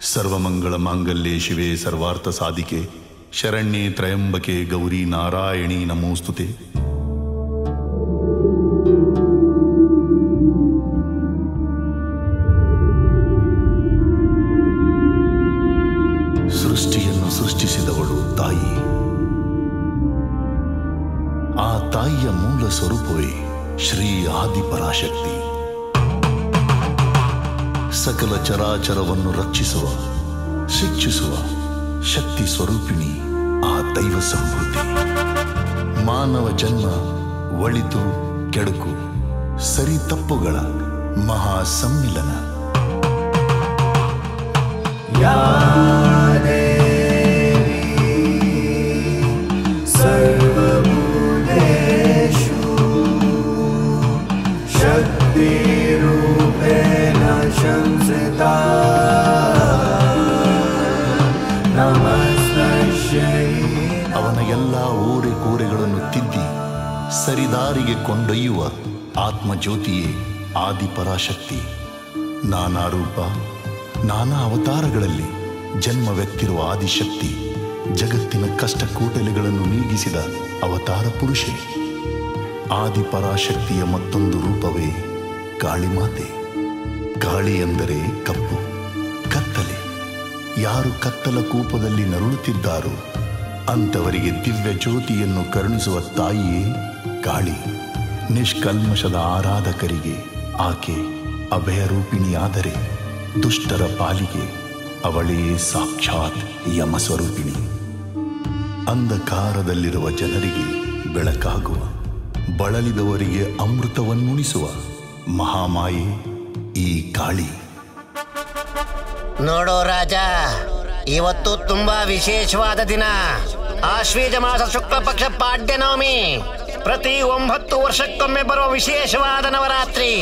ಸರ್ವಮಂಗಳ ಮಾಂಗಲ್ಯೆ ಶಿವೆ ಸರ್ವಾರ್ಥ ಸಾಧಿಕೆ ಶರಣ್ಯೆ ತ್ರಯಂಬಕೆ ಗೌರಿ ನಾರಾಯಣಿ ನಮೋಸ್ತುತೆ ಸೃಷ್ಟಿಯನ್ನು ಸೃಷ್ಟಿಸಿದವಳು ತಾಯಿ ಆ ತಾಯಿಯ ಮೂಲ ಸ್ವರೂಪವೇ ಶ್ರೀ ಆದಿಪರಾಶಕ್ತಿ ಸಕಲ ಚರಾಚರವನ್ನು ರಕ್ಷಿಸುವ ಶಿಕ್ಷಿಸುವ ಶಕ್ತಿ ಸ್ವರೂಪಿಣಿ ಆ ದೈವ ಸಂಭೂತಿ ಮಾನವ ಜನ್ಮ ಒಳಿತು ಕೆಡುಕು ಸರಿ ತಪ್ಪುಗಳ ಮಹಾ ಸಮ್ಮಿಲನ सर्वभूतेषु शक्तिरूपेण संस्थिता नमस्तस्यै ಅವನ ಎಲ್ಲ ಓರೆ ಕೋರೆಗಳನ್ನು ತಿದ್ದಿ ಸರಿದಾರಿಗೆ ಕೊಂಡೊಯ್ಯುವ ಆತ್ಮಜ್ಯೋತಿಯೇ ಆದಿಪರಾಶಕ್ತಿ ನಾನಾ ರೂಪ ನಾನಾ ಅವತಾರಗಳಲ್ಲಿ ಜನ್ಮವೆತ್ತಿರುವ ಆದಿಶಕ್ತಿ ಜಗತ್ತಿನ ಕಷ್ಟ ಕೂಟಲೆಗಳನ್ನು ನೀಗಿಸಿದ ಅವತಾರ ಪುರುಷೆ ಆದಿಪರಾಶಕ್ತಿಯ ಮತ್ತೊಂದು ರೂಪವೇ ಕಾಳಿಮಾತೆ ಕಾಳಿ ಎಂದರೆ ಕಪ್ಪು ಕತ್ತಲೆ ಯಾರು ಕತ್ತಲ ಕೂಪದಲ್ಲಿ ನರಳುತ್ತಿದ್ದಾರೋ ಅಂಥವರಿಗೆ ದಿವ್ಯ ಜ್ಯೋತಿಯನ್ನು ಕರುಣಿಸುವ ತಾಯಿಯೇ ಕಾಳಿ ನಿಷ್ಕಲ್ಮಶದ ಆರಾಧಕರಿಗೆ ಆಕೆ ಅಭಯರೂಪಿಣಿಯಾದರೆ ದುಷ್ಟರ ಪಾಲಿಗೆ ಅವಳೇ ಸಾಕ್ಷಾತ್ ಯಮಸ್ವರೂಪಿಣಿ ಅಂಧಕಾರದಲ್ಲಿರುವ ಜನರಿಗೆ ಬೆಳಕಾಗುವ ಬಳಲಿದವರಿಗೆ ಅಮೃತವನ್ನುಣಿಸುವ ಮಹಾಮಾಯೆ ಈ ಕಾಳಿ ನೋಡೋ ರಾಜ ಇವತ್ತು ತುಂಬಾ ವಿಶೇಷವಾದ ದಿನ ಆಶ್ವೀಜ ಮಾಸ ಶುಕ್ಲ ಪಕ್ಷ ಪಾಡ್ಯ ನವಮಿ ಪ್ರತಿ ಒಂಬತ್ತು ವರ್ಷಕ್ಕೊಮ್ಮೆ ಬರುವ ವಿಶೇಷವಾದ ನವರಾತ್ರಿ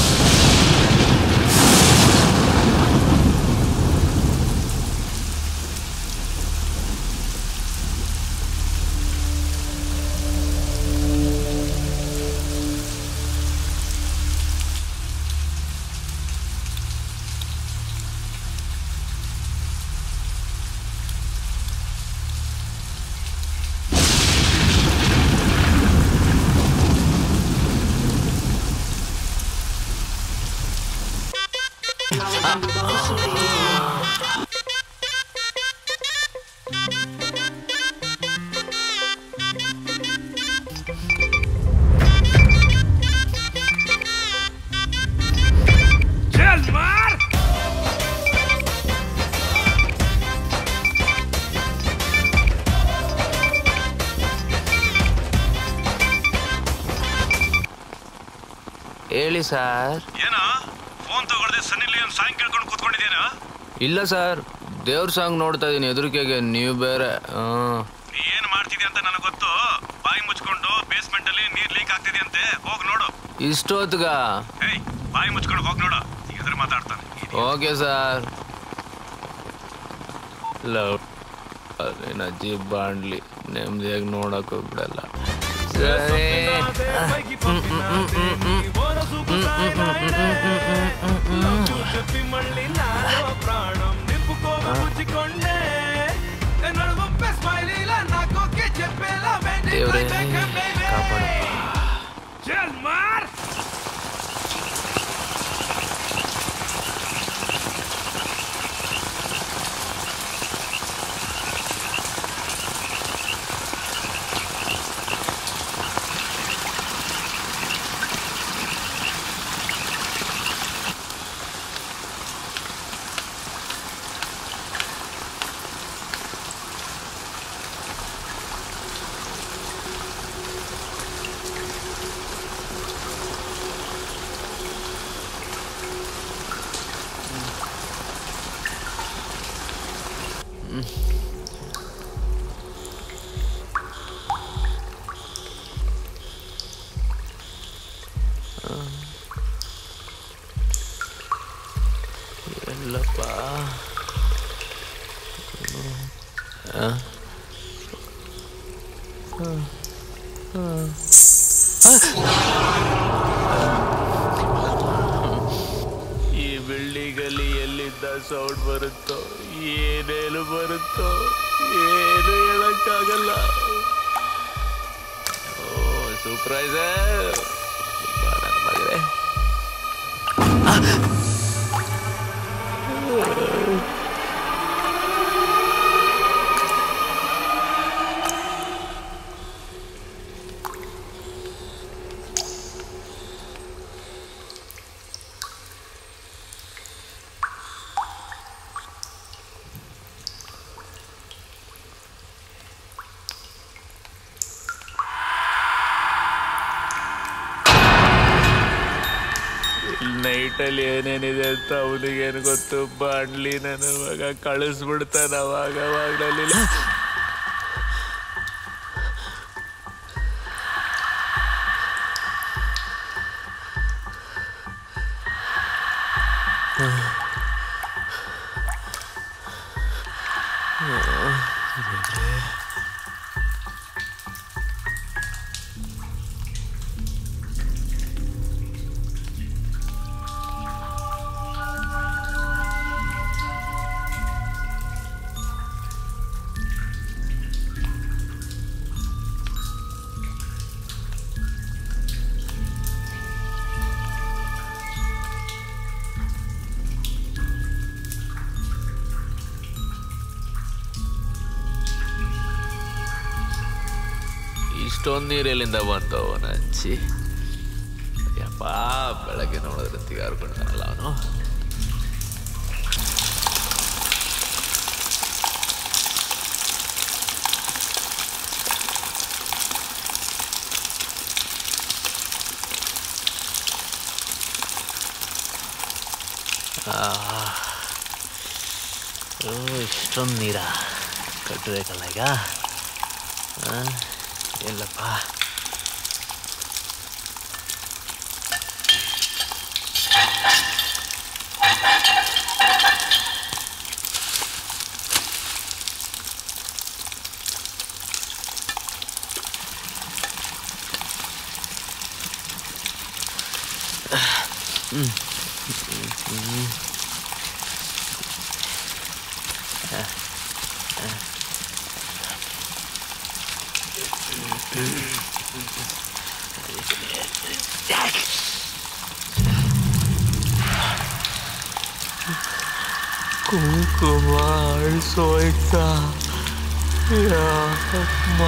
ಹೇಳಿ ಸರ್ ಏನ ಫೋನ್ ತಗೊಳ್ದೆ ಸನ್ನಿ ಲಿಯೋನ್ ಸಾಂಗ್ ಕೇಳ್ಕೊಂಡು ಕೂತ್ಕೊಂಡಿದ್ದೇನಾ ಇಲ್ಲ ಸರ್ ದೇವ್ರ ಸಾಂಗ್ ನೋಡ್ತಾ ಇದೀನಿ ಎದುರಿಕೆಗೆ ನೀವು ಬೇರೆ ಹಾಂ ನೀ ಏನ್ ಮಾಡ್ತಿದ್ಯಾ ಅಂತ ನನಗೆ ಗೊತ್ತು ಬಾಯಿ ಮುಚ್ಕೊಂಡು ಬೇಸ್ಮೆಂಟ್ ಅಲ್ಲಿ ನೀರ್ ಲೀಕ್ ಆಗ್ತಿದ್ಯಂತೆ ಹೋಗ್ ನೋಡು ಇಷ್ಟೊತ್ಗ ಏಯ್ ಬಾಯಿ ಮುಚ್ಕೊಂಡು ಹೋಗ್ ನೋಡು ಎದುರು ಮಾತಾಡ್ತಾನೆ ಓಕೆ ಸರ್ ಲವ್ ನಿನ್ನ ಅಜ್ಜಿ ಬಾಂಡ್ಲಿ ನೆಮ್ಮದಿಯಾಗಿ ನೋಡಕ್ ಬಿಡಲ್ಲ ಸರಿ ದೇವ್ರೇ ಕಾಪಾಡಪ್ಪ ಎಲ್ಲಪ್ಪ ಈ ಬಿಲ್ಡಿಂಗಲ್ಲಿ ಎಲ್ಲಿದ್ದ ಸೌಂಡ್ ಬರುತ್ತೋ ಏನೇನು ಬರುತ್ತೋ ಏನು ಹೇಳಕ್ಕಾಗಲ್ಲ ಓ ಸೂಪರ್ವೈಸರ್ ಮಗನೇ ನೈಟಲ್ಲಿ ಏನೇನಿದೆ ಅಂತ ಅವನಿಗೇನು ಗೊತ್ತು ಬಾಣ್ಲಿ ನನ್ನ ಅವಾಗ ಕಳಿಸ್ಬಿಡ್ತಾನ ಅವಾಗ ಅವಾಗಲಿ ಇಷ್ಟೊಂದು ನೀರು ಎಲ್ಲಿಂದ ಬಂತು ನಚ್ಚಿ ಯಪ್ಪ ಬೆಳಗ್ಗೆ ನೋಡಿದ್ರೆ ತಿಗಾರ್ಕೊಂಡಲ್ಲ ಅವನು ಇಷ್ಟೊಂದು ನೀರ ಕಟ್ಟಬೇಕಲ್ಲ ಈಗ ಆ, ಎಲ್ಲಪ್ಪ ಕುಂಕುಮ ಅಳಿಸೋಯ್ತ ಯಾಕಮ್ಮ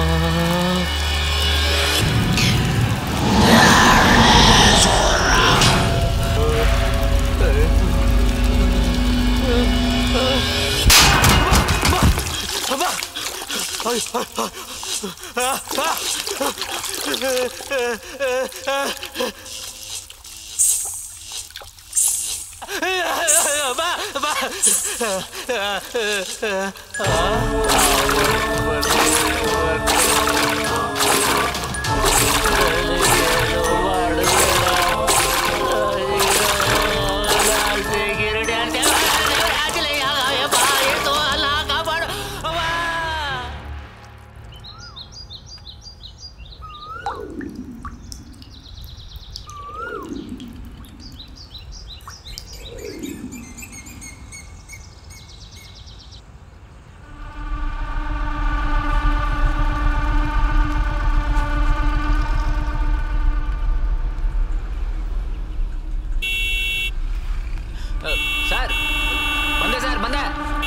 ಸರ್ ಬಂದೆ ಸರ್ ಬಂದೆ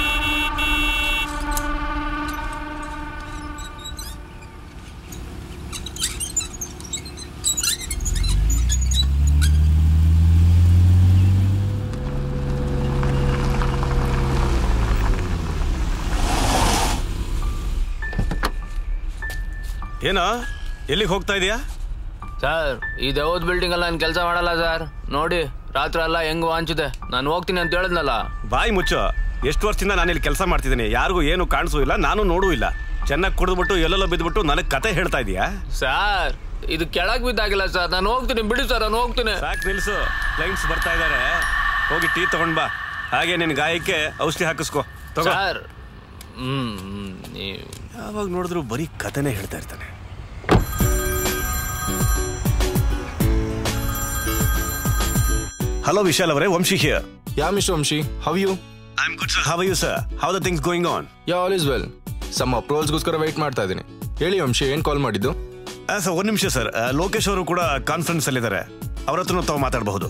ಏನೋ ಎಲ್ಲಿಗೆ ಹೋಗ್ತಾ ಇದೀಯಾ ಸರ್ ಈ ದೇವದ್ ಬಿಲ್ಡಿಂಗ್ ಅಲ್ಲಿ ನಾನು ಕೆಲಸ ಮಾಡಲ್ಲ ಸರ್ ನೋಡಿ ರಾತ್ರಿ ಎಲ್ಲ ಹೆಂಗ್ ವಾಂಚಿದೆ ನಾನು ಹೋಗ್ತೀನಿ ಅಂತ ಹೇಳಿದ್ನಲ್ಲ ಬಾಯಿ ಮುಚ್ಚು ಎಷ್ಟು ವರ್ಷದಿಂದ ನಾನು ಇಲ್ಲಿ ಕೆಲಸ ಮಾಡ್ತಿದ್ದೀನಿ ಯಾರಿಗೂ ಏನು ಕಾಣಿಸೂ ಇಲ್ಲ ನಾನು ನೋಡೂ ಇಲ್ಲ ಚೆನ್ನಾಗಿ ಕುಡಿದ್ಬಿಟ್ಟು ಎಲ್ಲೆಲ್ಲೋ ಬಿದ್ದುಬಿಟ್ಟು ನನಗೆ ಕತೆ ಹೇಳ್ತಾ ಇದೀಯಾ ಸರ್ ಇದು ಕೆಳಗ್ ಬಿದ್ದಾಗಿಲ್ಲ ಸರ್ ನಾನು ಹೋಗ್ತೀನಿ ಬಿಡಿ ಸರ್ ನಾನು ಹೋಗ್ತೀನಿ ಸಾಕು ನಿಲ್ಸು ಕ್ಲೈಂಟ್ಸ್ ಬರ್ತಾ ಇದ್ದಾರೆ ಹೋಗಿ ಟೀ ತಗೊಂಡ್ ಬಾ ಹಾಗೆ ನಿನ್ನ ಗಾಯಕ್ಕೆ ಔಷಧಿ ಹಾಕಿಸ್ಕೋ ತಗೋ ಸರ್ ಹ್ಮ್ ಹ್ಮ್, ನೀವು ಯಾವಾಗ ನೋಡಿದ್ರು ಬರೀ ಕತೆನೇ ಹೇಳ್ತಾ ಇರ್ತಾನೆ ಹಲೋ ವಿಶಾಲ್ ಅವರೇ Vamshi here Yeah, Mr. Vamshi, how are you? I am good sir how you sir how the things going on yeah all is well some ಅಪ್ರೂವಲ್ಸ್ಗೋಸ್ಕರ ವೆಯ್ಟ್ ಮಾಡ್ತಾ ಇದ್ದೀನಿ ಹೇಳಿ ವಂಶಿ ಏನು ಕಾಲ್ ಮಾಡಿದ್ದು ಸರ್ ಒಂದು ನಿಮಿಷ ಸರ್ ಲೋಕೇಶ್ ಅವರು ಕೂಡ ಕಾನ್ಫರೆನ್ಸ್ ಅಲ್ಲಿದ್ದಾರೆ ಅವ್ರ ಹತ್ರ ತಾವು ಮಾತಾಡಬಹುದು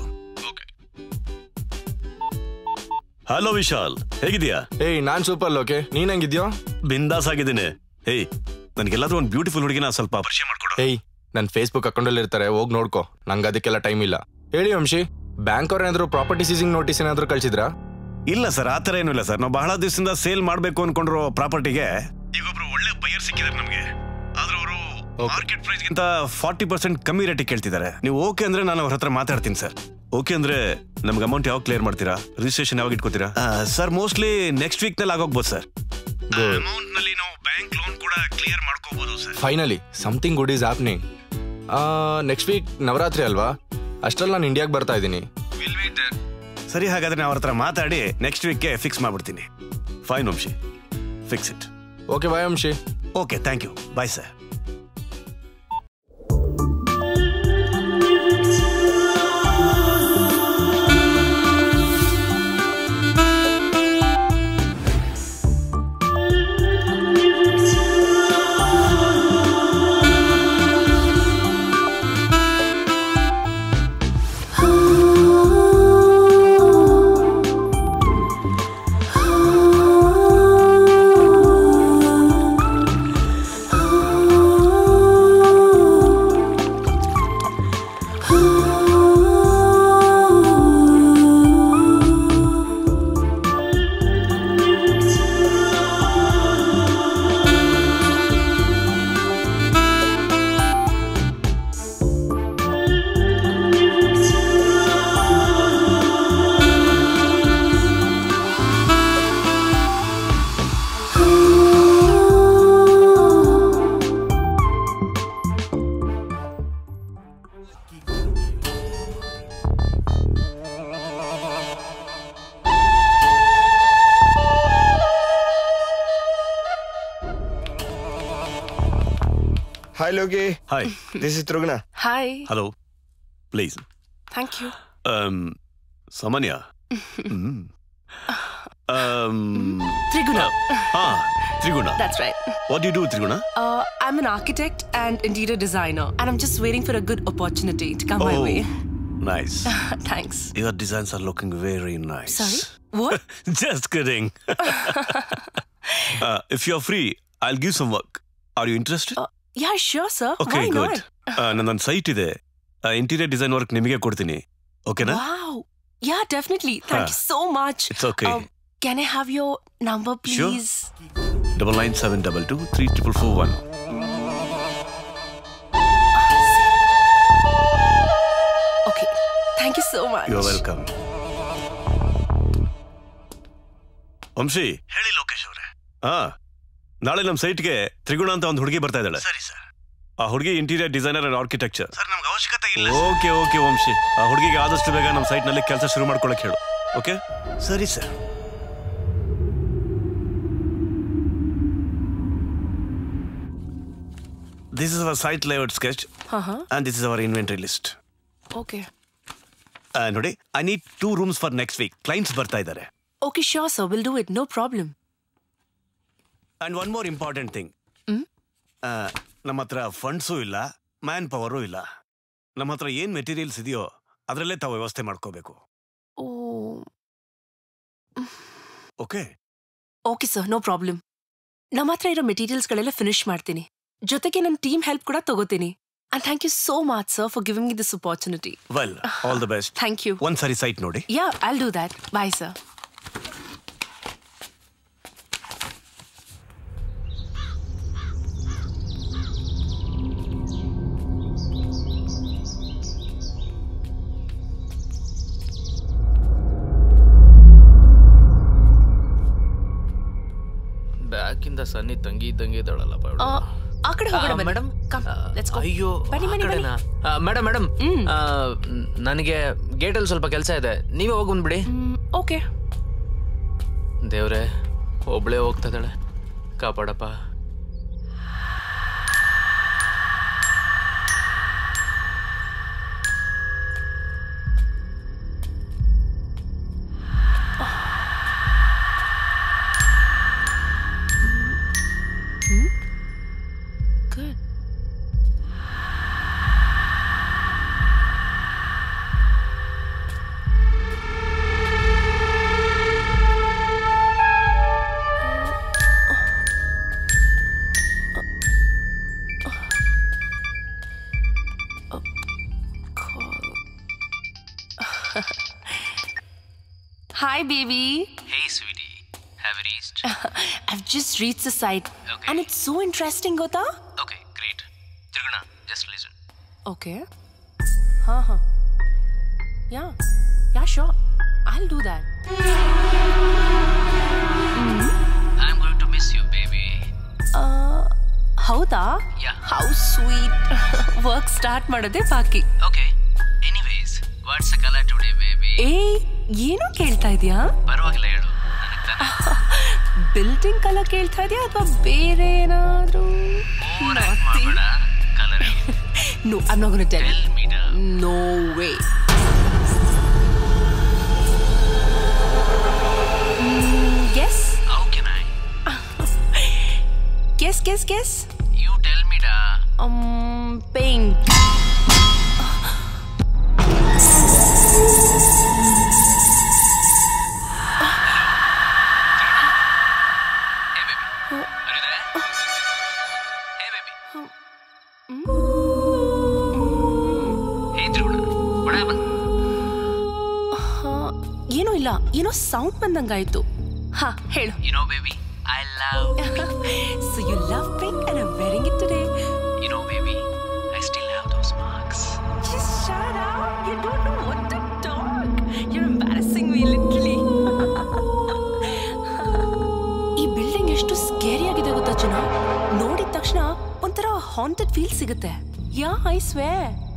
ಹಲೋ ವಿಶಾಲ್ ಹೇಗಿದ್ಯಾ ಏಯ್ ನಾನ್ ಸೂಪರ್ ಲೋಕೆ ನೀನ್ ಹೆಂಗಿದ್ಯೋ ಬಿಂದಾಸ್ ಆಗಿದ್ದೀನಿ ಹೇಯ್ ನನಗೆಲ್ಲಾದ್ರೂ ಒಂದು ಬ್ಯೂಟಿಫುಲ್ ಹುಡುಗಿನ ಸ್ವಲ್ಪ ಪರಿಚಯ ಮಾಡ್ಕೊಡು ಏಯ್ ನನ್ನ ಫೇಸ್ಬುಕ್ ಅಕೌಂಟಲ್ಲಿ ಇರ್ತಾರೆ ಹೋಗಿ ನೋಡ್ಕೊ ನಂಗೆ ಅದಕ್ಕೆಲ್ಲ ಟೈಮ್ ಇಲ್ಲ ಹೇಳಿ ವಂಶಿ ಬ್ಯಾಂಕ್ ಅವ್ರ ಏನಾದ್ರು ಪ್ರಾಪರ್ಟಿ ಸೀಸಿಂಗ್ ನೋಟಿಸ್ ಏನಾದ್ರು ಕಳ್ಸಿದ್ರಾ ಇಲ್ಲ ಸರ್ ಆ ಥರ ಏನೂ ಇಲ್ಲ ಸರ್ ನಾವು ಬಹಳ ದಿವಸದಿಂದ ಸೇಲ್ ಮಾಡಬೇಕು ಅನ್ಕೊಂಡಿರೋ ಪ್ರಾಪರ್ಟಿಗೆ ಈಗ ಒಬ್ರು ಒಳ್ಳೆ ಬೈಯರ್ ಸಿಕ್ಕಿದ್ದಾರೆ ನಮಗೆ ಆದ್ರೆ ಅವರು ಮಾರ್ಕೆಟ್ ಪ್ರೈಸ್ಗಿಂತ ಫಾರ್ಟಿ ಪರ್ಸೆಂಟ್ ಕಮ್ಮಿ ರೇಟಿಗೆ ಕೇಳ್ತಿದ್ದಾರೆ ನೀವು ಓಕೆ ಅಂದ್ರೆ ನಾನು ಅವ್ರ ಹತ್ರ ಮಾತಾಡ್ತೀನಿ ಸರ್ ಓಕೆ ಅಂದ್ರೆ ನಮ್ಗೆ ಅಮೌಂಟ್ ಯಾವಾಗ ಕ್ಲಿಯರ್ ಮಾಡ್ತೀರಾ ರಿಜಿಸ್ಟ್ರೇಷನ್ ಯಾವಾಗ ಇಟ್ಕೋತೀರಾ ಸರ್ ಮೋಸ್ಟ್ಲಿ ನೆಕ್ಸ್ಟ್ ವೀಕ್ ನಲ್ಲಿ ಆಗೋಗ್ಬೋದು ಸರ್ ಅಮೌಂಟ್ ನಲ್ಲಿ ನಾವು ಬ್ಯಾಂಕ್ ಲೋನ್ ಕೂಡ ಕ್ಲಿಯರ್ ಮಾಡ್ಕೋಬಹುದು sir finally something good is happening next week Navratri ಅಲ್ವಾ ಅಷ್ಟ್ರಲ್ಲಿ ನಾನು ಇಂಡಿಯಾಗೆ ಬರ್ತಾ ಇದ್ದೀನಿ ಸರಿ ಹಾಗಾದ್ರೆ ನಾನು ಅವ್ರ ಹತ್ರ ಮಾತಾಡಿ ನೆಕ್ಸ್ಟ್ ವೀಕ್ಗೆ ಫಿಕ್ಸ್ ಮಾಡ್ಬಿಡ್ತೀನಿ fine Vamshi fix it okay bye Vamshi okay thank you bye sir Hi, Loki. Hi This is Trugna. Hi. Hello please Thank you. ಸಾಮಾನ್ಯ ಹ್ಮ್. Um, Triguna. ಹಾ Triguna That's right. What you do Triguna Uh, I'm an architect and interior designer, and I'm just waiting for a good opportunity to come my way. Nice Thanks. Your designs are looking very nice Sorry? What? Just kidding if you are free I give some work are you interested Uh, yeah, sure, sir. Okay Why good not? ನನ್ನೊಂದು site ಇದೆ interior design work ನಿಮಗೆ ಕೊಡ್ತೀನಿ ಓಕೆನಾ Wow. Yeah, definitely. Thank Huh. you so much. It's okay Um, can I have your number, Sure. please? Double nine seven double two three triple four one Okay. Thank you so much. You welcome Vamshi ಹೇಳಿ ಲೋಕೇಶ್ ಅವರೇ ಹಾ ನಾಳೆ ನಮ್ಮ ಸೈಟ್ಗೆ ತ್ರಿಗುಣ ಅಂತ ಒಂದು ಹುಡುಗಿ ಬರ್ತಾ ಇದ್ದಾಳೆ ಸರಿ ಸರ್ ಆ ಹುಡುಗಿ interior designer and architecture sir ನಮ್ಗೆ ಅವಶ್ಯಕತೆ ಇಲ್ಲ ಓಕೆ ಓಕೆ ವಂಶಿ ಆ ಹುಡುಗಿಗೆ ಆದಷ್ಟು ಬೇಗ ನಮ್ಮ ಸೈಟ್ ನಲ್ಲಿ ಕೆಲಸ ಶುರು ಮಾಡ್ಕೊಳಕ್ ಹೇಳು ಓಕೆ ಸರಿ sir this is our site layout sketch Uh-huh. And this is our inventory list Okay. ನೋಡಿ I need two rooms for next week clients ಬರ್ತಾ ಇದ್ದಾರೆ Okay, sure, sir. We'll do it. No problem. And one more important thing ನಮ್ಮ ಹತ್ರ funds ಇಲ್ಲ man power ಇಲ್ಲ ನಮ್ಮ ಹತ್ರ ಏನ್ ಮೆಟೀರಿಯಲ್ಸ್ ಇದೆಯೋ ಅದರಲ್ಲೇ ತಾವು ವ್ಯವಸ್ಥೆ ಮಾಡ್ಕೋಬೇಕು Oh. Okay okay sir no problem ನಮ್ಮ ಹತ್ರ ಇರೋ ಮೆಟೀರಿಯಲ್ಸ್ಗಳೆಲ್ಲ ಫಿನಿಶ್ ಮಾಡ್ತೀನಿ ಜೊತೆಗೆ ನನ್ನ ಟೀಮ್ ಹೆಲ್ಪ್ ಕೂಡ ತಗೋತೀನಿ and thank you so much sir for giving me this opportunity well all the best thank you ಒಂದ್ ಸಾರಿ ಸೈಟ್ ನೋಡಿ yeah I'll do that bye sir ಬ್ಯಾಕಿಂದ ಸನ್ನಿ ತಂಗಿ ಇದ್ದಂಗೆ ಇದ್ದಾಳಲ್ಲ ಬಾಳು. ಆ ಕಡೆ ಹೋಗೋಣ ಆ, ಮೇಡಮ್ ಕಮ್ ಲೆಟ್ಸ್ ಗೋ ಅಯ್ಯೋ ಬನ್ನಿ ಬನ್ನಿ ಬನ್ನಿ ಮೇಡಮ್ ಮೇಡಮ್ ಹ್ಮ್. ನನಗೆ ಗೇಟಲ್ಲಿ ಸ್ವಲ್ಪ ಕೆಲಸ ಇದೆ ನೀವೇ ಹೋಗಿ ಬಂದ್ಬಿಡಿ ಓಕೆ ದೇವ್ರೆ ಒಬ್ಳೇ ಹೋಗ್ತಾ ಇದ್ದಾಳೆ ಕಾಪಾಡಪ್ಪ Hi, baby. Hey, sweetie. Have you reached? I've just reached the site. And it's so interesting, Gota. Okay, great. Tirguna, just listen. Okay. Huh, huh. Yeah. Yeah, sure. I'll do that. I'm going to miss you, baby. Uh, ಹೌದಾ Yeah. How sweet work start ಮಾಡೋದೇ ಬಾಕಿ Okay. Anyways, what's the color today, baby? ಏ ಏನೋ ಕೇಳ್ತಾ ಇದೀಯಾ ಪರವಾಗಿಲ್ಲ ಹೇಳು ನನಗೆ ತಾನೇ ಬಿಲ್ಡಿಂಗ್ ಕಲರ್ ಕೇಳ್ತಾ ಇದೆಯಾ ಅಥವಾ ಬೇರೆ ಏನಾದ್ರೂ ಓವರ್ ಆಕ್ಟ್ ಮಾಡಬೇಡ ಕಲರ್ ಹೇಳು no I'm not gonna tell tell me no way guess how can I guess guess guess you tell me ಡಾ um pink ಹೇ ಬೇಬಿ ಅರಿದ್ರೆ ಹೇ ಬೇಬಿ ಹೇ ತ್ರಿಗುಣ ಬಡ ಬಂದ್ ಏನೂ ಇಲ್ಲ ಏನೋ ಸೌಂಡ್ ಬಂದಂಗಾಯ್ತು ಹಾ ಹೇಳು you know baby I love so you love pink and I wearing it today you know baby I still have those marks Just shut up. You don't know what to talk. You're embarrassing me literally. ಈ building ಎಷ್ಟು scary ಆಗಿದೆ ಗೊತ್ತಾ ಜನ ನೋಡಿದ ತಕ್ಷಣ ಒಂಥರ haunted feel ಸಿಗುತ್ತೆ yeah I swear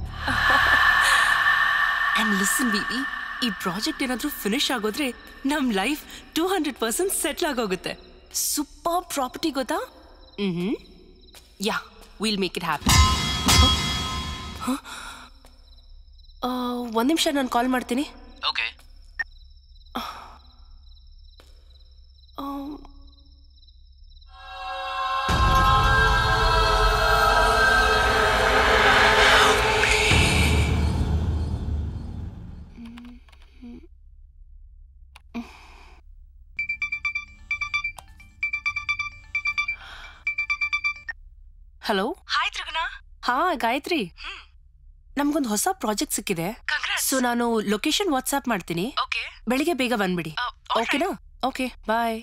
and listen baby ಈ ಪ್ರಾಜೆಕ್ಟ್ ಏನಾದ್ರೂ ಫಿನಿಶ್ ಆಗೋದ್ರೆ ನಮ್ life two hundred percent settle ಆಗೋಗುತ್ತೆ ಸೂಪರ್ ಪ್ರಾಪರ್ಟಿ ಗೊತ್ತಾ hmm yeah will make it happy ಒಂದು ನಿಮಿಷ ನಾನು ಕಾಲ್ ಮಾಡ್ತೀನಿ ಓಕೆ ಹಲೋ ಹಾಯ್ ತ್ರಿಗುಣ ಹಾ ಗಾಯತ್ರಿ ನಮ್ಗೊಂದು ಹೊಸ ಪ್ರಾಜೆಕ್ಟ್ ಸಿಕ್ಕಿದೆ ಸೊ ನಾನು ಲೊಕೇಶನ್ ವಾಟ್ಸ್ಆಪ್ ಮಾಡ್ತೀನಿ ಬೆಳಿಗ್ಗೆ ಬೇಗ ಬಂದ್ಬಿಡಿ ಓಕೆನಾ okay bye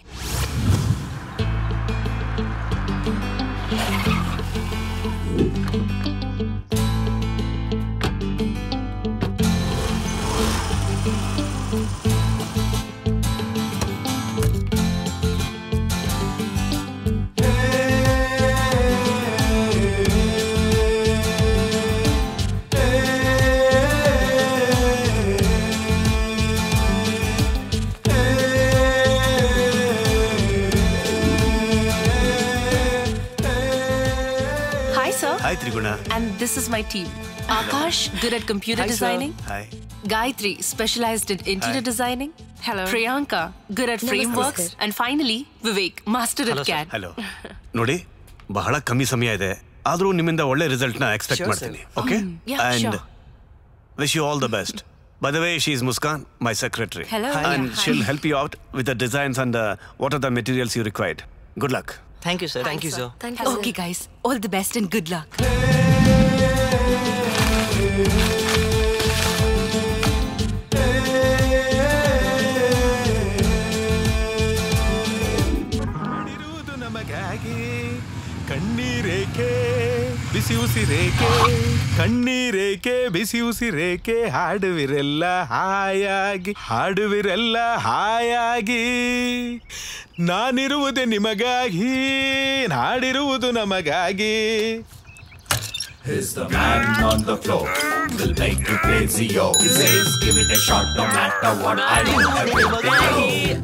hi sir hi Triguna and this is my team Akash good at computer designing hi Gayatri, specialized in interior Hi. designing. Hello. Priyanka, good at frameworks. And finally, Vivek, master at CAD. Hello ನೋಡಿ ಬಹಳ ಕಮ್ಮಿ ಸಮಯ ಇದೆ ಆದ್ರೂ ನಿಮ್ಮಿಂದ ಒಳ್ಳೆ result ನ expect Sure, ಮಾಡ್ತೀನಿ sir. Okay Mm, yeah, and sure. Wish you all the best by the way she is Muskan my secretary Hello. Hi. And Hi. She'll help you out with the designs and what are the materials you required good luck thank you sir thank you sir Okay, guys, all the best and good luck. ಮಾಡಿರುವುದು ನಮಗಾಗಿ ಕಣ್ಣೀರೇಕೆ ಬಿಸಿ ಉಸಿರೇಕೆ ಕಣ್ಣೀರೇಕೆ ಬಿಸಿ ಉಸಿರೇಕೆ ಹಾಡುವಿರೆಲ್ಲ ಹಾಯಾಗಿ ಹಾಡುವಿರೆಲ್ಲ ಹಾಯಾಗಿ ನಾನಿರುವುದೇ ನಿಮಗಾಗಿ ನಾಡಿರುವುದು ನಮಗಾಗಿ He's the man on the floor. Will make you crazy, yo. He says, give it a shot, no matter what I do. Everything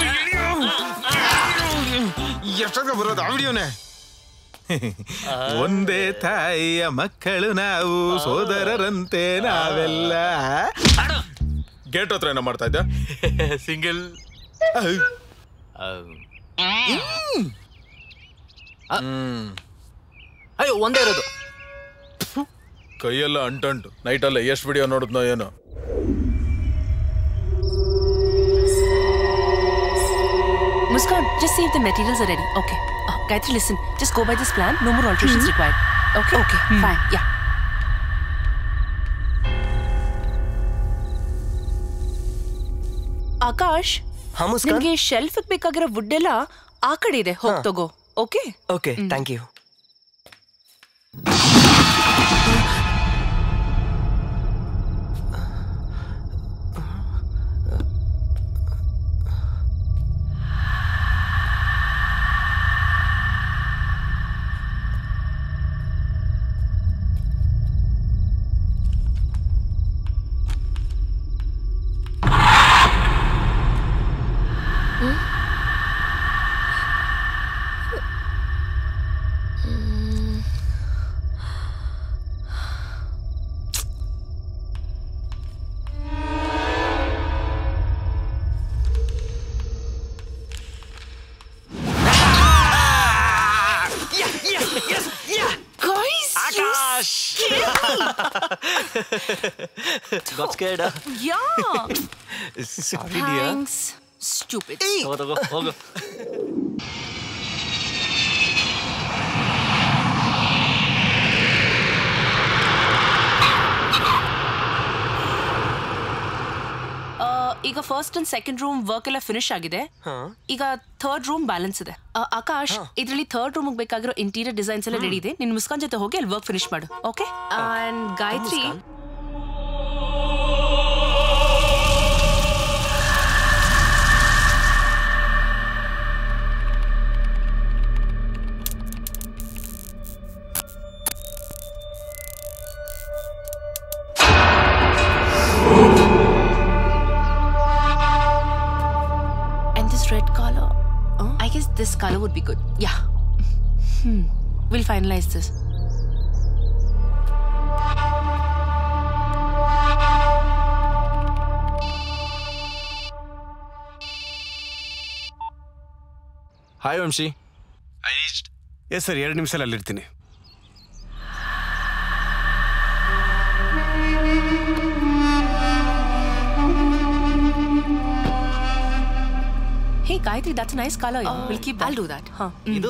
ಎಷ್ಟಾಗ ಬರೋದು ಆ ವಿಡಿಯೋನೇ ಒಂದೇ ತಾಯಿಯ ಮಕ್ಕಳು ನಾವು ಸೋದರರಂತೆ ನಾವೆಲ್ಲ ಗೇಟ್ ಹತ್ರ ಏನೋ ಮಾಡ್ತಾ ಇದ್ದ ಸಿಂಗಲ್ ಅಯ್ಯೋ ಒಂದೇ ಇರೋದು ಕೈಯೆಲ್ಲ ಅಂಟಂಟು ನೈಟಲ್ಲ ಎಷ್ಟು ವಿಡಿಯೋ ನೋಡಿದ್ನೋ ಏನೋ Muskan, just see if the materials are ready. Okay. Uh, Gayatri, listen. Just go by this plan. No more alterations required. Okay? Okay. Fine. Yeah. Akash ಹಾ, ಮುಸ್ಕಾನ್? ನಿಮ್ಗೆ ಶೆಲ್ಫ್ ಬೇಕಾಗಿರೋ ವುಡ್ ಎಲ್ಲ ಆ ಕಡೆ ಇದೆ ಹೋಗ್ ಹಾ. ತಗೋ okay okay thank you Guys, Akash! Got scared? huh? Yeah. Sorry, dear. Thanks. Stupid. ತಗೋ ತಗೋ ಹೋಗು ಆ, ಈಗ first and second room work ಎಲ್ಲ ಫಿನಿಶ್ ಆಗಿದೆ ಈಗ ಥರ್ಡ್ ರೂಮ್ ಬ್ಯಾಲೆನ್ಸ್ ಇದೆ ಆ, ಆಕಾಶ್ ಇದರಲ್ಲಿ ಥರ್ಡ್ ರೂಮ್ ಬೇಕಾಗಿರೋ ಇಂಟೀರಿಯರ್ ಡಿಸೈನ್ಸ್ ಎಲ್ಲ ರೆಡಿ ಇದೆ ನಿನ್ ಮುಸ್ಕಾನ್ ಜೊತೆ ಹೋಗಿ ಅಲ್ಲಿ ವರ್ಕ್ ಫಿನಿಶ್ ಮಾಡು okay and Gayatri And this red color, I guess this color would be good. Yeah. Hmm. We'll finalize this. Hi Vamshi yes sir ಎರಡು ನಿಮಿಷ ಅಲ್ಲಿರ್ತೀನಿ Hey, Gayatri, that's a nice color. Yeah. we'll keep that. I'll do that. Huh. ಇದು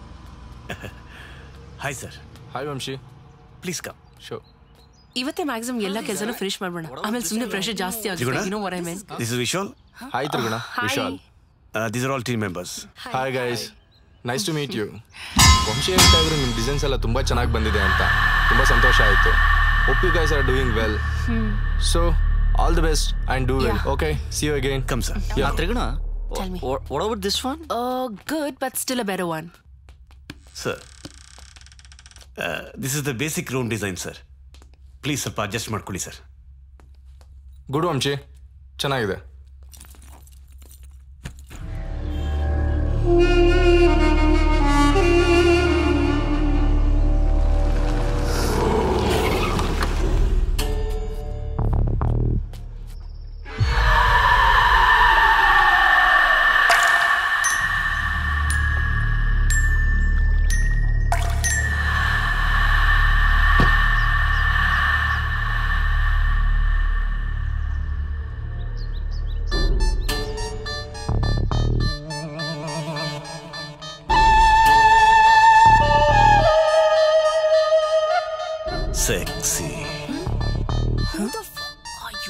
hi sir hi Vamshi please come show ಇವತ್ತೇ maximum ಎಲ್ಲ ಕೆಲಸನೂ finish ಮಾಡ್ಬೋಣ ಆಮೇಲೆ ಸುಮ್ಮನೆ ಪ್ರೆಷರ್ ಜಾಸ್ತಿ ಆಗುತ್ತೆ ಜಿಗುಣ? You know what I mean this is Vishal hi Triguna Vishal these are all team members hi guys nice to meet you Vamshi ಹೇಳ್ತಾ ಇದ್ರು ನಿಮ್ಮ ಡಿಸೈನ್ಸ್ ಎಲ್ಲ ತುಂಬ ಚೆನ್ನಾಗಿ ಬಂದಿದೆ ಅಂತ ತುಂಬ ಸಂತೋಷ ಆಯಿತು of you guys are doing well so all the best and do well okay see you again come sir ಆ, Triguna Tell me. what about this one Uh, good, but still a better one. Sir this is the basic room design sir please ಸ್ವಲ್ಪ adjust ಮಾಡ್ಕೊಳ್ಳಿ sir good Vamshi ಚೆನ್ನಾಗಿದೆ sexy Who the f are you?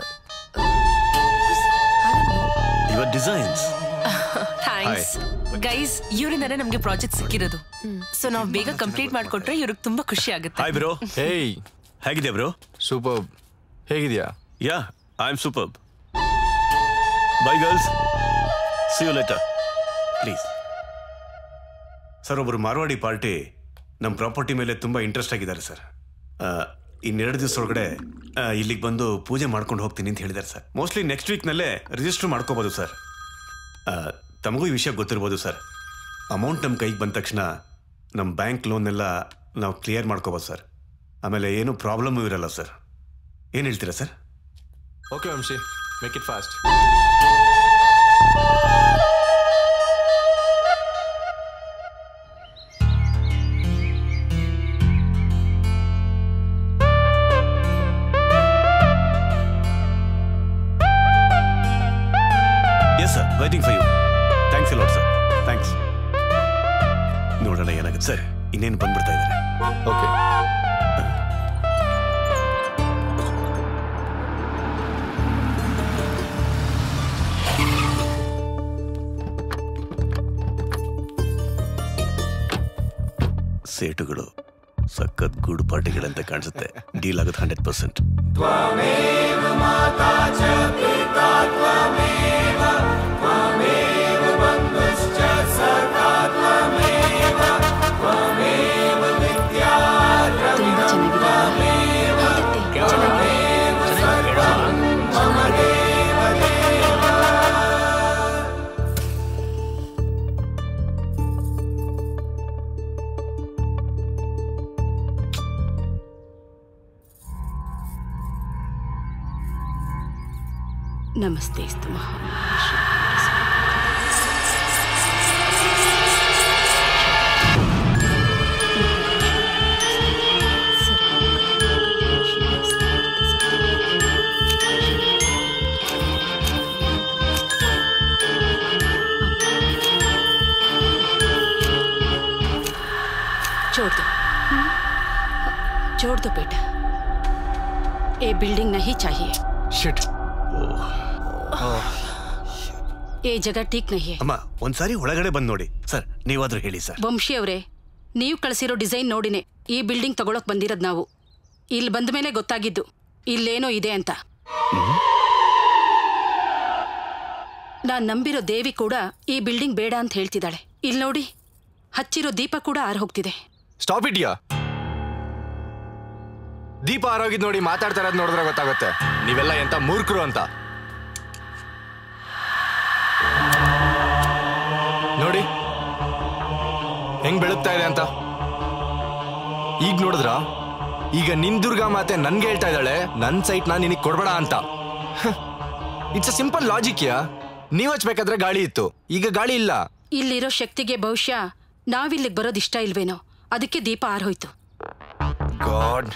Your designs thanks guys ಇವರಿಂದಾನೇ ನಮಗೆ project ಸಿಕ್ಕಿರೋದು so ನಾವು ಬೇಗ complete ಮಾಡ್ಕೊಟ್ರೆ ಇವ್ರಿಗೆ ತುಂಬಾ ಖುಷಿ ಆಗುತ್ತೆ ಹಾಯ್ ಬ್ರೋ ಹೇಯ್ ಹೇಗಿದೆ ಬ್ರೋ ಸೂಪರ್ ಹೇಗಿದೆಯಾ yeah I am super bye girls see you later please sir ಒಬ್ಬರು ಮಾರ್ವಾಡಿ ಪಾರ್ಟಿ ನಮ್ಮ ಪ್ರಾಪರ್ಟಿ ಮೇಲೆ ತುಂಬ ಇಂಟ್ರೆಸ್ಟ್ ಆಗಿದ್ದಾರೆ ಸರ್ ಇನ್ನೆರಡು ದಿವಸ ಒಳಗಡೆ ಇಲ್ಲಿಗೆ ಬಂದು ಪೂಜೆ ಮಾಡ್ಕೊಂಡು ಹೋಗ್ತೀನಿ ಅಂತ ಹೇಳಿದ್ದಾರೆ ಸರ್ ಮೋಸ್ಟ್ಲಿ ನೆಕ್ಸ್ಟ್ ವೀಕ್ನಲ್ಲೇ ರಿಜಿಸ್ಟರ್ ಮಾಡ್ಕೋಬೋದು ಸರ್ ತಮಗೂ ಈ ವಿಷಯ ಗೊತ್ತಿರ್ಬೋದು ಸರ್ ಅಮೌಂಟ್ ನಮ್ಮ ಕೈಗೆ ಬಂದ ತಕ್ಷಣ ನಮ್ಮ ಬ್ಯಾಂಕ್ ಲೋನ್ನೆಲ್ಲ ನಾವು ಕ್ಲಿಯರ್ ಮಾಡ್ಕೋಬೋದು ಸರ್ ಆಮೇಲೆ ಏನೂ ಪ್ರಾಬ್ಲಮ್ಮು ಇರಲ್ಲ ಸರ್ ಏನು ಹೇಳ್ತೀರಾ sir okay Vamshi make it fast yes sir waiting for you thanks lot sir thanks ನೋಡೋಣ ಏನಾಗುತ್ತೆ ಸರ್ ಇನ್ನೇನು ಬಂದ್ಬಿಡ್ತಾ ಇದ್ದಾರೆ ಓಕೆ ಸೇಟುಗಳು ಸಖತ್ ಗೂಡು ಪಾರ್ಟಿಗಳಂತ ಕಾಣಿಸುತ್ತೆ ಡೀಲ್ ಆಗುತ್ತೆ ಹಂಡ್ರೆಡ್ ಪರ್ಸೆಂಟ್ त्वमेव माता च पिता त्वमेव त्वमेव बन्धुश्च सखा त्वमेव त्वमेव विद्या द्रविणं त्वमेव त्वमेव सर्वं मम देव देव ನಮಸ್ತೆಸ್ತು ಮಹಾ छोड़ दो छोड़ दो बेटा ये बिल्डिंग नहीं चाहिए ಶಿಟ್ ये जगह ठीक नहीं है ಅಮ್ಮ ಒಂದ್ಸಾರಿ ಒಳಗಡೆ ಬಂದ್ ನೋಡಿ ಸರ್ ನೀವಾದ್ರೂ ಹೇಳಿ ಸರ್ ವಂಶಿ ಅವರೇ ನೀವು ಕಳಿಸಿರೋ ಡಿಸೈನ್ ನೋಡಿನೇ ಈ ಬಿಲ್ಡಿಂಗ್ ತಗೊಳಕ್ ಬಂದಿರೋದ್ ನಾವು ಇಲ್ಲಿ ಬಂದ ಮೇಲೆ ಗೊತ್ತಾಗಿದ್ದು ಇಲ್ಲೇನೋ ಇದೆ ಅಂತ ನಾನ್ ನಂಬಿರೋ ದೇವಿ ಕೂಡ ಈ ಬಿಲ್ಡಿಂಗ್ ಬೇಡ ಅಂತ ಹೇಳ್ತಿದ್ದಾಳೆ ಇಲ್ಲಿ ನೋಡಿ ಹಚ್ಚಿರೋ ದೀಪ ಕೂಡ ಆರ್ ಹೋಗ್ತಿದೆ ಸ್ಟಾಪ್ ಇಟ್ಯಾ ದೀಪ ಆರೋಗಿದ್ ನೋಡಿ ಮಾತಾಡ್ತಾ ಇರೋದ್ ನೋಡಿದ್ರೆ ಗೊತ್ತಾಗುತ್ತೆ ನೀವೆಲ್ಲ ಎಂತ ಮೂರ್ಖರು ಅಂತ ನೋಡಿ ಹೆಂಗ್ ಬೆಳಗ್ತಾ ಇದೆ ಅಂತ ಈಗ ನೋಡಿದ್ರ ಈಗ ನಿನ್ ದುರ್ಗಾ ಮಾತೆ ನನ್ಗೆ ಹೇಳ್ತಾ ಇದ್ದಾಳೆ ನನ್ ಸೈಟ್ ನಾ ನಿನಗ್ ಕೊಡ್ಬೇಡ ಅಂತ it's a simple logic yeah ನೀವ್ ಹಚ್ಬೇಕಾದ್ರೆ ಗಾಳಿ ಇತ್ತು ಈಗ ಗಾಳಿ ಇಲ್ಲ ಇಲ್ಲಿರೋ ಶಕ್ತಿಗೆ ಬಹುಶಃ ನಾವಿಲ್ಲಿಗೆ ಬರೋದು ಇಷ್ಟ ಇಲ್ವೇನೋ ಅದಕ್ಕೆ ದೀಪ ಆರ್ಹೋಯ್ತು ಗಾಡ್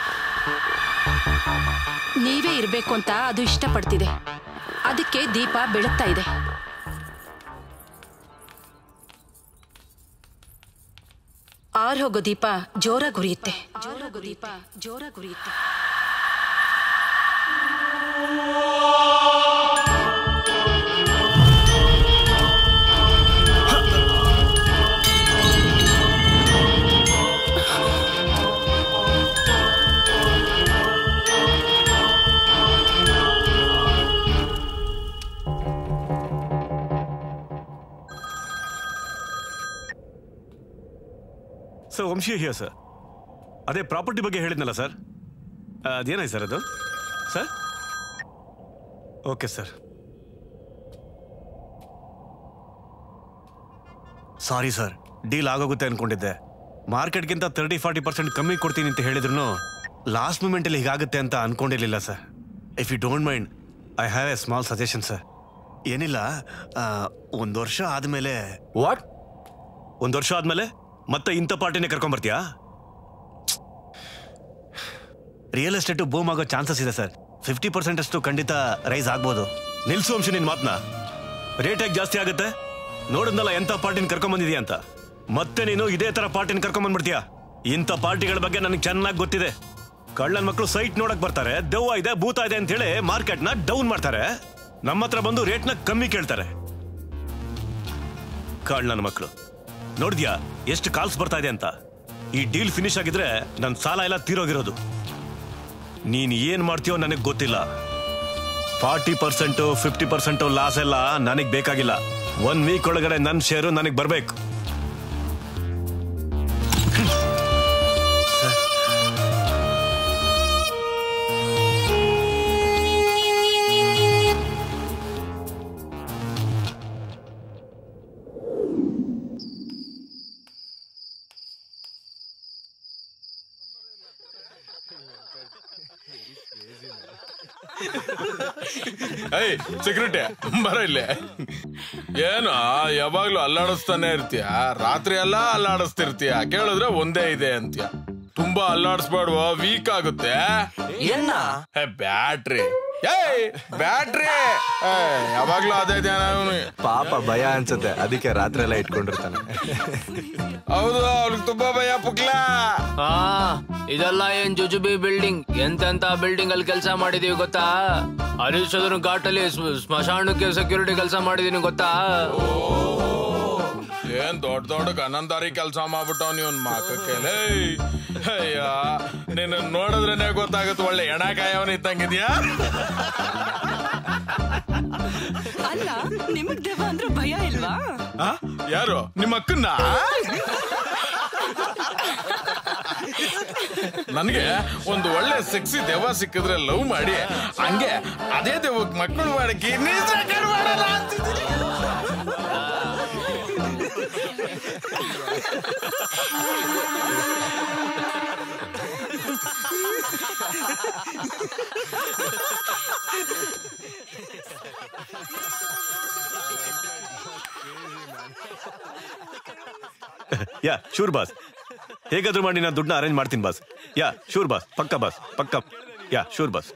ನೀವೇ ಇರ್ಬೇಕು ಅಂತ ಅದು ಇಷ್ಟಪಡ್ತಿದೆ ಅದಕ್ಕೆ ದೀಪ ಬೆಳಗ್ತಾ ಇದೆ ಆರ್ ಹೋಗೋ ದೀಪ ಜೋರಾಗಿ ಉರಿಯುತ್ತೆ ಜೋರಾಗಿ ದೀಪ ಜೋರಾಗಿ ಉರಿಯುತ್ತೆ ಸರ್ ವಂಶೀಯ ಹಿಯ ಸರ್ ಅದೇ ಪ್ರಾಪರ್ಟಿ ಬಗ್ಗೆ ಹೇಳಿದ್ನಲ್ಲ ಸರ್ ಅದೇನಾಯ್ತು ಸರ್ ಅದು sir okay sir sorry sir deal ಆಗೋಗುತ್ತೆ ಅನ್ಕೊಂಡಿದ್ದೆ ಮಾರ್ಕೆಟ್ಗಿಂತ ತರ್ಟಿ ಫಾರ್ಟಿ ಪರ್ಸೆಂಟ್ ಕಮ್ಮಿ ಕೊಡ್ತೀನಿ ಅಂತ ಹೇಳಿದ್ರು ಲಾಸ್ಟ್ ಮೂಮೆಂಟಲ್ಲಿ ಹೀಗಾಗುತ್ತೆ ಅಂತ ಅನ್ಕೊಂಡಿರ್ಲಿಲ್ಲ sir if you don't mind I have a small suggestion sir ಏನಿಲ್ಲ ಒಂದು ವರ್ಷ ಆದಮೇಲೆ ವಾಟ್ ಒಂದು ವರ್ಷ ಆದಮೇಲೆ ಮತ್ತೆ ಇಂಥ ಪಾರ್ಟಿನೇ ಕರ್ಕೊಂಬರ್ತೀಯಾ ರಿಯಲ್ ಎಸ್ಟೇಟು ಬೂಮ್ ಆಗೋ ಚಾನ್ಸಸ್ ಇದೆ ಸರ್ ಫಿಫ್ಟಿ ಪರ್ಸೆಂಟ್ ಅಷ್ಟು ಖಂಡಿತ ರೈಸ್ ಆಗ್ಬೋದು ನಿಲ್ಸು ಅಂಶ ನಿನ್ ಮಾತನ್ನ ರೇಟ್ ಯಾಕೆ ಜಾಸ್ತಿ ಆಗುತ್ತೆ ನೋಡಿದ್ನಲ್ಲ ಎಂಥ ಪಾರ್ಟಿನ ಕರ್ಕೊಂಬಂದಿದ್ಯಾ ಅಂತ ಮತ್ತೆ ನೀನು ಇದೇ ತರ ಪಾರ್ಟಿನ ಕರ್ಕೊಂಬಂದ್ಬಿಡ್ತೀಯಾ ಇಂಥ ಪಾರ್ಟಿಗಳ ಬಗ್ಗೆ ನನಗೆ ಚೆನ್ನಾಗಿ ಗೊತ್ತಿದೆ ಕಳ್ಳನ ಮಕ್ಕಳು ಸೈಟ್ ನೋಡಕ್ ಬರ್ತಾರೆ ದೆವ್ವ ಇದೆ ಭೂತ ಇದೆ ಅಂತ ಹೇಳಿ ಮಾರ್ಕೆಟ್ನ ಡೌನ್ ಮಾಡ್ತಾರೆ ನಮ್ಮ ಹತ್ರ ಬಂದು ರೇಟ್ನ ಕಮ್ಮಿ ಕೇಳ್ತಾರೆ ಕಳ್ಳನ ಮಕ್ಕಳು ನೋಡಿದ್ಯಾ ಎಷ್ಟು ಕಾಲ್ಸ್ ಬರ್ತಾ ಇದೆ ಅಂತ ಈ ಡೀಲ್ ಫಿನಿಶ್ ಆಗಿದ್ರೆ ನನ್ನ ಸಾಲ ಎಲ್ಲ ತೀರೋಗಿರೋದು ನೀನ್ ಏನ್ ಮಾಡ್ತೀಯೋ ನನಗೆ ಗೊತ್ತಿಲ್ಲ forty percent fifty percent loss ಎಲ್ಲ ನನಗೆ ಬೇಕಾಗಿಲ್ಲ ಒನ್ ವೀಕ್ ಒಳಗಡೆ ನನ್ನ ಶೇರು ನನಗೆ ಬರ್ಬೇಕು ಏಯ್ ಸೆಕ್ಯೂರಿಟಿ ಬರ ಇಲ್ಲಿ ಏನು ಯಾವಾಗ್ಲೂ ಅಲ್ಲಾಡಿಸ್ತಾನೆ ಇರ್ತೀಯ ರಾತ್ರಿ ಎಲ್ಲ ಅಲ್ಲಾಡಿಸ್ತಿರ್ತೀಯ ಕೇಳಿದ್ರೆ ಒಂದೇ ಇದೆ ಅಂತೀಯ ತುಂಬಾ ಅಲ್ಲಾಡಿಸ್ಬೇಡುವ ವೀಕ್ ಆಗುತ್ತೆ ಏನ್ನ ಬ್ಯಾಟ್ರಿ ಏಯ್ ಬ್ಯಾಟ್ರಿ ಯಾವಾಗ್ಲೂ ಅದೇ ಧ್ಯಾನ ಅವ್ನು. ಪಾಪ ಭಯ ಅನ್ಸುತ್ತೆ ಅದಕ್ಕೆ ರಾತ್ರಿ ಎಲ್ಲ ಇಟ್ಕೊಂಡಿರ್ತಾನೆ ಹೌದು ಅವ್ನಿಗೆ ತುಂಬಾ ಭಯ ಪುಕ್ಲಾ ಹಾ ಇದೆಲ್ಲ ಏನ್ ಜುಜುಬಿ ಬಿಲ್ಡಿಂಗ್ ಎಂತೆಂತ ಬಿಲ್ಡಿಂಗ್ ಅಲ್ಲಿ ಕೆಲಸ ಮಾಡಿದೀವಿ ಗೊತ್ತಾ ಹರಿಶ್ಚಂದ್ರ ಘಾಟ್ ಅಲ್ಲಿ ಸ್ಮ- ಸ್ಮಶಾನಕ್ಕೆ ಸೆಕ್ಯೂರಿಟಿ ಕೆಲಸ ಮಾಡಿದೀನಿ ಗೊತ್ತಾ ಇಲ್ಲೇನ್ ದೊಡ್ಡ ದೊಡ್ಡ ಗನಂದಾರಿ ಕೆಲಸ ಮಾಡ್ಬಿಟ್ಟವ್ ನೀವ್ ಮಾಕಕ್ಕೆ ಅಯ್ಯ ನಿನ್ನ ನೋಡಿದ್ರೇನೆ ಗೊತ್ತಾಗುತ್ತೆ ಒಳ್ಳೆ ಎಣಕಾಯವನ್ ಇದ್ದಂಗಿದ್ಯಾ ಅಲ್ಲ ನಿಮಗ್ ದೆವ್ವ ಅಂದ್ರೆ ಭಯ ಇಲ್ವಾ ಆ? ಯಾರು ನಿಮ್ಮ ಅಕ್ಕನ್ನ ನನಗೆ ಒಂದು ಒಳ್ಳೆ ಸೆಕ್ಸಿ ದೆವ್ವ ಸಿಕ್ಕಿದ್ರೆ ಲವ್ ಮಾಡಿ ಹಂಗೆ ಅದೇ ದೆವ್ವಕ್ಕೆ ಮಕ್ಕಳು ಮಾಡಕ್ಕೆ ಮಾಡಲ್ಲ ಅಂತಿದ್ದೀನಿ ಯಾ ಶೂರ್ ಬಾಸ್ ಹೇಗಾದ್ರೂ ಮಾಡಿ ನಾನು ದುಡ್ಡನ್ನ ಅರೇಂಜ್ ಮಾಡ್ತೀನಿ ಬಾಸ್ ಯಾ ಶೂರ್ ಬಾಸ್ ಪಕ್ಕ ಬಾಸ್ ಪಕ್ಕ yeah sure boss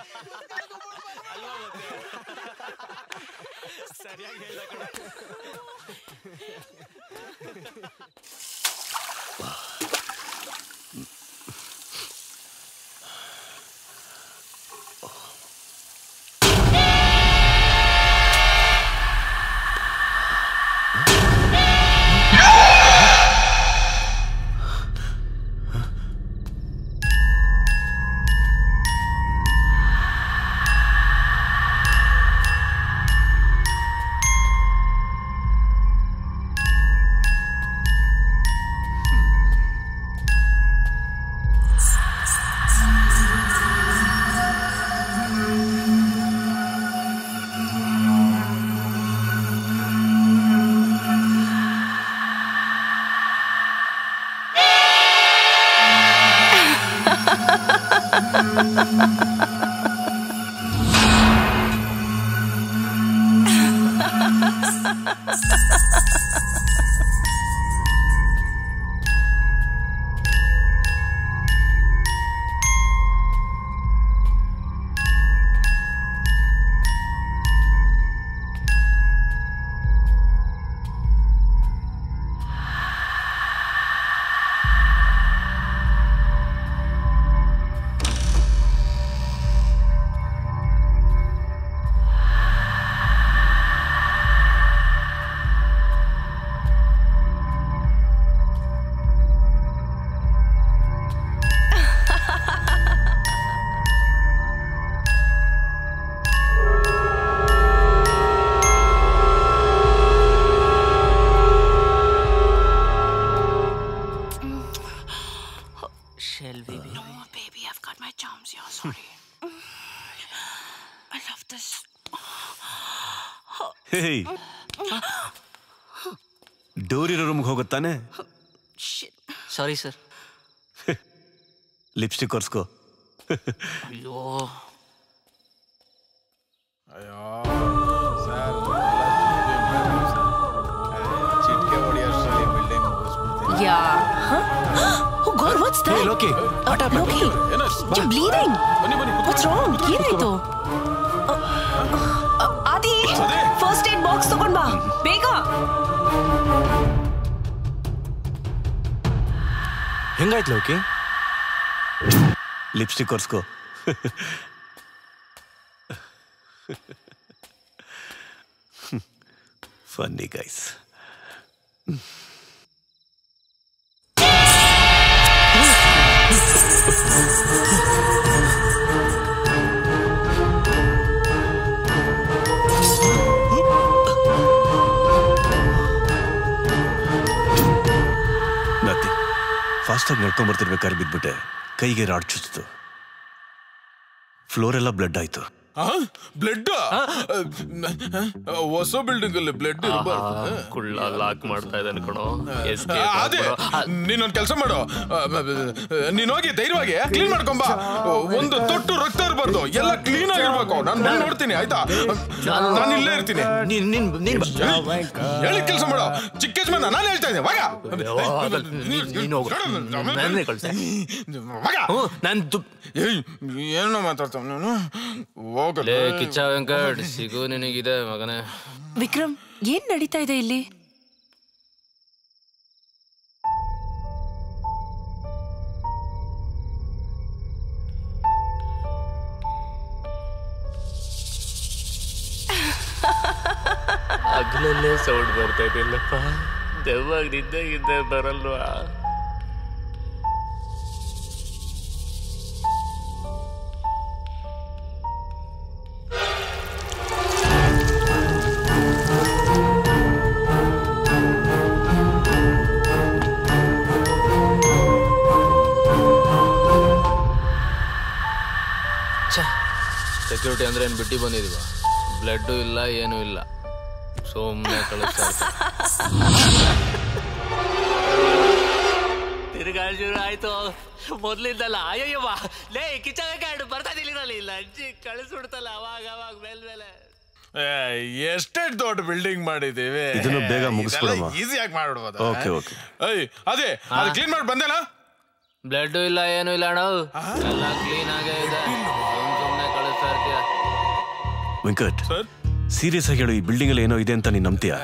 Shall we be? No, baby, I've got my charms. You're sorry. I love this. Hey door ಇರೋ ರೂಮ್ಗೆ ಹೋಗುತ್ತಾನೆ ಸಾರಿ ಸರ್ ಲಿಪ್ಸ್ಟಿಕ್ ಒರ್ಸ್ಕೋ ಅಯ್ಯೋ ಅಯ್ಯೋ ಸರ್ ಚಿಟ್ಕೆ ಹೊಡಿಯೋಷ್ಟರಲ್ಲಿ ಬಿಲ್ಡಿಂಗ್ ಮುಗಿಸ್ಬಿಡ್ತೀನಿ yeah oh god what's hey that Loki Loki you bleeding what's wrong ಏನಾಯ್ತು ಅ, ಅ, ಆದಿ ಫಸ್ಟ್ ಏಡ್ ಬಾಕ್ಸ್ ತಗೊಂಡ್ ಬಾ ಬೇಗ ಹೆಂಗಾಯ್ತು ಲೋಕಿ ಲಿಪ್ಸ್ಟಿಕ್ ಒರ್ಸ್ಕೋ ಫನ್ನಿ ಗೈಸ್ ನಥಿಂಗ್ ಫಾಸ್ಟಾಗಿ ನಡ್ಕೊಂಡ್ ಬರ್ತಿರ್ಬೇಕಾದ್ರೆ ಬಿದ್ಬಿಟ್ಟೆ ಕೈಗೆ ರಾಡ್ ಚುಚ್ತು ಫ್ಲೋರ್ ಎಲ್ಲ ಬ್ಲಡ್ ಆಯ್ತು ಬ್ಲಡ್ ಹೊಸ ಬಿಲ್ಡಿಂಗ್ ಅಲ್ಲಿ ಬ್ಲಡ್ ಇರಬಾರ್ದು ಕುಳ್ಳ ಲಾಕ್ ಮಾಡ್ತಾ ಇದ್ದಾನೆ ಕಣೋ ಅದೇ ನೀನೊಂದ್ ಕೆಲಸ ಮಾಡು ನೀನ್ ಹೋಗಿ ಧೈರ್ಯವಾಗಿ ಕ್ಲೀನ್ ಮಾಡ್ಕೊಂಬ ಒಂದು ತೊಟ್ಟು ರಕ್ತ ಇರಬಾರ್ದು ಎಲ್ಲ ಕ್ಲೀನ್ ಆಗಿರ್ಬೇಕು ನಾನು ಬಂದು ನೋಡ್ತೀನಿ ಆಯ್ತಾ ನಾನು ಇಲ್ಲೇ ಇರ್ತೀನಿ ಹೇಳಿ ಕೆಲಸ ಮಾಡು ಚಿಕ್ಕ ಯಜಮಾನ ನಾನು ಹೇಳ್ತಾ ಇದ್ದೀನಿ ವಾಗ ನಾನು ಏನೋ ಮಾತಾಡ್ತಾವ ನಾನು ಹೋಗಲೇ ಲೇ ಕಿಚ್ಚ ವೆಂಕಟ್ ಸಿಗು ನಿನಗಿದೆ ಮಗನೇ ವಿಕ್ರಮ್ ಏನ್ ನಡೀತಾ ಇದೆ ಇಲ್ಲಿ ಅಗ್ಲಲ್ಲೇ ಸೌಂಡ್ ಬರ್ತಾ ಇದೆಯಲ್ಲಪ್ಪ ದೆವ್ವಾಗ ನಿದ್ದಾಗಿದ್ದೆ ಬರಲ್ವಾ ಸೆಕ್ಯೂರಿಟಿ ಅಂದ್ರೆ ಏನು ಬಿಟ್ಟು ಬಂದಿದೀವ ಬ್ಲಡ್ಡು ಇಲ್ಲ ಏನೂ ಇಲ್ಲ ಸುಮ್ಮನೆ ಕಳಿಸ್ತಾ ತಿರುಗಾಳ ಶುರು ಆಯ್ತು ಮೊದ್ಲಿಂದಲ್ಲ ಅಯ್ಯವ್ವ ಲೇ ಕಿಚನ್ ಕಾರ್ಡ್ ಬರ್ತಾ ಇಲ್ಲಿರಲಿ ಲಂಚಿ ಕಳಿಸ್ಬಿಡ್ತಲ್ಲ ಅವಾಗ ಅವಾಗ ಮೇಲ್ ಮೇಲೆ ಎಷ್ಟೆಷ್ಟು ದೊಡ್ಡ ಬಿಲ್ಡಿಂಗ್ ಮಾಡಿದೀವಿ ಇದನ್ನು ಬೇಗ ಮುಗಿಸ್ಬಿಡಮ್ಮ. ಈಸಿಯಾಗಿ ಮಾಡ್ಬಿಡ್ಬೋದು ಓಕೆ ಓಕೆ ಏಯ್ ಅದೇ ಅದು ಕ್ಲೀನ್ ಮಾಡಿ ಬಂದೇನ ಬ್ಲಡ್ ಇಲ್ಲ ಏನು ಇಲ್ಲ ಅಣ್ಣ ಎಲ್ಲ ಕ್ಲೀನ್ ಆಗೇ ಇದೆ ಸುಮ್ಮನೆ ಕಳಿಸ್ತಾ ಇರ್ತೀಯ ವೆಂಕಟ್ ಸೀರಿಯಸ್ ಆಗಿ ಹೇಳು ಈ ಬಿಲ್ಡಿಂಗ್ ಅಲ್ಲಿ ಏನೋ ಇದೆ ಅಂತ ನೀನ್ ನಂಬ್ತೀಯಾ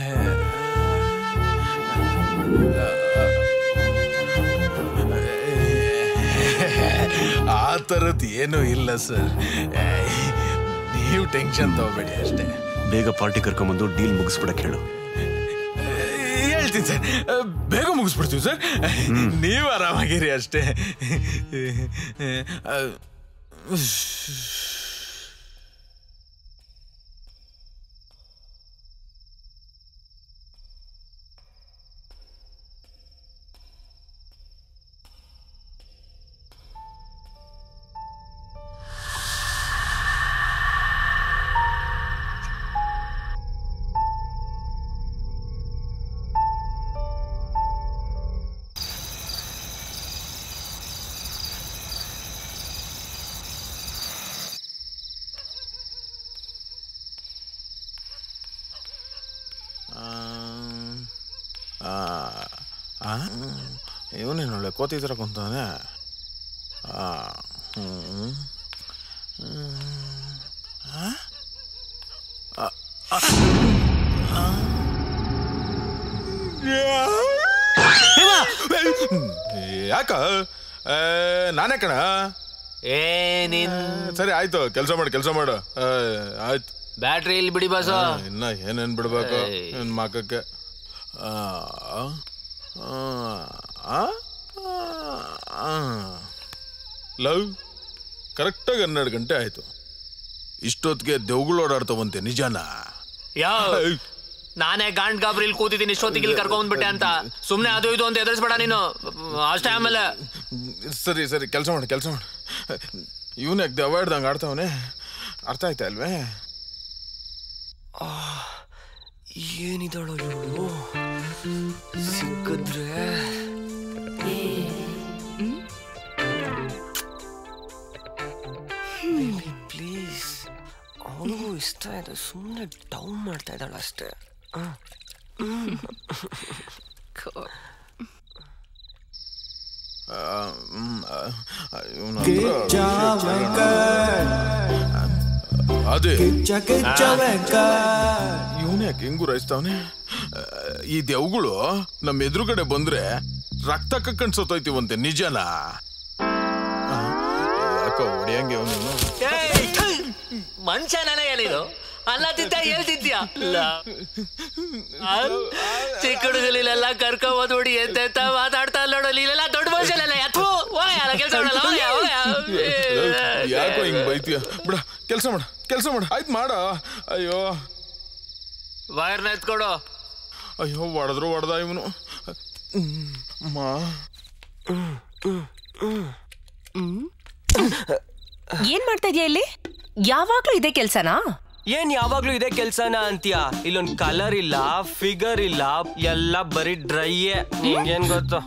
ಆ ಥರದ್ದು ಏನೂ ಇಲ್ಲ ಸರ್ ನೀವು ಟೆನ್ಷನ್ ತಗೋಬೇಡಿ ಅಷ್ಟೇ ಬೇಗ ಪಾರ್ಟಿ ಕರ್ಕೊಂಬಂದು ಡೀಲ್ ಮುಗಿಸ್ಬಿಡಕ್ ಹೇಳು ಹೇಳ್ತೀನಿ ಸರ್ ಬೇಗ ಮುಗಿಸ್ಬಿಡ್ತೀವಿ ಸರ್ ನೀವು ಆರಾಮಾಗಿರಿ ಅಷ್ಟೇ ಇವನೇನು ಒಳ್ಳೆ ಕೋತಿ ಥರ ಕುಂತಾನೆ ಆ, ಹ್ಮ್. ಹ್ಮ್. ಆ? ಆ, ಆ. ಆ. ಯಾಕ ಏ, ನಾನೇ ಕಣ ಏ ನಿನ್ ಸರಿ ಆಯ್ತು ಕೆಲಸ ಮಾಡು ಕೆಲಸ ಮಾಡು ಏ, ಆಯ್ತು ಬ್ಯಾಟ್ರಿ ಇಲ್ಲಿ ಬಿಡಿ ಬಾಸು ಆ, ಇನ್ನ ಏನೇನ್ ಬಿಡ್ಬೇಕು ಏಯ್. ನಿನ್ ಮಕಕ್ಕೆ ಆ, ಆ, ಆ, ಆ. ಲವ್ ಕರೆಕ್ಟಾಗಿ ಹನ್ನೆರಡು ಗಂಟೆ ಆಯ್ತು ಇಷ್ಟೊತ್ತಿಗೆ ದೆವ್ಗಳು ಓಡಾಡ್ತಾವಂತೆ ನಿಜಾನ ಯಾವ ನಾನೇ ಗಾಂಡ್ ಗಾಬ್ರಿಲ್ ಕೂತಿದ್ದೀನಿ ಇಷ್ಟೊತ್ತಿಗೆ ಇಲ್ಲಿ ಕರ್ಕೊಂಡ್ಬಿಟ್ಟೆ ಅಂತ ಸುಮ್ನೆ ಅದು ಇದು ಅಂತ ಎದುರಿಸ್ಬೇಡ ನೀನು ಅಷ್ಟೇ ಆಮೇಲೆ ಸರಿ ಸರಿ ಕೆಲಸ ಮಾಡು ಕೆಲಸ ಮಾಡು ಇವನ್ ಯಾಕೆ ದೆವ್ವ ಹಿಡ್ದಂಗೆ ಆಡ್ತಾವನೆ ಅರ್ಥ ಆಯ್ತಾ ಅಲ್ವೇ ಏನಿದಾಳೋ ಇವಳು ಸಿಕ್ಕಿದ್ರೆ ಪ್ಲೀಸ್ ಅವಳಿಗೂ ಇಷ್ಟ ಇದೆ ಸುಮ್ಮನೆ ಡೌನ್ ಮಾಡ್ತಾ ಇದ್ದಾಳ ಅಷ್ಟೇ ಆ. ಅದೇ ಇವನ್ ಯಾಕೆ ಹೆಂಗು ರೈಸ್ತಾವನೆ ಈ ದೆವ್ಗಳು ನಮ್ಮ ಎದುರುಗಡೆ ಬಂದ್ರೆ ರಕ್ತ ಕಕ್ಕಂಡ್ ಸತ್ತೋಯ್ತಿವಂತೆ ನಿಜನಾ ಆ, ಯಾಕೋ ಹೊಡಿಯಂಗೆ ಅವನು ಮನುಷ್ಯನೇ ಏನಿದು ಅಲ್ಲ ತಿಂತ ಹೇಳ್ತಿದ್ಯ ಚಿಕ್ಕ ಹುಡುಗಲಿಲ್ಲ ಕರ್ಕೊ ನೋಡಿ ಎಂತೆಂತ ಮಾತಾಡ್ತಾ ಇಲ್ಲ ನೋಡು ಇಲ್ಲೆಲ್ಲ ದೊಡ್ಡ ಮನುಷ್ಯನಲ್ಲ ಎತ್ತು ಹೋಗಲ್ಲ ಕೆಲಸ ಮಾಡಲ್ಲ ಹೋಗಯ್ಯ, ಹೋಗಯ್ಯ. ಯಾಕೋ ಹಿಂಗ್ ಬೈತೀಯ ಬಿಡ ಕೆಲಸ ಮಾಡ ಕೆಲಸ ಮಾಡ ಆಯ್ತು ಮಾಡ ಅಯ್ಯೋ ವೈರ್ನ ಎತ್ಕೊಡು ಅಯ್ಯೋ ಹೊಡೆದ್ರು ಹೊಡೆದ ಇವನು ಮಾ ಏನ್ ಮಾಡ್ತಾ ಇದೀಯ ಇಲ್ಲಿ ಯಾವಾಗ್ಲೂ ಇದೇ ಕೆಲ್ಸನಾ ಏನ್ ಯಾವಾಗ್ಲೂ ಇದೇ ಕೆಲ್ಸನ ಅಂತೀಯ ಇಲ್ಲೊಂದ್ ಕಲರ್ ಇಲ್ಲ ಫಿಗರ್ ಇಲ್ಲ ಎಲ್ಲ ಬರೀ ಡ್ರೈಯೇ ನಿಂಗೇನ್ ಗೊತ್ತು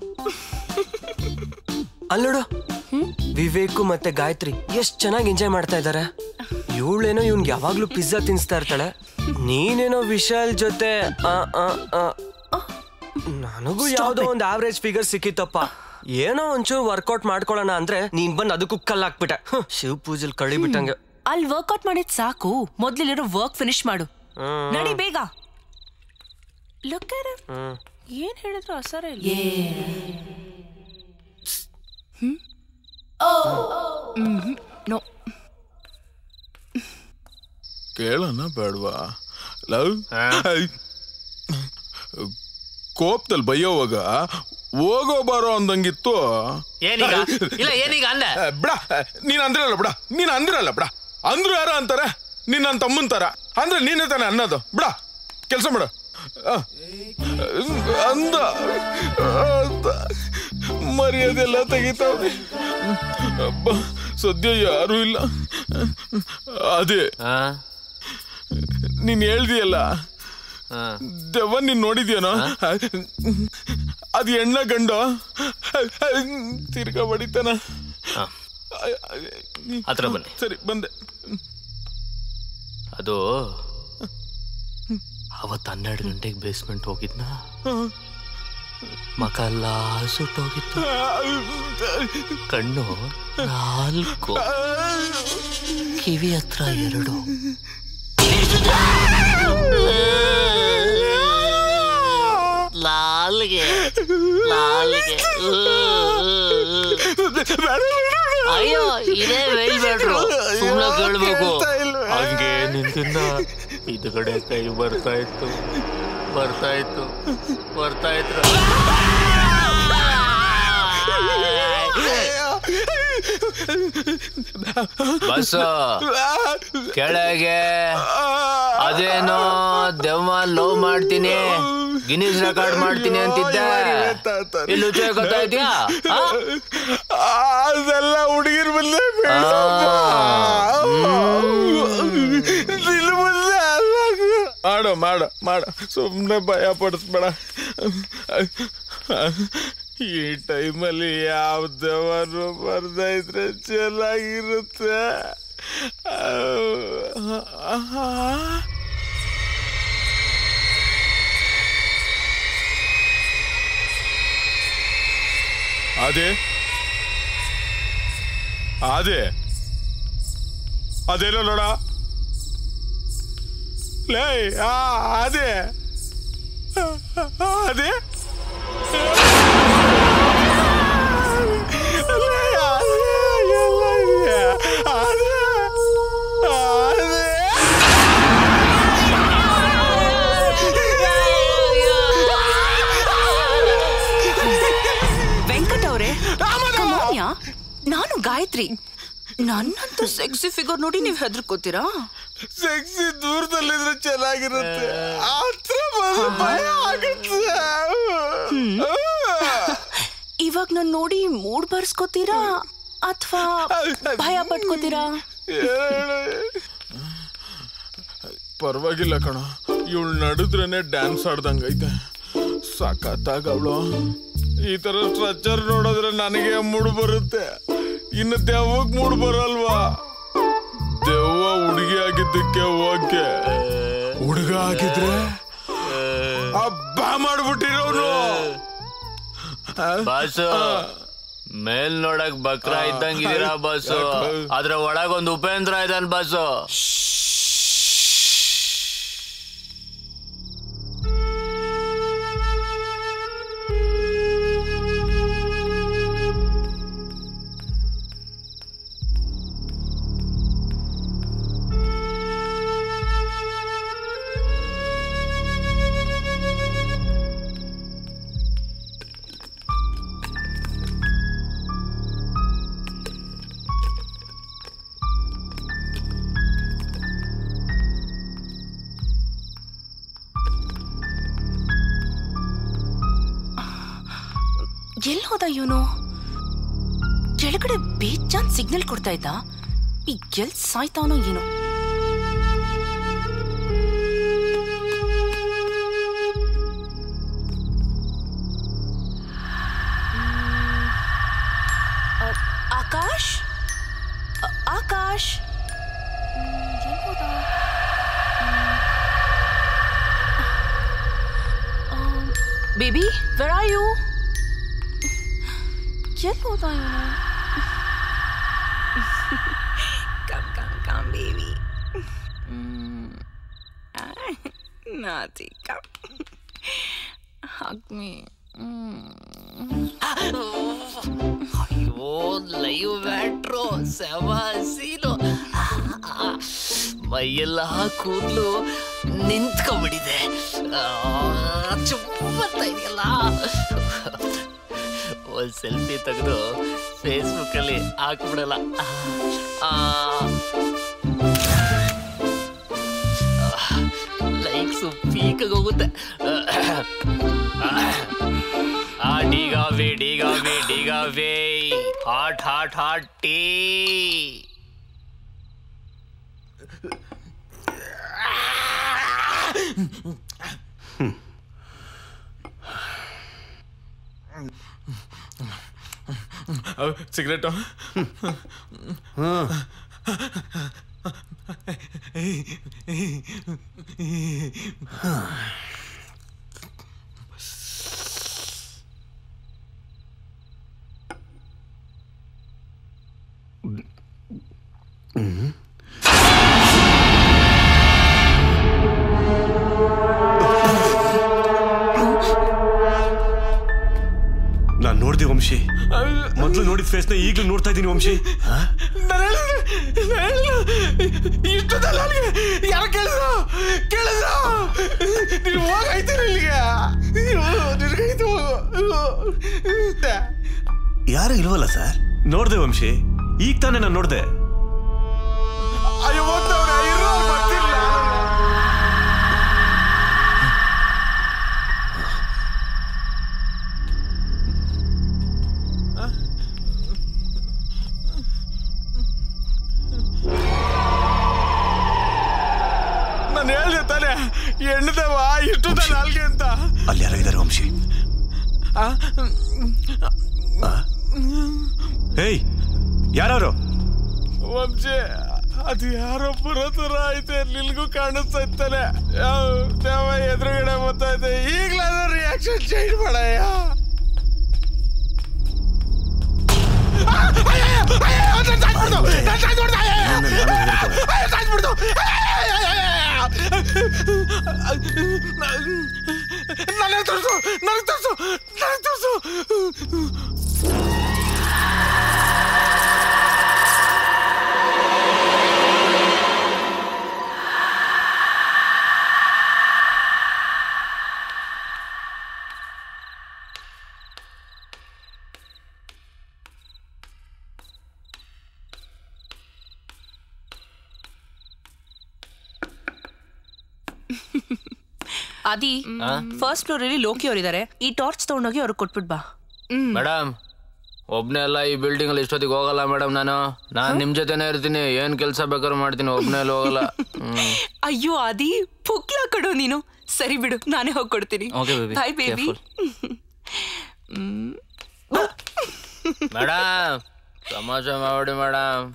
ಅಲ್ಲೋಡು ವಿವೇಕು ಮತ್ತೆ ಗಾಯತ್ರಿ ಎಷ್ಟ್ ಚೆನ್ನಾಗಿ ಎಂಜಾಯ್ ಮಾಡ್ತಾ ಇದಾರೆ ಇವಳೇನೋ ಇವ್ನ್ಗೆ ಯಾವಾಗ್ಲೂ ಪಿಜ್ಜಾ ತಿನ್ಸ್ತಾ ಇರ್ತಾಳೆ ನೀನೇನೋ ವಿಶಾಲ್ ಜೊತೆ ಆ, ಆ, ಆ. ನನಗೂ ಯಾವ್ದೋ ಒಂದ್ ಆವ್ರೇಜ್ ಫಿಗರ್ ಸಿಕ್ಕಿತ್ತಪ್ಪ ಏನೋ ಒಂಚೂರು ವರ್ಕೌಟ್ ಮಾಡ್ಕೊಳ್ಳೋಣ ಅಂದ್ರೆ ನೀನ್ ಬಂದ್ ಅದಕ್ಕೂ ಕಲ್ಲಾಕ್ಬಿಟ್ಟೆ ಹ್ಮ್, ಶಿವ್ ಪೂಜಲ್ ಕಳಿಬಿಟ್ಟಂಗೆ ಅಲ್ಲಿ ವರ್ಕೌಟ್ ಮಾಡಿದ್ ಸಾಕು ಮೊದ್ಲಿರೋ ವರ್ಕ್ ಫಿನಿಶ್ ಮಾಡು ಹ್ಮ್. ನಡಿ ಬೇಗ ಲುಕ್ ಹ್ಮ್ ಏನ್ ಹೇಳಿದ್ರು ಅಸರ ಇಲ್ಲ ನೋ ಕೇಳೋಣ ಬೇಡವಾ ಲವ್ ಕೋಪದಲ್ಲಿ ಬೈಯೋವಾಗ ಹೋಗೋ ಬಾರೋ ಅಂದಂಗಿತ್ತು ಏನೀಗ ಇಲ್ಲ ಏನೀಗ ಅಂದೆ ಏ, ಬಿಡ ನೀನ್ ಅಂದ್ರಲ್ಲ ಬಿಡ ನೀನ್ ಅಂದ್ರಲ್ಲ ಬಿಡ ಅಂದ್ರು ಯಾರ ಅಂತಾರೆ ನೀನ್ ನನ್ನ ತಮ್ಮನ್ ತರ ಅಂದ್ರೆ ನೀನೇ ತಾನೆ ಅನ್ನೋದು ಬಿಡ ಕೆಲಸ ಮಾಡು ಆ, ಅಂದ ಅಂದ. ಮರ್ಯಾದೆಲ್ಲ ತೆಗಿತಾವ್ರೆ ಅಬ್ಬ ಸದ್ಯ ಯಾರು ಇಲ್ಲ ಅದೇ ನೀನ್ ಹೇಳ್ದಿಯಲ್ಲ ದೆವ್ವ ನೀನ್ ನೋಡಿದ್ಯಾನೋ ಅದು ಎಣ್ಣ ಗಂಡು ತಿರ್ಗಾ ಬಡಿತಾನ ಹತ್ರ ಬನ್ನಿ ಸರಿ ಬಂದೆ ಅದು ಅವತ್ತು ಹನ್ನೆರಡು ಗಂಟೆಗೆ ಬೇಸ್ಮೆಂಟ್ ಹೋಗಿದ್ನ ಮಕ ಎಲ್ಲ ಸುಟ್ಟೋಗಿತ್ತು ಕಣ್ಣು ನಾಲ್ಕು ಕಿವಿ ಹತ್ರ ಎರಡು ನಾಲ್ಗೆ ನಾಲ್ಗೆ ಅಯ್ಯೋ ಇದೇ ಬೇಡ್ರು ಸುಮ್ಮನೆ ಕೇಳ್ಬೇಕು ಹಂಗೆ ನಿಂತಿಂದ ಇದು ಕಡೆ ಕೈ ಬರ್ತಾ ಇತ್ತು ಬರ್ತಾ ಇತ್ತು ಬರ್ತಾ ಇತ್ತು ಬಸ್ಸು ಕೆಳಗೆ ಅದೇನೋ ದೆವ್ವ ಲವ್ ಮಾಡ್ತೀನಿ ಗಿನೀಸ್ ರೆಕಾರ್ಡ್ ಮಾಡ್ತೀನಿ ಅಂತಿದ್ದೆ ಇಲ್ಲಿ ಉಚ್ಚ ಗೊತ್ತಾಯ್ತ್ಯಾ ಆ? ಅದೆಲ್ಲ ಹುಡುಗಿರ್ ಬಂದೆ ಮಾಡು ಮಾಡು ಮಾಡು ಸುಮ್ಮನೆ ಭಯ ಪಡಿಸ್ಬೇಡ ಈ ಟೈಮಲ್ಲಿ ಯಾವ ದೇವರು ಬರ್ತಾ ಇದ್ರೆ ಚೆನ್ನಾಗಿರುತ್ತೆ ಅದೇ ಅದೇ ಅದೇನೋ ನೋಡ ಲೇ ಆ ಅದೇ ಅದೇ ಲೇ, ಅದೇ, ಎಲ್ಲ ಇದೆ. ಅದೇ, ಅದೇ. ವೆಂಕಟ್ ಅವರೇ ನಾನು ಗಾಯತ್ರಿ ನನ್ನಂತೂ ಸೆಕ್ಸಿ ಫಿಗರ್ ನೋಡಿ ನೀವು ಹೆದರ್ಕೋತೀರಾ ಸೆಕ್ಸಿ ದೂರದಲ್ಲಿದ್ರೆ ಚೆನ್ನಾಗಿರುತ್ತೆ ಹತ್ರ ಬಂದ್ರೆ ಭಯ ಆಗುತ್ತೆ ಇವಾಗ ನಾನು ನೋಡಿ ಮೂಡ್ ಬರ್ಸ್ಕೋತೀರಾ ಅಥವಾ ಭಯ ಪಟ್ಕೋತೀರಾ ಪರವಾಗಿಲ್ಲ ಕಣ ಇವಳು ನಡಿದ್ರೇನೆ ಡ್ಯಾನ್ಸ್ ಆಡ್ದಂಗೈತೆ ಸಖತ್ತಾಗ ಅವಳು ಈ ತರ ಸ್ಟ್ರಕ್ಚರ್ ನೋಡಿದ್ರೆ ನನಗೆ ಮೂಡ್ ಬರುತ್ತೆ ಇನ್ನು ದೆವ್ವಕ್ ಮೂಡ್ ಬರಲ್ವಾ ದೆವ್ವ ಹುಡುಗಿ ಆಗಿದ್ದಕ್ಕೆ ಓಕೆ ಹುಡುಗ ಆಗಿದ್ರೆ ಹಬ್ಬ ಮಾಡ್ಬಿಟ್ಟಿರೋನು ಬಸ್ಸು ಮೇಲ್ ನೋಡಕ್ ಬಕ್ರ ಇದ್ದಂಗಿದ್ದೀರಾ ಬಸ್ಸು ಅದ್ರ ಒಳಗೊಂದು ಉಪೇಂದ್ರ ಇದ್ದಾನ ಬಸ್ಸು ಎಲ್ಲಿ ಹೋದ ಇವನು ಕೆಳಗಡೆ ಬೇಜಾನ್ ಸಿಗ್ನಲ್ ಕೊಡ್ತಾ ಇದ್ದ ಈಗ ಎಲ್ ಸಾಯ್ತಾವನೋ ಏನೋ ಅ, ಆಕಾಶ್ ಅ, ಆಕಾಶ್ ಹ್ಮ್, ಎಲ್ ಹೋದ? ಹ್ಮ್. ಬೇಬಿ ವೆರ್ ಆರ್ ಯು ಎಲ್ಲಿ ಹೋದ ಇವನು ಕಮ್ ಕಮ್ ಕಮ್ ಬೇಬಿ ನಾತಿ ಕಮ್ ಹಗ್ ಮೀ ಅಯ್ಯೋ ಲೈವ್ ಬ್ಯಾಟ್ರು ಸೆವ ಸೀನು ಮೈಯೆಲ್ಲ ಕೂದಲು ನಿಂತ್ಕೊಂಡ್ಬಿಟ್ಟಿದೆ ಚುಮ್ಮತ್ತ ಇದೆಯಲ್ಲ ಒಂದ್ ಸೆಲ್ಫಿ ತೆಗೆದು ಫೇಸ್ಬುಕ್ ಅಲ್ಲಿ ಹಾಕ್ಬಿಡಲ್ಲ ಆ, ಲೈಕ್ಸ್ ಪೀಕಾಗಿ ಹೋಗುತ್ತೆ ಆ ಡಿಗಾವೆ ಡಿಗಾವೆ ಡಿಗಾವೆ hot hot hot tea cigarette ನಾನ್ ನೋಡ್ದೆ ವಂಶಿ ಮೊದ್ಲು ನೋಡಿದ ಫೇಸ್ನ ಈಗ್ಲೂ ನೋಡ್ತಾ ಇದ್ದೀನಿ ವಂಶಿ ಇಷ್ಟದಲ್ಲ ಯಾರು ಕೇಳಿದ್ರು ಕೇಳಿದ್ರು ನೀನು ಹೋಗೈತೀನಿ ಇಲ್ಲಿಗೆ ನಿನಗೈತು ಯಾರು ಇಲ್ವಲ್ಲ ಸರ್ ನೋಡ್ದೆ ವಂಶಿ ಈಗ ತಾನೇ ನಾನು ನೋಡ್ದೆ ಅಯ್ಯೋ ಹೋಗ್ತವ್ರೆ ಇರೋ ಬರ್ತಿಲ್ಲ ನಾನು ಹೇಳ್ದೆ ತಾನೆ ಹೆಣ್ಣದವ ಇಷ್ಟುದ ನಾಲ್ಗೆ ಅಂತ ಅಲ್ಲಿ ಯಾರೋ ಇದಾರೆ ವಂಶಿ ಆ? ಏಯ್ ಯಾರು ವಂಶಿ ಅದು ಯಾರೋ ಬರೋ ಥರ ಐತೆ ನಿಲ್ಗೂ ಕಾಣಿಸ್ತಾ ಇತ್ತಾನೆ ದೇವ ಎದುರುಗಡೆ ಬರ್ತಾ ಈಗಲಾದ್ರೂ ರಿಯಾಕ್ಷನ್ ಚೇಂಜ್ ಮಾಡಯ್ಯ ನನಗೆ ತೋರಿಸು ನನಗೆ ತೋರಿಸು ನನಗೆ ತೋರಿಸು ಆದಿ ಫಸ್ಟ್ ಫ್ಲೋರ್ ಅಲ್ಲಿ ಲೋಕಿ ಅವರಿದ್ದಾರೆ ಈ ಟಾರ್ಚ್ ತಗೊಂಡೋಗಿ ಅವ್ರಿಗೆ ಕೊಟ್ಬಿಟ್ ಬಾ ಮೇಡಮ್ ಒಬ್ನೇ ಅಲ್ಲ ಈ ಬಿಲ್ಡಿಂಗ್ ಅಲ್ಲಿ ಇಷ್ಟೊತ್ತಿಗೆ ಹೋಗಲ್ಲ ಮೇಡಮ್ ನಾನು ನಾನ್ ನಿಮ್ ಜೊತೆನೇ ಇರ್ತೀನಿ ಏನ್ ಕೆಲಸ ಬೇಕಾದ್ರೂ ಮಾಡ್ತೀನಿ ಒಬ್ನೇ ಅಲ್ಲಿ ಹೋಗಲ್ಲ ಹ್ಮ್. ಅಯ್ಯೋ ಆದಿ ಪುಕ್ಲ ಕಡು ನೀನು ಸರಿ ಬಿಡು ನಾನೇ ಹೋಗಿ ಕೊಡ್ತೀನಿ Okay, baby. Bye baby madam ತಮಾಷೆ ಮಾಡಿ ಮೇಡಮ್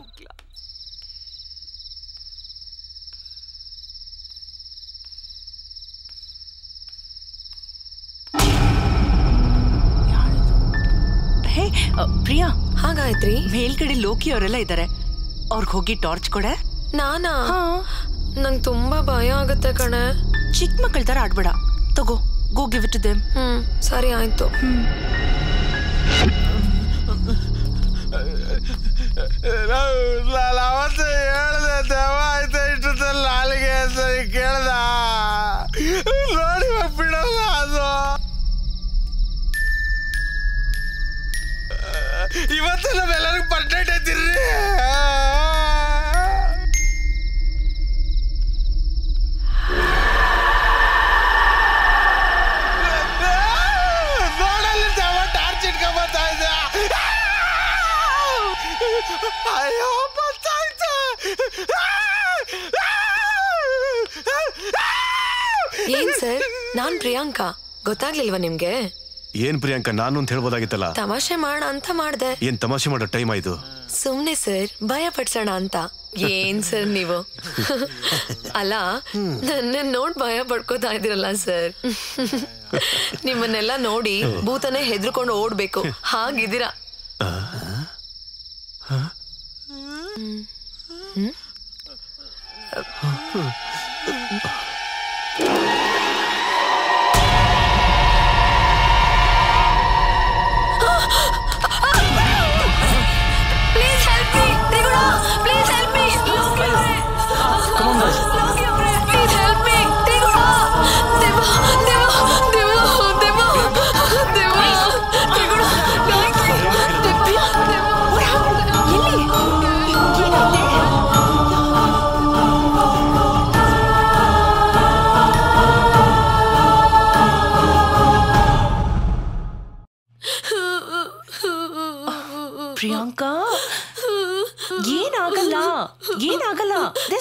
ಹೇ ಅ, ಪ್ರಿಯಾ ಹಾಗಾಯ್ತ್ರಿ ಮೇಲ್ಗಡೆ ಲೋಕಿ ಅವರೆಲ್ಲ ಇದ್ದಾರೆ ಅವ್ರಿಗೆ ಹೋಗಿ ಟಾರ್ಚ್ ಕೊಡೆ ನಾನಾ ನಂಗ್ ತುಂಬಾ ಭಯ ಆಗತ್ತೆ ಕಣೆ ಚಿಕ್ಕ ಮಕ್ಕಳ ತರ ಆಡ್ಬೇಡ ತಗೋ ಗೋ ಗಿವ್ ಇಟ್ ದೆಮ್ ಹ್ಮ್ ಸರಿ ಆಯ್ತು ನಾನು ಅವತ್ತು ಹೇಳ್ದೆ ದೇವ ಆಯ್ತು ಇಷ್ಟದಲ್ಲಿ ನಾಲಿಗೆ ಅಂತ ಕೇಳ್ದ ನೋಡಿ ಇವಾಗ್ ಬಿಡಲ್ಲ ಅದು ಇವತ್ತು ನಾವೆಲ್ಲರಿಗೂ ಪರ್ಸೆಂಟ್ ಐತಿರ್ರಿ ನೋಡಲ್ಲಿ ದೇವ ಟಾರ್ಚ್ ಇಟ್ಕೊಂಡ್ ಬರ್ತಾ ಇದ್ದ ಅಯ್ಯೋ ಬರ್ತಾಯ್ತು ಏನ್ ಸರ್ ನಾನ್ ಪ್ರಿಯಾಂಕಾ ಗೊತ್ತಾಗ್ಲಿಲ್ವಾ ನಿಮ್ಗೆ ಏನ್ ಪ್ರಿಯಾಂಕ ನಾನು ಅಂತ ಹೇಳ್ಬೋದಾಗಿತ್ತಲ್ಲ ತಮಾಷೆ ಮಾಡೋಣ ಅಂತ ಮಾಡ್ದೆ ಏನ್ ತಮಾಷೆ ಮಾಡೋ ಟೈಮ್ ಆಯ್ತು ಸುಮ್ನೆ ಸರ್ ಭಯ ಪಡ್ಸೋಣ ಅಂತ ಏನ್ ಸರ್ ನೀವು ಅಲ್ಲ ನನ್ನ ನೋಡ್ ಭಯ ಪಡ್ಕೋತಾ ಇದಿರಲ್ಲ ಸರ್ ನಿಮ್ಮನ್ನೆಲ್ಲ ನೋಡಿ ಭೂತನೇ ಹೆದ್ರುಕೊಂಡು ಓಡ್ಬೇಕು ಹಾಗಿದ್ದೀರಾ Please help me! Triguna! Please help me!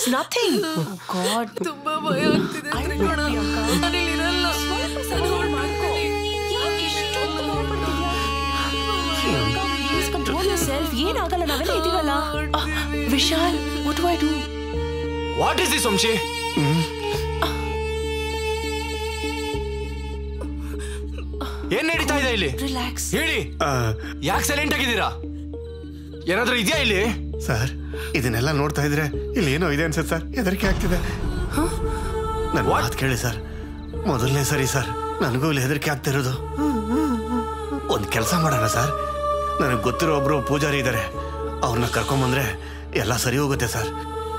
Nothing god ತುಂಬಾ ಭಯ ಆಗ್ತಿದೆ ತ್ರಿಕೋಣ ನಾನಿಲ್ಲಿ ಇರಲ್ಲ ನಾನು hold ಮಾಡ್ಕೊಳ್ಳಿ. ಪ್ಲೀಸ್ ಕಂಟ್ರೋಲ್ ಯೋರ್ ಸೆಲ್ಫ್ ಏನಾಗಲ್ಲ ನಾವೆಲ್ಲ ಇದೀವಲ್ಲ ಆ, Vishal what I do what is this Vamshi ಏನ್ ನಡೀತಾ ಇದೆ ಇಲ್ಲಿ ರಿಲ್ಯಾಕ್ಸ್ ಹೇಳಿ ಯಾಕೆ ಸೈಲೆಂಟ್ ಆಗಿದ್ದೀರಾ ಏನಾದ್ರೂ ಇದೆಯಾ ಇಲ್ಲಿ ಸರ್ ಇದನ್ನೆಲ್ಲ ನೋಡ್ತಾ ಇದ್ರೆ ಇಲ್ಲಿ ಏನೋ ಇದೆ ಅನ್ಸುತ್ತೆ ಸರ್ ಹೆದರಿಕೆ ಆಗ್ತಿದೆ ನನ್ನ ಮಾತು ಕೇಳಿ ಸರ್ ಮೊದಲನೇ ಸರಿ ಸರ್ ನನಗೂ ಇಲ್ಲಿ ಹೆದರಿಕೆ ಆಗ್ತಿರೋದು ಒಂದು ಕೆಲಸ ಮಾಡೋಣ ಸರ್ ನನಗೆ ಗೊತ್ತಿರೋ ಒಬ್ರು ಪೂಜಾರಿ ಇದ್ದಾರೆ ಅವ್ರನ್ನ ಕರ್ಕೊಂಬಂದ್ರೆ ಎಲ್ಲ ಸರಿ ಹೋಗುತ್ತೆ sir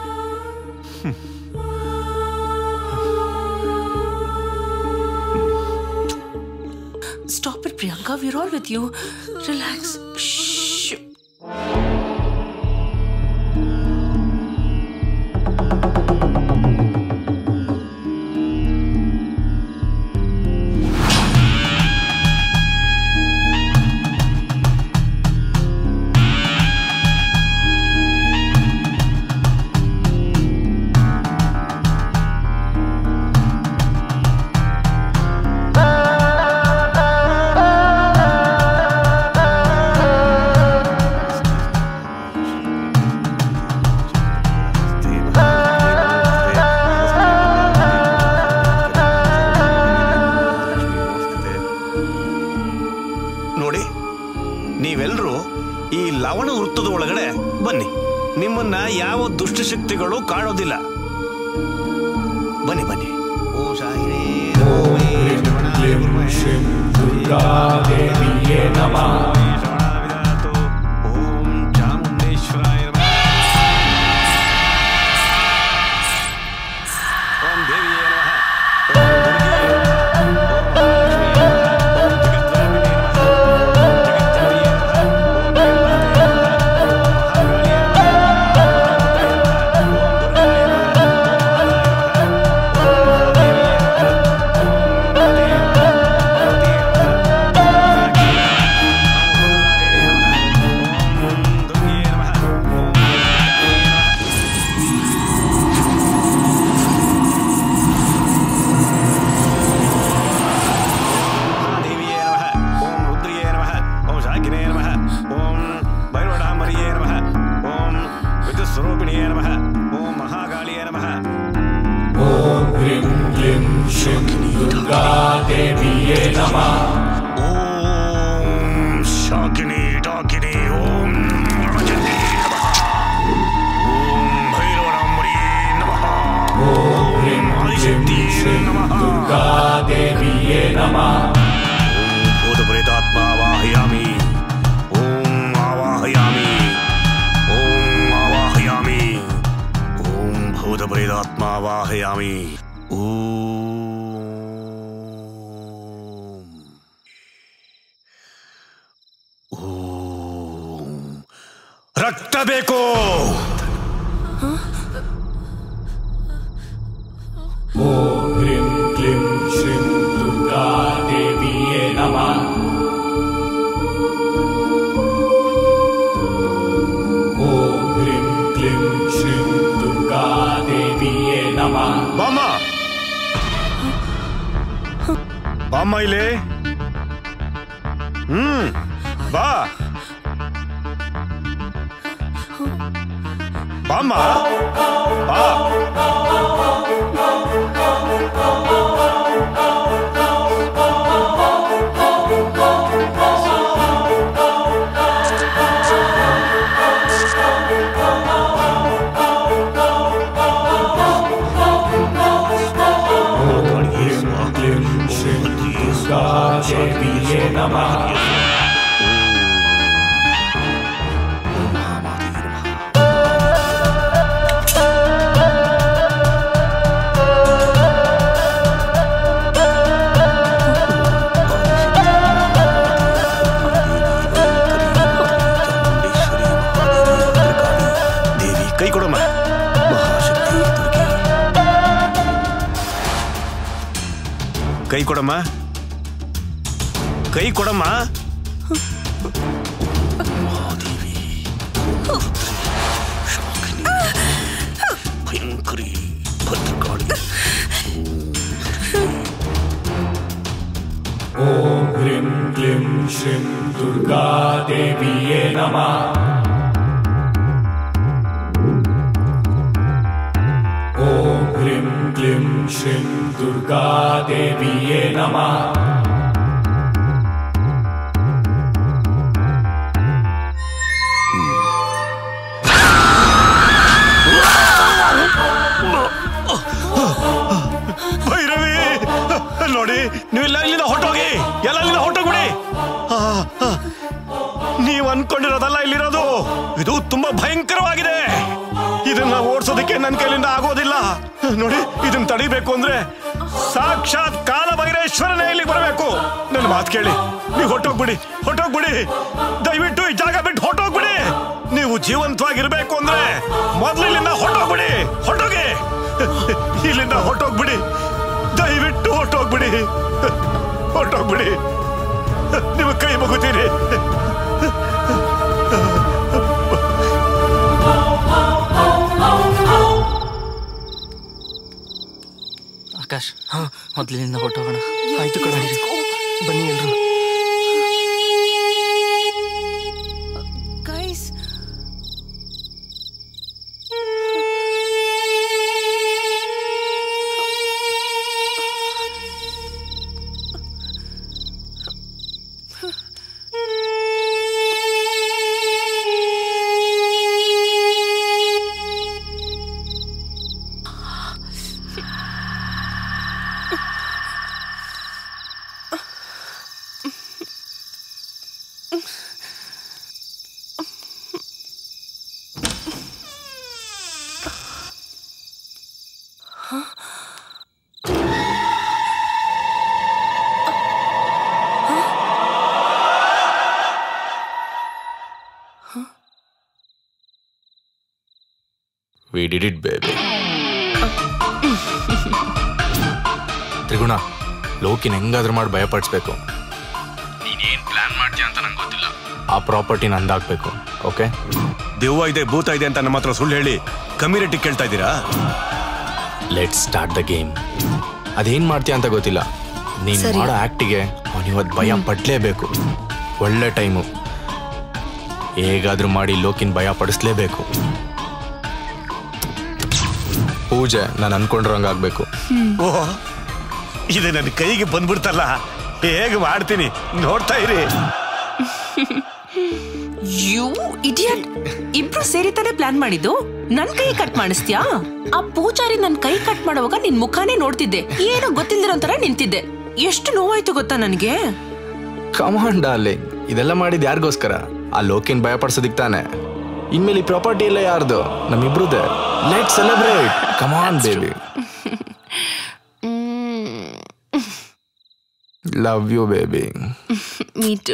stop it Priyanka we're all with you relax ನೋಡಿ ನೀವೆಲ್ಲರೂ ಈ ಲವಣ ವೃತ್ತದ ಒಳಗಡೆ ಬನ್ನಿ ನಿಮ್ಮನ್ನ ಯಾವ ದುಷ್ಟಶಕ್ತಿಗಳು ಕಾಣೋದಿಲ್ಲ ಬನ್ನಿ ಬನ್ನಿ ಓಂ ಶಾಹಿರೇ ಓಂ ಚಾಮುಂಡೇಶ್ವರಾಯ ನಮಃ. ಓಂ ದೇವಿಯೇ ನಮಃ ದೇವಿಯೇ ನಮಃ ಓಂ ರುದ್ರಿಯೇ ನಮಃ ಓಂ ಶಾಕಿನೇ ನಮಃ ಓಂ ಭೈರವಡಾಂಬರಿಯೇ ನಮಃ ಓಂ ವಿದ್ಯುಸ್ವರೂಪಿಣಿಯೇ ನಮಃ ಓಂ ಮಹಾಕಾಳಿಯೇ ನಮಃ ಓಂ ಹ್ರೀಂ ಕ್ಲೀಂ ಶಿಂ ದುರ್ಗಾ ದೇವಿಯೇ ನಮಃ ಓಂ ಶಾಕಿನಿ ಡಾಕಿನಿ ಓಂ ರಣಜನಿ ನಮಃ ಓಂ ಭೈರವಡಾಂಬರಿಯೇ ನಮಃ ಓಂ ಹ್ರೀಂ ಕ್ಲೀಂ ಶಿಂ ದುರ್ಗಾ ದೇವಿಯೇ ನಮಃ ಓಂ ಭೂತಪ್ರೇತಾತ್ಮಾವಾಹಯಾಮಿ ಓಂ ಆವಾಹಯಾಮಿ ಓಂ ಆವಾಹಯಾಮಿ ಓಂ ಭೂತಪ್ರೇತಾತ್ಮಾವಾಹಯಾಮಿ ಓಂ ರಕ್ತ ಬೇಕು ಓಂ ಹ್ರೀಂ ಕ್ಲೀಂ ಶಿಂ ದುರ್ಗಾ ದೇವಿಯೇ ನಮಃ ಓಂ ಹ್ರೀಂ ಕ್ಲೀಂ ಶಿಂ ದುರ್ಗಾ ದೇವಿಯೇ ನಮಃ ಬಾಮ್ಮ ಬಾಮ್ಮ ಇಲ್ಲಿ ಹ್ಮ್ ಬಾ ಬಾಮ್ಮ ಬಾ ಕ್ಲೀಂ ಶಿಂ ದುರ್ಗಾ ದೇವಿಯೇ ನಮಃ ದೇವಿ ಕೈ ಕೊಡಮ್ಮ ಮಹಾಶಕ್ತಿ ದುರ್ಗೆ ಕೈ ಕೊಡಮ್ಮ ಕೈ ಕೊಡಮ್ಮ ಮಹಾದೇವಿ ಶಾಕಿನಿ ಭಯಂಕರ ಭದ್ರಕಾಳಿ ಭದ್ರಕಾಳಿ ॐ ह्रीं क्लीं श्रीं दुर्गा देवीये नमः ॐ ह्रीं क्लीं श्रीं दुर्गा देवीये नमः ಭೈರವಿ ನೋಡಿ ನೀವೆಲ್ಲ ಇಲ್ಲಿಂದ ಹೊಟ್ಟೋಗಿ ಎಲ್ಲ ಇಲ್ಲಿಂದ ಹೊಟ್ಟೋಗ್ಬಿಡಿ ಆ, ಆ. ನೀವ್ ಅನ್ಕೊಂಡಿರೋದಲ್ಲ ಇಲ್ಲಿರೋದು ಇದು ತುಂಬಾ ಭಯಂಕರವಾಗಿದೆ ಇದನ್ನ ಓಡಿಸೋದಕ್ಕೆ ನನ್ನ ಕೈಲಿಂದ ಆಗೋದಿಲ್ಲ ನೋಡಿ ಇದನ್ನ ತಡಿಬೇಕು ಅಂದ್ರೆ ಸಾಕ್ಷಾತ್ ಕಾಲ ಭೈರೇಶ್ವರನೇ ಇಲ್ಲಿಗೆ ಬರಬೇಕು ನನ್ನ ಮಾತು ಕೇಳಿ ನೀವು ಹೊಟ್ಟೋಗ್ಬಿಡಿ ಹೊಟ್ಟೋಗ್ಬಿಡಿ ದಯವಿಟ್ಟು ಈ ಜಾಗ ಬಿಟ್ಟು ಹೊಟ್ಟೋಗ್ಬಿಡಿ ನೀವು ಜೀವಂತವಾಗಿರ್ಬೇಕು ಅಂದ್ರೆ ಮೊದ್ಲು ಇಲ್ಲಿಂದ ಹೊಟ್ಟೋಗ್ಬಿಡಿ ಹೊಟ್ಟೋಗಿ ಇಲ್ಲಿಂದ ಹೊಟ್ಟೋಗ್ಬಿಡಿ ದಯವಿಟ್ಟು ಹೊಟ್ಟೋಗ್ಬಿಡಿ ಹೊಟ್ಟೋಗ್ಬಿಡಿ ನಿಮ್ಮ ಕೈ ಮುಗುತ್ತೀರಿ ಆಕಾಶ್ ಮೊದಲಿನಿಂದ ಹೊಟ್ಟೋಗೋಣ ಆಯ್ತು ಕಣ ಬನ್ನಿ ಎಲ್ರು guys we did it baby Triguna ಲೋಕಿನ ಹೆಂಗಾದ್ರೂ ಮಾಡಿ ಭಯಪಡಿಸ್ಬೇಕು ನೀನೇನ್ ಪ್ಲಾನ್ ಮಾಡ್ತೀಯ ಅಂತ ನಂಗೆ ಗೊತ್ತಿಲ್ಲ ಆ ಪ್ರಾಪರ್ಟಿ ನಂದಾಕ್ಬೇಕು ಓಕೆ ದೆವ್ವ ಇದೆ ಭೂತ ಇದೆ ಅಂತ ನಮ್ಮ ಹತ್ರ ಸುಳ್ಳು ಹೇಳಿ ಕಮ್ಮಿ ರೇಟಿಗೆ ಕೇಳ್ತಾ ಇದ್ದೀರಾ ಲೆಟ್ ಸ್ಟಾರ್ಟ್ ದ ಗೇಮ್ ಅದೇನ್ ಮಾಡ್ತೀಯ ಅಂತ ಗೊತ್ತಿಲ್ಲ ನೀನ್ ಸರಿ. ಮಾಡೋ ಆಕ್ಟಿಗೆ ಅವನಿವತ್ತು ಭಯ ಪಡ್ಲೇಬೇಕು ಒಳ್ಳೆ ಟೈಮು ಹೇಗಾದ್ರೂ ಮಾಡಿ ಲೋಕಿನ್ ಭಯ ಪಡಿಸ್ಲೇಬೇಕು ಪೂಜೆ ನಾನು ಅನ್ಕೊಂಡಿರೋಂಗಾಗ್ಬೇಕು ಓ ಇದು ನನ್ನ ಕೈಗೆ ಬಂದ್ಬಿಡ್ತಲ್ಲ ಹೇಗೆ ಮಾಡ್ತೀನಿ ನೋಡ್ತಾ ಇರಿ ಯು ಇಡಿಯಟ್ ಇಬ್ರು ಸೇರಿ ತಾನೇ ಪ್ಲಾನ್ ಮಾಡಿದ್ದು ನನ್ ಕೈ ಕಟ್ ಮಾಡಿಸ್ತ್ಯಾ ಆ ಪೂಜಾರಿ ನನ್ ಕೈ ಕಟ್ ಮಾಡುವಾಗ ನಿನ್ ಮುಖಾನೇ ನೋಡ್ತಿದ್ದೆ ಏನೋ ಗೊತ್ತಿಲ್ದಿರೋ ತರ ನಿಂತಿದ್ದೆ ಎಷ್ಟು ನೋವಾಯ್ತು ಗೊತ್ತಾ ನನ್ಗೆ ಕಮಾಂಡ್ ಡಾರ್ಲಿಂಗ್ ಇದೆಲ್ಲ ಮಾಡಿದ್ ಯಾರಿಗೋಸ್ಕರ ಆ ಲೋಕಿನ್ ಭಯ ಪಡಿಸೋದಿಕ್ ತಾನೆ ಇನ್ಮೇಲೆ ಈ ಪ್ರಾಪರ್ಟಿ ಎಲ್ಲ ಯಾರ್ದು ನಮ್ಮಿಬ್ರುದೆ let celebrate come on baby love you baby me too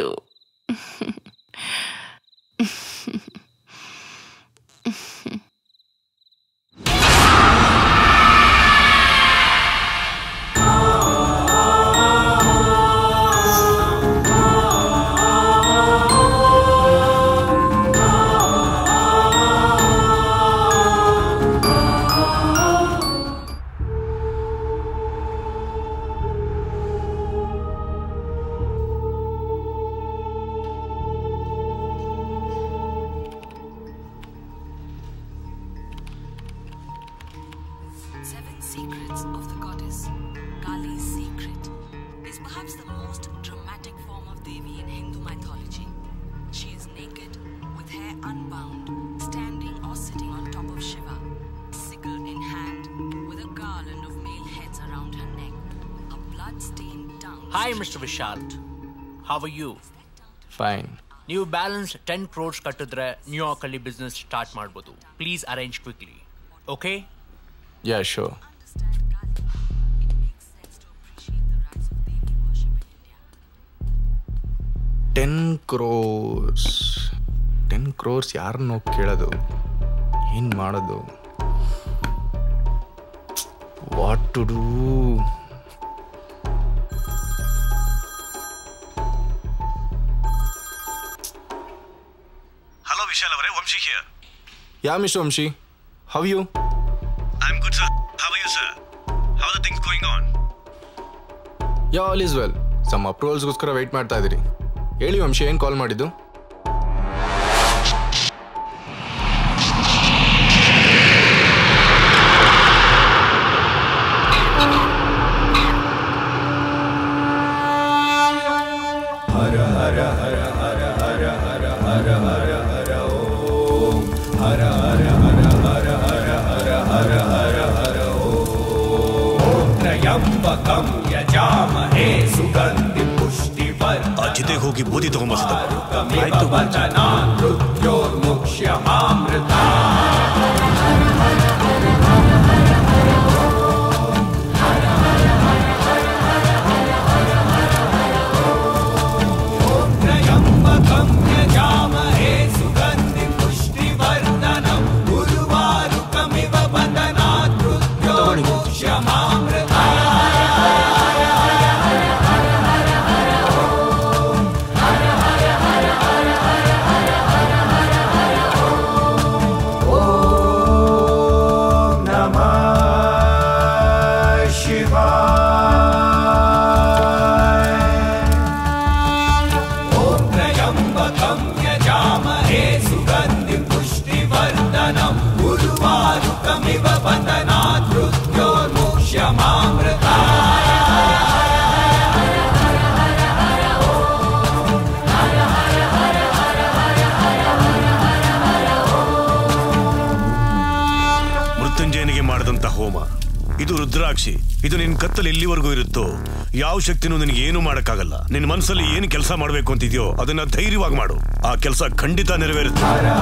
Seven Secrets of the Goddess. Kali's secret is perhaps the most dramatic form of Devi in Hindu mythology. She is naked, with hair unbound, standing or sitting on top of Shiva, sickle in hand, with a garland of male heads around her neck, a blood-stained tongue. Hi mister Vishal how you fine ನೀವು balance ten crores ಕಟ್ಟಿದ್ರೆ New York ಅಲ್ಲಿ business start ಮಾಡ್ಬೋದು please arrange quickly okay yeah sure ten crores ten crores ಯಾರನ್ನ ಹೋಗಿ ಕೇಳೋದು ಏನು ಮಾಡೋದು what to do hello Vishal ಅವರೇ Vamshi here yeah mister Vamshi how you I am good how the things going on yeah all is well some ಅಪ್ರೂವಲ್ಸ್ಗೋಸ್ಕರ wait ಮಾಡ್ತಾ ಇದ್ದೀರಿ ಹೇಳಿ ವಂಶಿ ಏನು ಕಾಲ್ ಮಾಡಿದ್ದು ಹರ ಹರ ಹರ ಹರ ಹರ ಹರ ಹರ ಹರ ಹರ ಓಂ ಹರ ಹರ ಹರ ಹರ ಹರ ಹರ ಹರ ಹರ ಹರ ಓಂ ತ್ರಯಂಬಕಂ ಯಜಾಮಹೇ ಸುಗಂಧಿ ಪುಷ್ಟಿವರ್ಧನಂ ಆ ಜೊತೆಗೆ ಹೋಗಿ ಬೂದಿ ತಗೊಂಬರ್ತ ಮೃತ್ಯೋರ್ಮುಕ್ಷ್ಯಮಾಮೃತ त्रयम्बकं यजामहे सुगन्धि पुष्टिवर्धनम् उर्वारुकमिव वदनात् मृत्योर्मुक्ष्यमामृता ॐ नमः शिवाय ॐ त्र्यम्बकं यजामहे सुगन्धि पुष्टिवर्धनम् उर्वारुकमिव वदनात् मृत्योर्मुक्ष्यमामृता ಮೃತ್ಯುಂಜಯನಿಗೆ ಮಾಡಿದಂತ ಹೋಮ ಇದು ರುದ್ರಾಕ್ಷಿ ಇದು ನಿನ್ ಕತ್ತಲ್ಲಿ ಎಲ್ಲಿವರೆಗೂ ಇರುತ್ತೋ ಯಾವ ಶಕ್ತಿನೂ ನಿನಗೆ ಏನು ಮಾಡಕ್ಕಾಗಲ್ಲ ನಿನ್ ಮನಸ್ಸಲ್ಲಿ ಏನು ಕೆಲಸ ಮಾಡ್ಬೇಕು ಅಂತಿದ್ಯೋ ಅದನ್ನ ಧೈರ್ಯವಾಗಿ ಮಾಡು ಆ ಕೆಲಸ ಖಂಡಿತ ನೆರವೇರುತ್ತೆ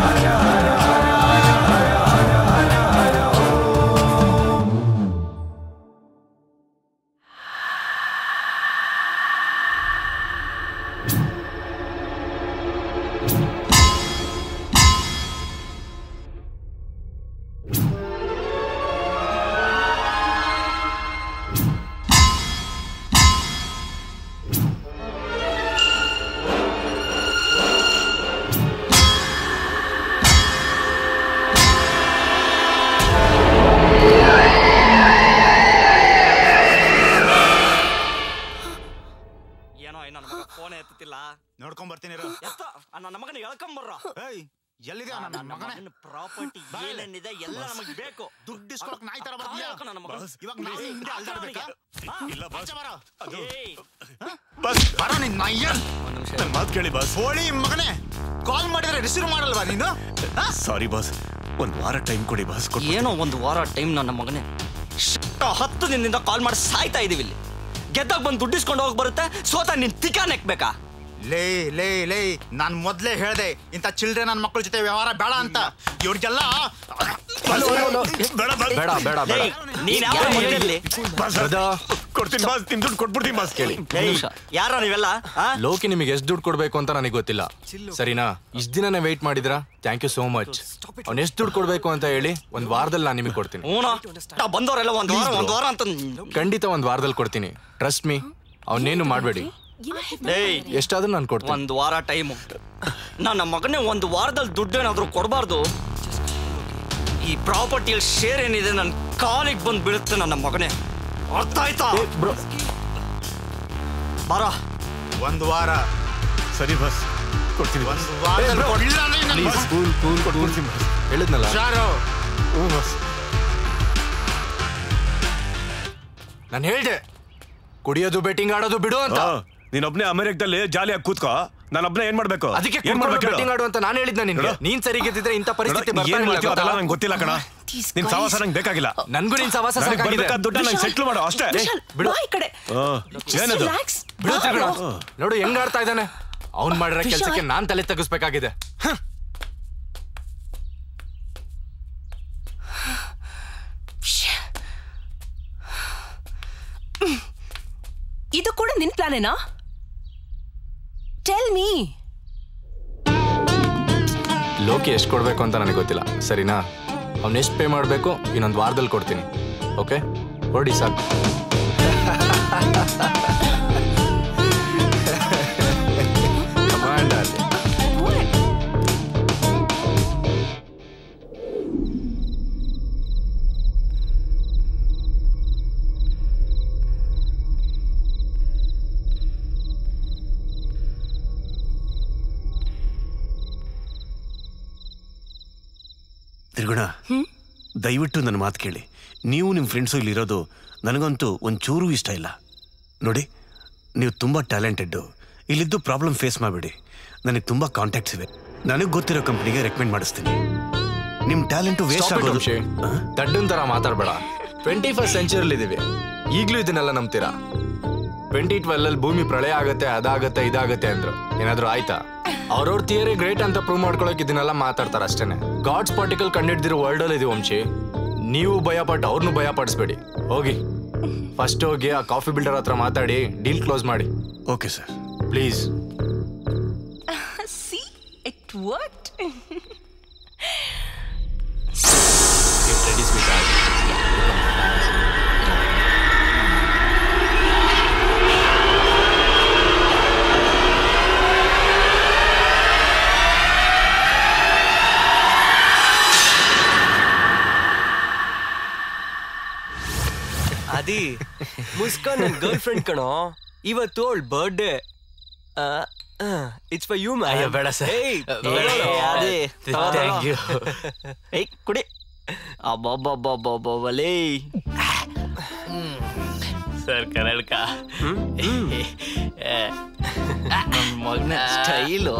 ಏನೋ ನನ್ನ ಮಗ ಫೋನ್ ಎತ್ತುತ್ತಿಲ್ಲ ನೋಡ್ಕೊಂಡ್ ಬರ್ತೀನಿ ಎತ್ತ ಆ ನನ್ನ ಮಗನ ಎಳ್ಕೊಂಬರ್ರ ಎಲ್ಲಿದೆ ನನ್ನ ಮಗನೇ ಪ್ರಾಪರ್ಟಿ ಏನೇನಿದೆ ಎಲ್ಲ ನಮಗೆ ಬೇಕು ದುಡ್ಡು ಇಸ್ಕೊಳಕ್ ನಾಯಿ ತರ ಬರ್ತೀಯಾ ಕಾಯಕ ನನ್ನ ಮಗ ಇವಾಗ ನಾವು ಹಿಂದೆ ಅಲ್ದಾಡ್ಬೇಕಾ ಇಲ್ಲ ಬಾಸ್ ಅದು ಏಯ್, ಬಸ್ ಬರ ನಿನ್ ನಾಯಿಯ ನನ್ ಮಾತು ಕೇಳಿ ಬಾಸ್ ಹೋಳಿ ಮಗನೇ ಕಾಲ್ ಮಾಡಿದ್ರೆ ರಿಸೀವ್ ಮಾಡಲ್ವಾ ನೀನು ಸಾರಿ ಬಾಸ್ ಒಂದ್ ವಾರ ಟೈಮ್ ಕೊಡಿ ಬಾಸ್ ಕೊಟ್ಟು ಏನೋ ಒಂದು ವಾರ ಟೈಮ್ ನನ್ನ ಮಗನೇ ಶ್ಟ್, ಹತ್ತು ದಿನದಿಂದ ಕಾಲ್ ಮಾಡಿ ಸಾಯ್ತಾ ಇದೀವಿ ಇಲ್ಲಿ ಗೆದ್ದಾಗ ಬಂದು ದುಡ್ಡಿಸ್ಕೊಂಡು ಹೋಗಿ ಬರುತ್ತೆ ಸೋತ ನಿನ್ ತಿಕ್ಕ ನೆಕ್ಬೇಕಾ ಲೇ ಲೇ ಲೇ ನಾನ್ ಮೊದ್ಲೇ ಹೇಳ್ದೆ ಇಂಥ ಚಿಲ್ಡ್ರೆ ನನ್ನ ಮಕ್ಕಳ ಜೊತೆ ವ್ಯವಹಾರ ಬೇಡ ಅಂತ ಇವ್ರಿಗೆಲ್ಲ ಬೇಡ ಬಾಸ್. ಬೇಡ ಬೇಡ ಬೇಡ ಏಯ್, ನೀನ್ ಯಾವ ಮನೆಯಲ್ಲಿ ಬಾಸ್, ಕೊಡ್ತೀನಿ ಬಾಸ್ ನಿಮ್ ದುಡ್ಡು ಕೊಟ್ಬಿಡ್ತೀನಿ ಬಾಸ್ ಕೇಳಿ ಯಾರ ನೀವೆಲ್ಲ ಆ? ಲೋಕಿ ನಿಮಗೆ ಎಷ್ಟು ದುಡ್ಡು ಕೊಡ್ಬೇಕು ಅಂತ ನನಗೆ ಗೊತ್ತಿಲ್ಲ ಸರಿನಾ ಇಷ್ಟ ದಿನನೇ ವೆಯ್ಟ್ ಮಾಡಿದ್ರಾ ಥ್ಯಾಂಕ್ ಯು ಸೋ ಮಚ್ ಅವ್ನು ಎಷ್ಟು ದುಡ್ಡು ಕೊಡ್ಬೇಕು ಅಂತ ಹೇಳಿ ಒಂದ್ ವಾರದಲ್ಲಿ ನಾನು ನಿಮಗೆ ಕೊಡ್ತೀನಿ ಹ್ಞೂ ನಾ ಬಂದವರೆಲ್ಲ ಒಂದ್ ವಾರ ಒಂದ್ ವಾರ ಅಂತ ಖಂಡಿತ ಒಂದ್ ವಾರದಲ್ಲಿ ಕೊಡ್ತೀನಿ ಟ್ರಸ್ಟ್ ಮೀ ಅವನೇನು ಮಾಡಬೇಡಿ ಏಯ್ ಎಷ್ಟಾದ್ರೂ ನಾನು ಕೊಡ್ತೀನಿ ಒಂದ್ ವಾರ ಟೈಮು ನನ್ನ ಮಗನೇ ಒಂದು ವಾರದಲ್ಲಿ ದುಡ್ಡು ಏನಾದ್ರು ಕೊಡಬಾರ್ದು ಈ ಪ್ರಾಪರ್ಟಿಯಲ್ಲಿ ಶೇರ್ ಏನಿದೆ ನನ್ನ ಕಾಲಿಗೆ ಬಂದು ಬೀಳುತ್ತೆ ನನ್ನ ಮಗನೇ ಅರ್ಥ ಆಯ್ತಾ ಬರ ಒಂದ್ ವಾರ ಸರಿ ಬಾಸ್ ಕೊಡ್ತೀನಿ ಬಾಸ್ ಒಂದ್ ವಾರದಲ್ಲಿ ಕೊಡ್ಲಿಲ್ಲ ಅಂದ್ರೆ ನನ್ Please, ಬಾಸ್- cool, cool, ಕೊಟ್ಬಿಡ್ತೀನಿ ಬಾಸ್ ಹೇಳಿದ್ನಲ್ಲ ಹುಷಾರು. ಹ್ಞೂ ಬಾಸ್ ನಾನು ಹೇಳ್ದೆ ಕುಡಿಯೋದು ಬೆಟ್ಟಿಂಗ್ ಆಡೋದು ಬಿಡು ಅಂತ ಆ, ನೀನೊಬ್ನೇ ಅಮೆರಿಕದಲ್ಲಿ ಜಾಲಿಯಾಗಿ ಕೂತ್ಕೋ ನಾನೊಬ್ನೇ ಏನ್ ಮಾಡ್ಬೇಕು ಅದಕ್ಕೆ ಏನ್ ಮಾಡ್ಬೇಕು ಬೆಟ್ಟಿಂಗ್ ಆಡು ಅಂತ ನಾನು ಹೇಳಿದ್ನ ನಿನ್ಗೆ ನೋಡು. ನೀನ್ ಸರಿಗಿದ್ದಿದ್ರೆ ಇಂಥ ಪರಿಸ್ಥಿತಿ ನೋಡು, ಬರ್ತಾ ಏನ್ ಮಾಡ್ತೀಯೋ ಅದೆಲ್ಲ ಇರಲಿಲ್ಲ ನಂಗೆ ಗೊತ್ತಿಲ್ಲ ಕಣ ನಿನ್ ಸವಾಸ ನಂಗೆ ಬೇಕಾಗಿಲ್ಲ ನನ್ಗೂ ನಿನ್ ಸವಾಸ ನನಗ್ ಸಾಕಾಗಿದೆ. ಬರ್ಬೇಕಾದ ದುಡ್ಡ ನಂಗೆ ಸೆಟ್ಲ್ ಮಾಡು ಅಷ್ಟೇ ವಿಶಾಲ್, ಬಿಡು. ಬಾ ಈ ಕಡೆ ಆ, ಏನದು ಬಿಡು ತಿರ್ಗಣ. ಆ. ನೋಡು ಹೆಂಗ್ ಆಡ್ತಾ ಇದ್ದಾನೆ ಅವ್ನ್ ಮಾಡಿರೋ ವಿಶಾಲ್. ಕೆಲ್ಸಕ್ಕೆ ನಾನ್ ತಲೆ ತಗ್ಗಿಸ್ಬೇಕಾಗಿದೆ ಇದು ಕೂಡ ನಿನ್ ಪ್ಲಾನೇನಾ ಟೆಲ್ ಮೀ ಲೋಕಿ ಎಷ್ಟು ಕೊಡ್ಬೇಕು ಅಂತ ನನಗೆ ಗೊತ್ತಿಲ್ಲ ಸರಿನಾ ಅವ್ನು ಎಷ್ಟು ಪೇ ಮಾಡಬೇಕು ಇನ್ನೊಂದು ವಾರದಲ್ಲಿ ಕೊಡ್ತೀನಿ ಓಕೆ ಹೊಡಿ ಸಾಕು Come on, darling. ತ್ರಿಗುಣ ದಯವಿಟ್ಟು ನನ್ನ ಮಾತು ಕೇಳಿ ನೀವು ನಿಮ್ಮ ಫ್ರೆಂಡ್ಸು ಇಲ್ಲಿರೋದು ನನಗಂತೂ ಒಂಚೂರು ಇಷ್ಟ ಇಲ್ಲ ನೋಡಿ ನೀವು ತುಂಬ ಟ್ಯಾಲೆಂಟೆಡ್ಡು ಇಲ್ಲಿದ್ದು ಪ್ರಾಬ್ಲಮ್ ಫೇಸ್ ಮಾಡಬೇಡಿ ನನಗೆ ತುಂಬ ಕಾಂಟ್ಯಾಕ್ಟ್ಸ್ ಇವೆ ನನಗೆ ಗೊತ್ತಿರೋ ಕಂಪ್ನಿಗೆ ರೆಕಮೆಂಡ್ ಮಾಡಿಸ್ತೀನಿ ನಿಮ್ಮ ಟ್ಯಾಲೆಂಟು ವೇಸ್ಟ್ Stop it, ಆಗೋದು ವಂಶಿ. ದಡ್ಡನ್ ತರ ಮಾತಾಡ್ಬೇಡ ಟ್ವೆಂಟಿ ಫಸ್ಟ್ ಸೆಂಚುರಿಲಿ ಇದೀವಿ ಈಗ್ಲೂ ಇದನ್ನೆಲ್ಲ ನಂಬ್ತೀರಾ ಟ್ವೆಂಟಿ ಟ್ವೆಲ್ ಅಲ್ಲಿ ಭೂಮಿ ಪ್ರಳಯ ಆಗತ್ತೆ ಅದಾಗತ್ತೆ ಇದಾಗತ್ತೆ ಅಂದ್ರು ಏನಾದ್ರು ಆಯ್ತಾ ಅವ್ರವ್ರ ಥಿಯರಿ ಗ್ರೇಟ್ ಅಂತ ಪ್ರೂವ್ ಮಾಡ್ಕೊಳಕ್ ಇದನ್ನೆಲ್ಲ ಮಾತಾಡ್ತಾರ ಅಷ್ಟೇನೆ ಗಾಡ್ಸ್ ಪಾರ್ಟಿಕಲ್ ಕಂಡಿಡ್ದಿರೋ ವರ್ಲ್ಡ್ ಅಲ್ಲಿ ಇದೀವಿ ವಂಶಿ ನೀವು ಭಯ ಪಟ್ಟು ಅವ್ರನ್ನೂ ಭಯ ಪಡಿಸ್ಬೇಡಿ ಹೋಗಿ ಫಸ್ಟ್ ಹೋಗಿ ಆ ಕಾಫಿ ಬಿಲ್ಡರ್ ಹತ್ರ ಮಾತಾಡಿ ಡೀಲ್ ಕ್ಲೋಸ್ ಮಾಡಿ okay sir please See, it worked. ಅದಿ ಮುಸ್ಕಾನ್ ನನ್ನ ಗರ್ಲ್ ಫ್ರೆಂಡ್ ಕಣೋ ಇವತ್ತು ಅವಳ birthday it's for you man ಅಯ್ಯೋ, ಬೇಡ sir. ಬೇಡ, ಅದೇ, thank you. ಏಯ್ ಕುಡಿ ಅಬ್ಬಬ್ಬಬ್ಬಬ್ಬಬ್ಬಲೇ ಸರ್ ಕನ್ನಡಕ ನಮ್ಮ ಮಗನ ಸ್ಟೈಲು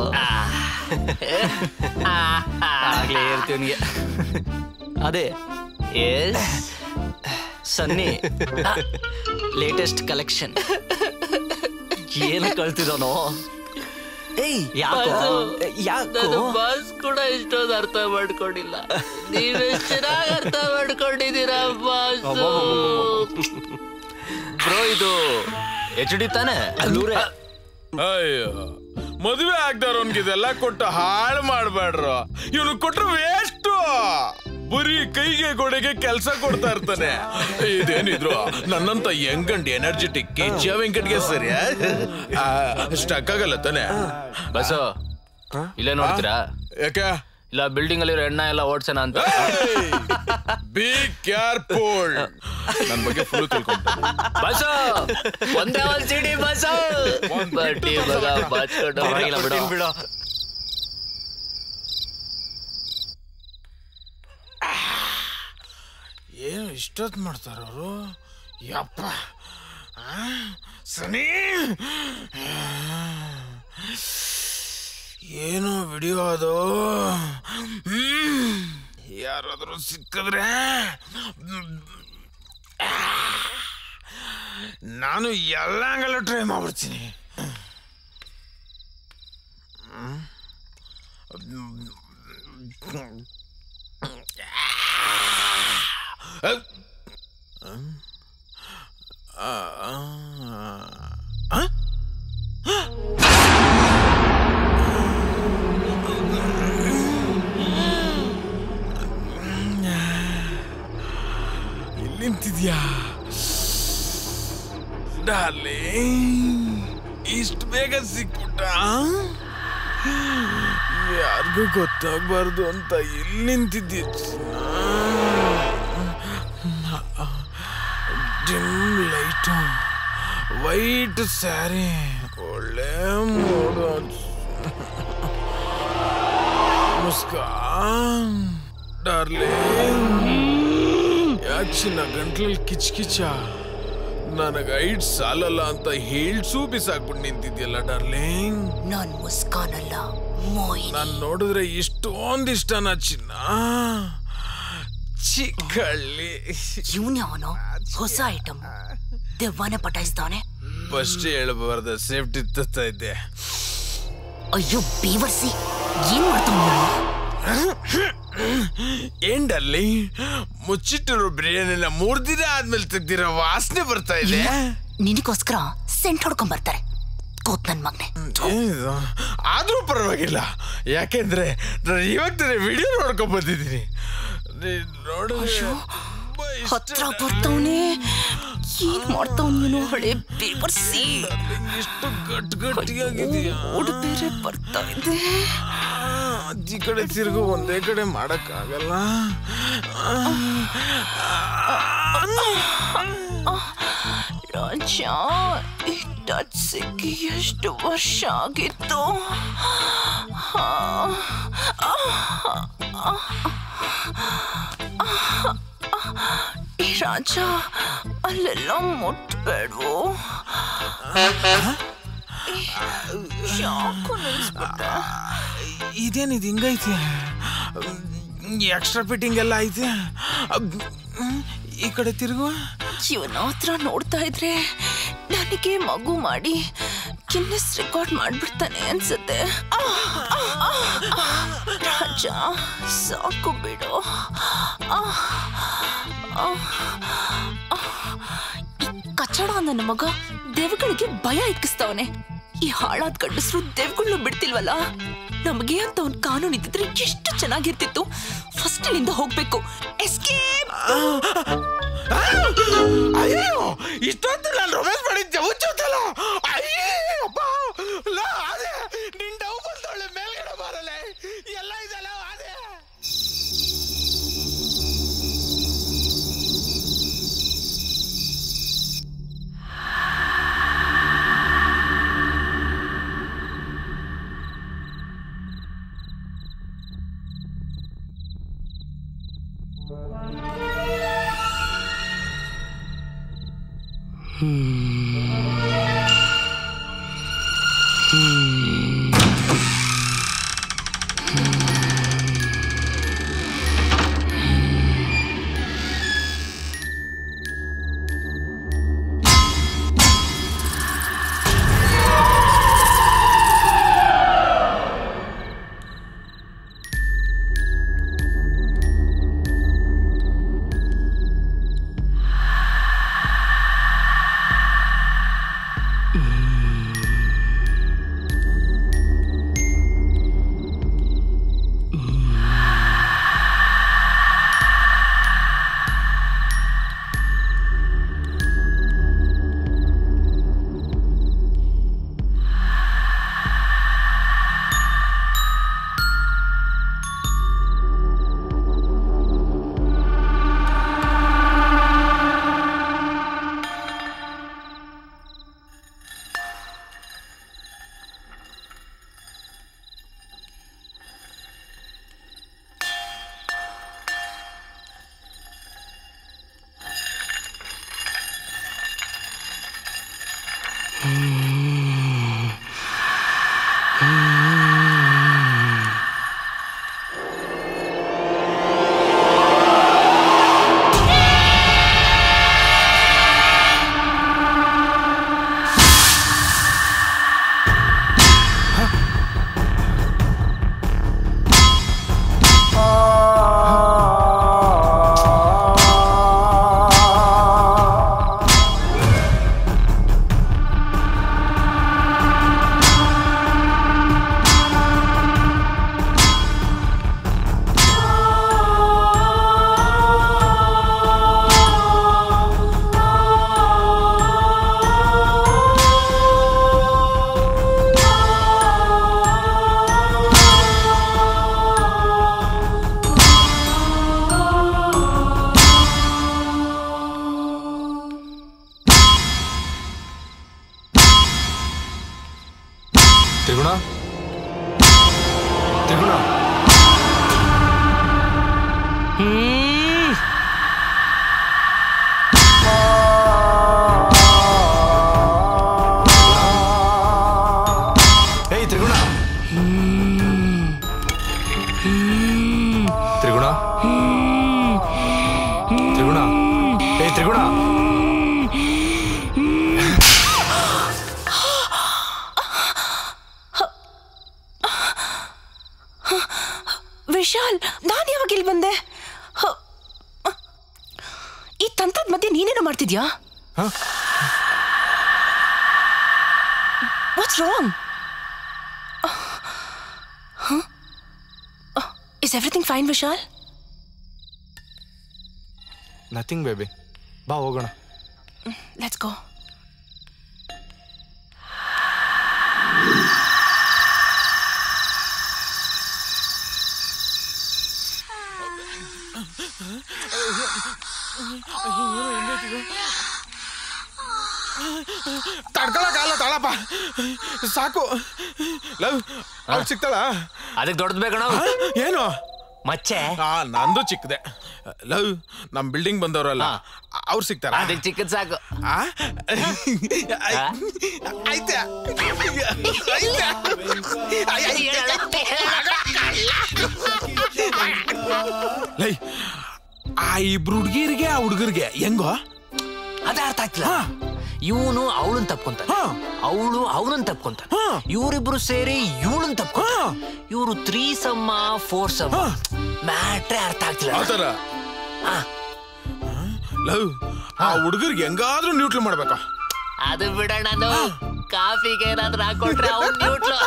ಆಗ್ಲೇ ಇರ್ತೀವನಿಗೆ ಅದೇ ಎಸ್ ಸನ್ನಿ ಲೇಟೆಸ್ಟ್ ಕಲೆಕ್ಷನ್ ಏನು ಕಳ್ತಿದಾನೋ ಯಾಕೋ ಯಾಕೋ ಬಾಸ್ ಕೂಡ ಇಷ್ಟೊಂದು ಅರ್ಥ ಮಾಡ್ಕೊಂಡಿಲ್ಲ ನೀವೆಷ್ಟು ಚೆನ್ನಾಗಿ ಅರ್ಥ ಮಾಡ್ಕೊಂಡಿದ್ದೀರಾ ಬಾಸ್ ಬ್ರೋ ಇದು ಎಚ್ ಡಿ ತಾನೆ ಅಲ್ಲೂರೇ ಅಯ್ಯೋ ಮದುವೆ ಆಗ್ದಾರೋನ್ಗೆ ಇದೆಲ್ಲ ಕೊಟ್ಟು ಹಾಳು ಮಾಡ್ಬೇಡ್ರ ಇವನು ಕೊಟ್ರು ವೇಸ್ಟ್ ಬರೀ ಕೈಗೆ ಗೋಡೆಗೆ ಕೆಲಸ ಕೊಡ್ತಾ ಇರ್ತಾನೆ ಇದೇನಿದ್ರು ನನ್ನಂತ ಯಂಗ್ ಅಂಡ್ ಎನರ್ಜೆಟಿಕ್ ಕಿಚ್ಚ ವೆಂಕಟ್ಗೆ ಸರಿ ಸ್ಟಕ್ ಆಗಲ್ಲ ತಾನೆ ಬಸ್ಸು ಇಲ್ಲೇ ನೋಡ್ತೀರಾ ಯಾಕೆ ಇಲ್ಲ ಬಿಲ್ಡಿಂಗ್ ಅಲ್ಲಿ ಎಣ್ಣ ಎಲ್ಲ ಓಡ್ಸೋಣ ಅಂತ ಬಿ ಕೇರ್ಫುಲ್ ನನ್ ಬಗ್ಗೆ ಫುಲ್ ತಿಳ್ಕೊಂಡ ಬಸ್ಸು ಒಂದೇ ಒಂದ್ ಸಿಡಿ ಬಸ್ಸು ಬಡ್ಡಿ ಮಗ ಬಾಚ್ಕೊಂಡು ಪರವಾಗಿಲ್ಲ ಬಿಡು. ಬಿಡು ಏನು ಇಷ್ಟೊತ್ತು ಮಾಡ್ತಾರ ಅವರು ಯಪ್ಪ ಆ? ಸನಿ ಏನೋ ವಿಡಿಯೋ ಅದು ಹ್ಮ್. ಯಾರಾದ್ರೂ ಸಿಕ್ಕಿದ್ರೆ ನಾನು ಎಲ್ಲ ಅಂಗಲ್ಲ ಟ್ರೈ ಮಾಡ್ಬಿಡ್ತೀನಿ ಇಲ್ಲಿ ನಿಂತಿದ್ಯಾ ಡಾರ್ಲಿಂಗ್ ಇಷ್ಟು ಬೇಗ ಸಿಕ್ಬಿಟ್ಟ ಯಾರಿಗೂ ಗೊತ್ತಾಗ್ಬಾರ್ದು ಅಂತ ಇಲ್ಲಿ ನಿಂತಿದ್ಯ ಡಿಮ್ ಲೈಟು ವೈಟ್ ಸ್ಯಾರಿ ಒಳ್ಳೆ ಮೂಡು ಮುಸ್ಕಾನ್ ಡಾರ್ಲಿಂಗ್ ಯಾಕೆ ಚಿನ್ನ ಗಂಟ್ಲಲ್ಲಿ ಕಿಚ್ ಕಿಚ ನನಗೆ ಐಟ್ ಸಾಲಲ್ಲ ಅಂತ ಹೇಳ್ಸೂ ಬಿಸಾಕ್ಬಿಟ್ಟು ನಿಂತಿದ್ಯಲ್ಲ ಡಾರ್ಲಿಂಗ್ ನಾನ್ ಮುಸ್ಕಾನ್ ಅಲ್ಲ ಮೋಯಿನಿ ನಾನ್ ನೋಡಿದ್ರೆ ಇಷ್ಟೊಂದ್ ಇಷ್ಟನ ಚಿನ್ನ ಚಿಕ್ಕಳ್ಳಿ ಇವನ್ ಅವನು ಹೊಸ ಐಟಮ್ ದೆವ್ವನೆ ಪಟಾಯಿಸ್ತಾನೆ ಫಸ್ಟ್ ಹೇಳ್ಬಾರ್ದ ಸೇಫ್ಟಿ ತತ್ತಾ ಇದ್ದೆ ಅಯ್ಯೋ ಬೇವರ್ಸಿ ಏನ್ ಮಾಡ್ತಾವ ಏನ್ ಡರ್ಲಿಂಗ್ ಮುಚ್ಚಿಟ್ಟಿರೋ ಬಿರಿಯಾನಿನ ಮೂರ್ ದಿನ ಆದ್ಮೇಲೆ ತೆಗ್ದಿರೋ ವಾಸನೆ ಬರ್ತಾ ಇದೆ ನಿನಗೋಸ್ಕರ ಸೆಂಟ್ ಹೊಡ್ಕೊಂಡ್ ಬರ್ತಾರೆ ಕೂತ್ ನನ್ ಮಗ್ನೆ ಏನಿದು? ಆದ್ರೂ ಪರವಾಗಿಲ್ಲ ಯಾಕೆಂದ್ರೆ ನಾನು ಇವಾಗ ತಾನೇ ವಿಡಿಯೋ ನೋಡ್ಕೊಂಡ್ ಬಂದಿದ್ದೀನಿ ನೀನ್ ನೋಡಿದ್ರೆ ಹತ್ರ ಬರ್ತಾವನೆ ಏನ್ ಮಾಡ್ತಾವ್ ನೀನು ಹಳೆ ಬೇವರ್ಸಿ ಎಷ್ಟು ಗಟ್ ಗಟ್ಟಿಯಾಗಿದೆಯಾ ಓಡ್ ಬೇರೆ ಬರ್ತಾ ಇದೆ ಅಜ್ಜಿ ಕಡೆ ತಿರುಗು ಒಂದೇ ಕಡೆ ಮಾಡಕ್ಕಾಗಲ್ಲ ರಾಜ ಈ ಟಚ್ ಸಿಕ್ಕಿ ಎಷ್ಟು ವರ್ಷ ಆಗಿತ್ತು ಈ ರಾಜ ಅಲ್ಲೆಲ್ಲ ಮುಟ್ಬೇಡ್ವು ಯಾಕೋ ನಿಲ್ಸ್ಬಿಟ್ಟೆ ಇದೇನಿದು ಹಿಂಗೈತೆ ಎಕ್ಸ್ಟ್ರಾ ಫಿಟ್ಟಿಂಗ್ ಎಲ್ಲ ಐತೆ ಅಬ್, ಹ್ಮ್, ಈ ಕಡೆ ತಿರುಗು ಇವನ ಹತ್ರ ನೋಡ್ತಾ ಇದ್ರೆ ನನಗೆ ಮಗು ಮಾಡಿ ಗಿನ್ನೆಸ್ ರೆಕಾರ್ಡ್ ಮಾಡ್ಬಿಡ್ತಾನೆ ಅನ್ಸುತ್ತೆ ಆ, ಆ, ಆ, ಆ. ರಾಜ ಸಾಕು ಬಿಡು ಆ, ಆ, ಆ. ಈ ಕಚಡ ನನ್ನ ಮಗ ದೇವಗಳಿಗೆ ಭಯ ಇಕ್ಕಿಸ್ತವನೆ ಈ ಹಾಳಾದ ಗಂಡಸರು ದೇವ್ಗಳನ್ನ ಬಿಡ್ತಿಲ್ವಲ್ಲ ನಮಗೆ ಅಂತ ಒಂದು ಕಾನೂನು ಇದ್ದಿದ್ರೆ ಎಷ್ಟು ಚೆನ್ನಾಗಿರ್ತಿತ್ತು ಫಸ್ಟ್ ಇಲ್ಲಿಂದ ಹೋಗ್ಬೇಕು ಎಸ್ಕೇಪ್ ಅಯ್ಯೋ ಇಷ್ಟೊತ್ತು ನಾನು ರೊಮ್ಯಾನ್ಸ್ ಮಾಡಿದ್ದೆ ಹುಚ್ಚುತ್ತಲ್ಲ ಅಯ್ಯಪ್ಪ ಲಾ ಅದೇ ನಿನ್ ಡವ್ ಬಂದವಳೆ ಮೇಲ್ಗಡೆ ಬರಲೆ ಎಲ್ಲ ಇದೆಲ್ಲ ಅದೇ ತ್ರಿಗುಣ ತ್ರಿಗುಣ ಏಯ್ ತ್ರಿಗುಣ ತ್ರಿಗುಣ ತ್ರಿಗುಣ ಏಯ್ ತ್ರಿಗುಣ ವಿಶಾಲ್ ನಾನು ಯಾವಾಗ ಇಲ್ಲಿ ಬಂದೆ ಹ. ಈ ತಂತ್ರದ ಮಧ್ಯೆ ನೀನೇನೋ ಮಾಡ್ತಿದ್ಯಾ what's wrong is everything fine Vishal nothing baby ಬಾ ಹೋಗೋಣ ಲೆಟ್ಸ್ ಗೋ ತಡ್ಕೊಳಕ್ಕಾಗಲ್ಲ ತಾಳಪ್ಪ ಸಾಕು ಲವ್ ಅವ್ಳು ಸಿಗ್ತಾಳ ಅದಕ್ಕೆ ದೊಡ್ಡದು ಬೇಕಣ ಏನು ಮಚ್ಚೆ ಆ ನಂದು ಚಿಕ್ಕದೆ ಲವ್ ನಮ್ ಬಿಲ್ಡಿಂಗ್ ಬಂದವರಲ್ಲ ಅವ್ರು ಸಿಗ್ತಾರ ಅದಕ್ಕೆ ಚಿಕ್ಕದ್ ಸಾಕು ಆಯ್ತಾ ಲೈ ಆ ಇಬ್ರು ಹುಡ್ಗಿರಿಗೆ ಆ ಹುಡುಗರಿಗೆ ಹೆಂಗೋ ಅದೇ ಅರ್ಥ ಆಗ್ತಿಲ್ಲ ಇವನು ಅವಳನ್ ತಪ್ಕೊಂತಾನೆ ಅವಳು ಅವನನ್ನ ತಪ್ಕೊಂತಾನೆ ಇವರಿಬ್ರು ಸೇರಿ ಇವಳನ್ ತಪ್ಕೊಂತ ಇವರು ತ್ರೀ ಸಮ್ಮ ಫೋರ್ ಸಮ್ಮ ಮ್ಯಾಟ್ರೆ ಅರ್ಥ ಆಗ್ತಿಲ್ಲ ಆತರ ಲವ್ ಆ ಹುಡುಗರಿಗೆ ಹೆಂಗಾದ್ರೂ ನ್ಯೂಟ್ಲ್ ಮಾಡ್ಬೇಕಾ ಅದು ಬಿಡೋಣ ಅದು ಕಾಫಿಗೆ ಏನಾದ್ರೂ ಹಾಕೊಟ್ರೆ ಅವ್ನ್ ನ್ಯೂಟ್ಲು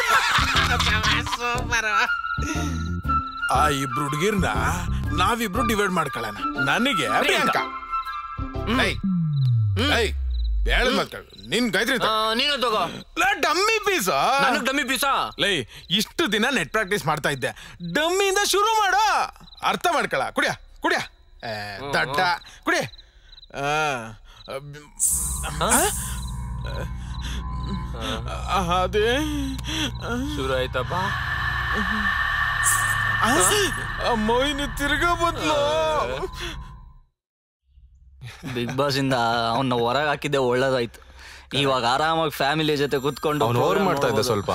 ಆ ಇಬ್ರು ಹುಡುಗಿರ್ನ ನಾವಿಬ್ರು ಡಿವೈಡ್ ಮಾಡ್ಕೊಳ್ಳೋಣ ನನಗೆ ಪ್ರಿಯಾಂಕಾ ಏಯ್ ಏಯ್ ಹೇಳದ್ ಮಾತು ನಿನ್ ಗಾಯತ್ರಿ ನೀನು ತಗೋ ಡಮ್ಮಿ ಪೀಸ್ ನನಗ್ ಡಮ್ಮಿ ಪೀಸಾ ಲೈ ಇಷ್ಟು ದಿನ ನೆಟ್ ಪ್ರಾಕ್ಟೀಸ್ ಮಾಡ್ತಾ ಇದ್ದೆ ಡಮ್ಮಿಯಿಂದ ಶುರು ಮಾಡೋ ಅರ್ಥ ಮಾಡ್ಕೊಳ ಕುಡಿಯ ಕುಡಿಯ ಏ, ದಡ್ಡ ಕುಡಿ ಆ, ಆ, ಅದೇ ಶುರು ಆಯ್ತಪ್ಪ ಮೋಹಿನಿ ತಿರ್ಗಾ ಬದ್ಲು ಬಿಗ್ ಬಾಸ್ ಇಂದ ಅವನ್ನ ಹೊರಗೆ ಹಾಕಿದ್ದೆ ಒಳ್ಳೇದಾಯ್ತು ಇವಾಗ ಆರಾಮಾಗಿ ಫ್ಯಾಮಿಲಿ ಜೊತೆ ಕುತ್ಕೊಂಡು ಅವ್ನು ಓವರ್ ಮಾಡ್ತಾ ಇದ್ದ ಸ್ವಲ್ಪ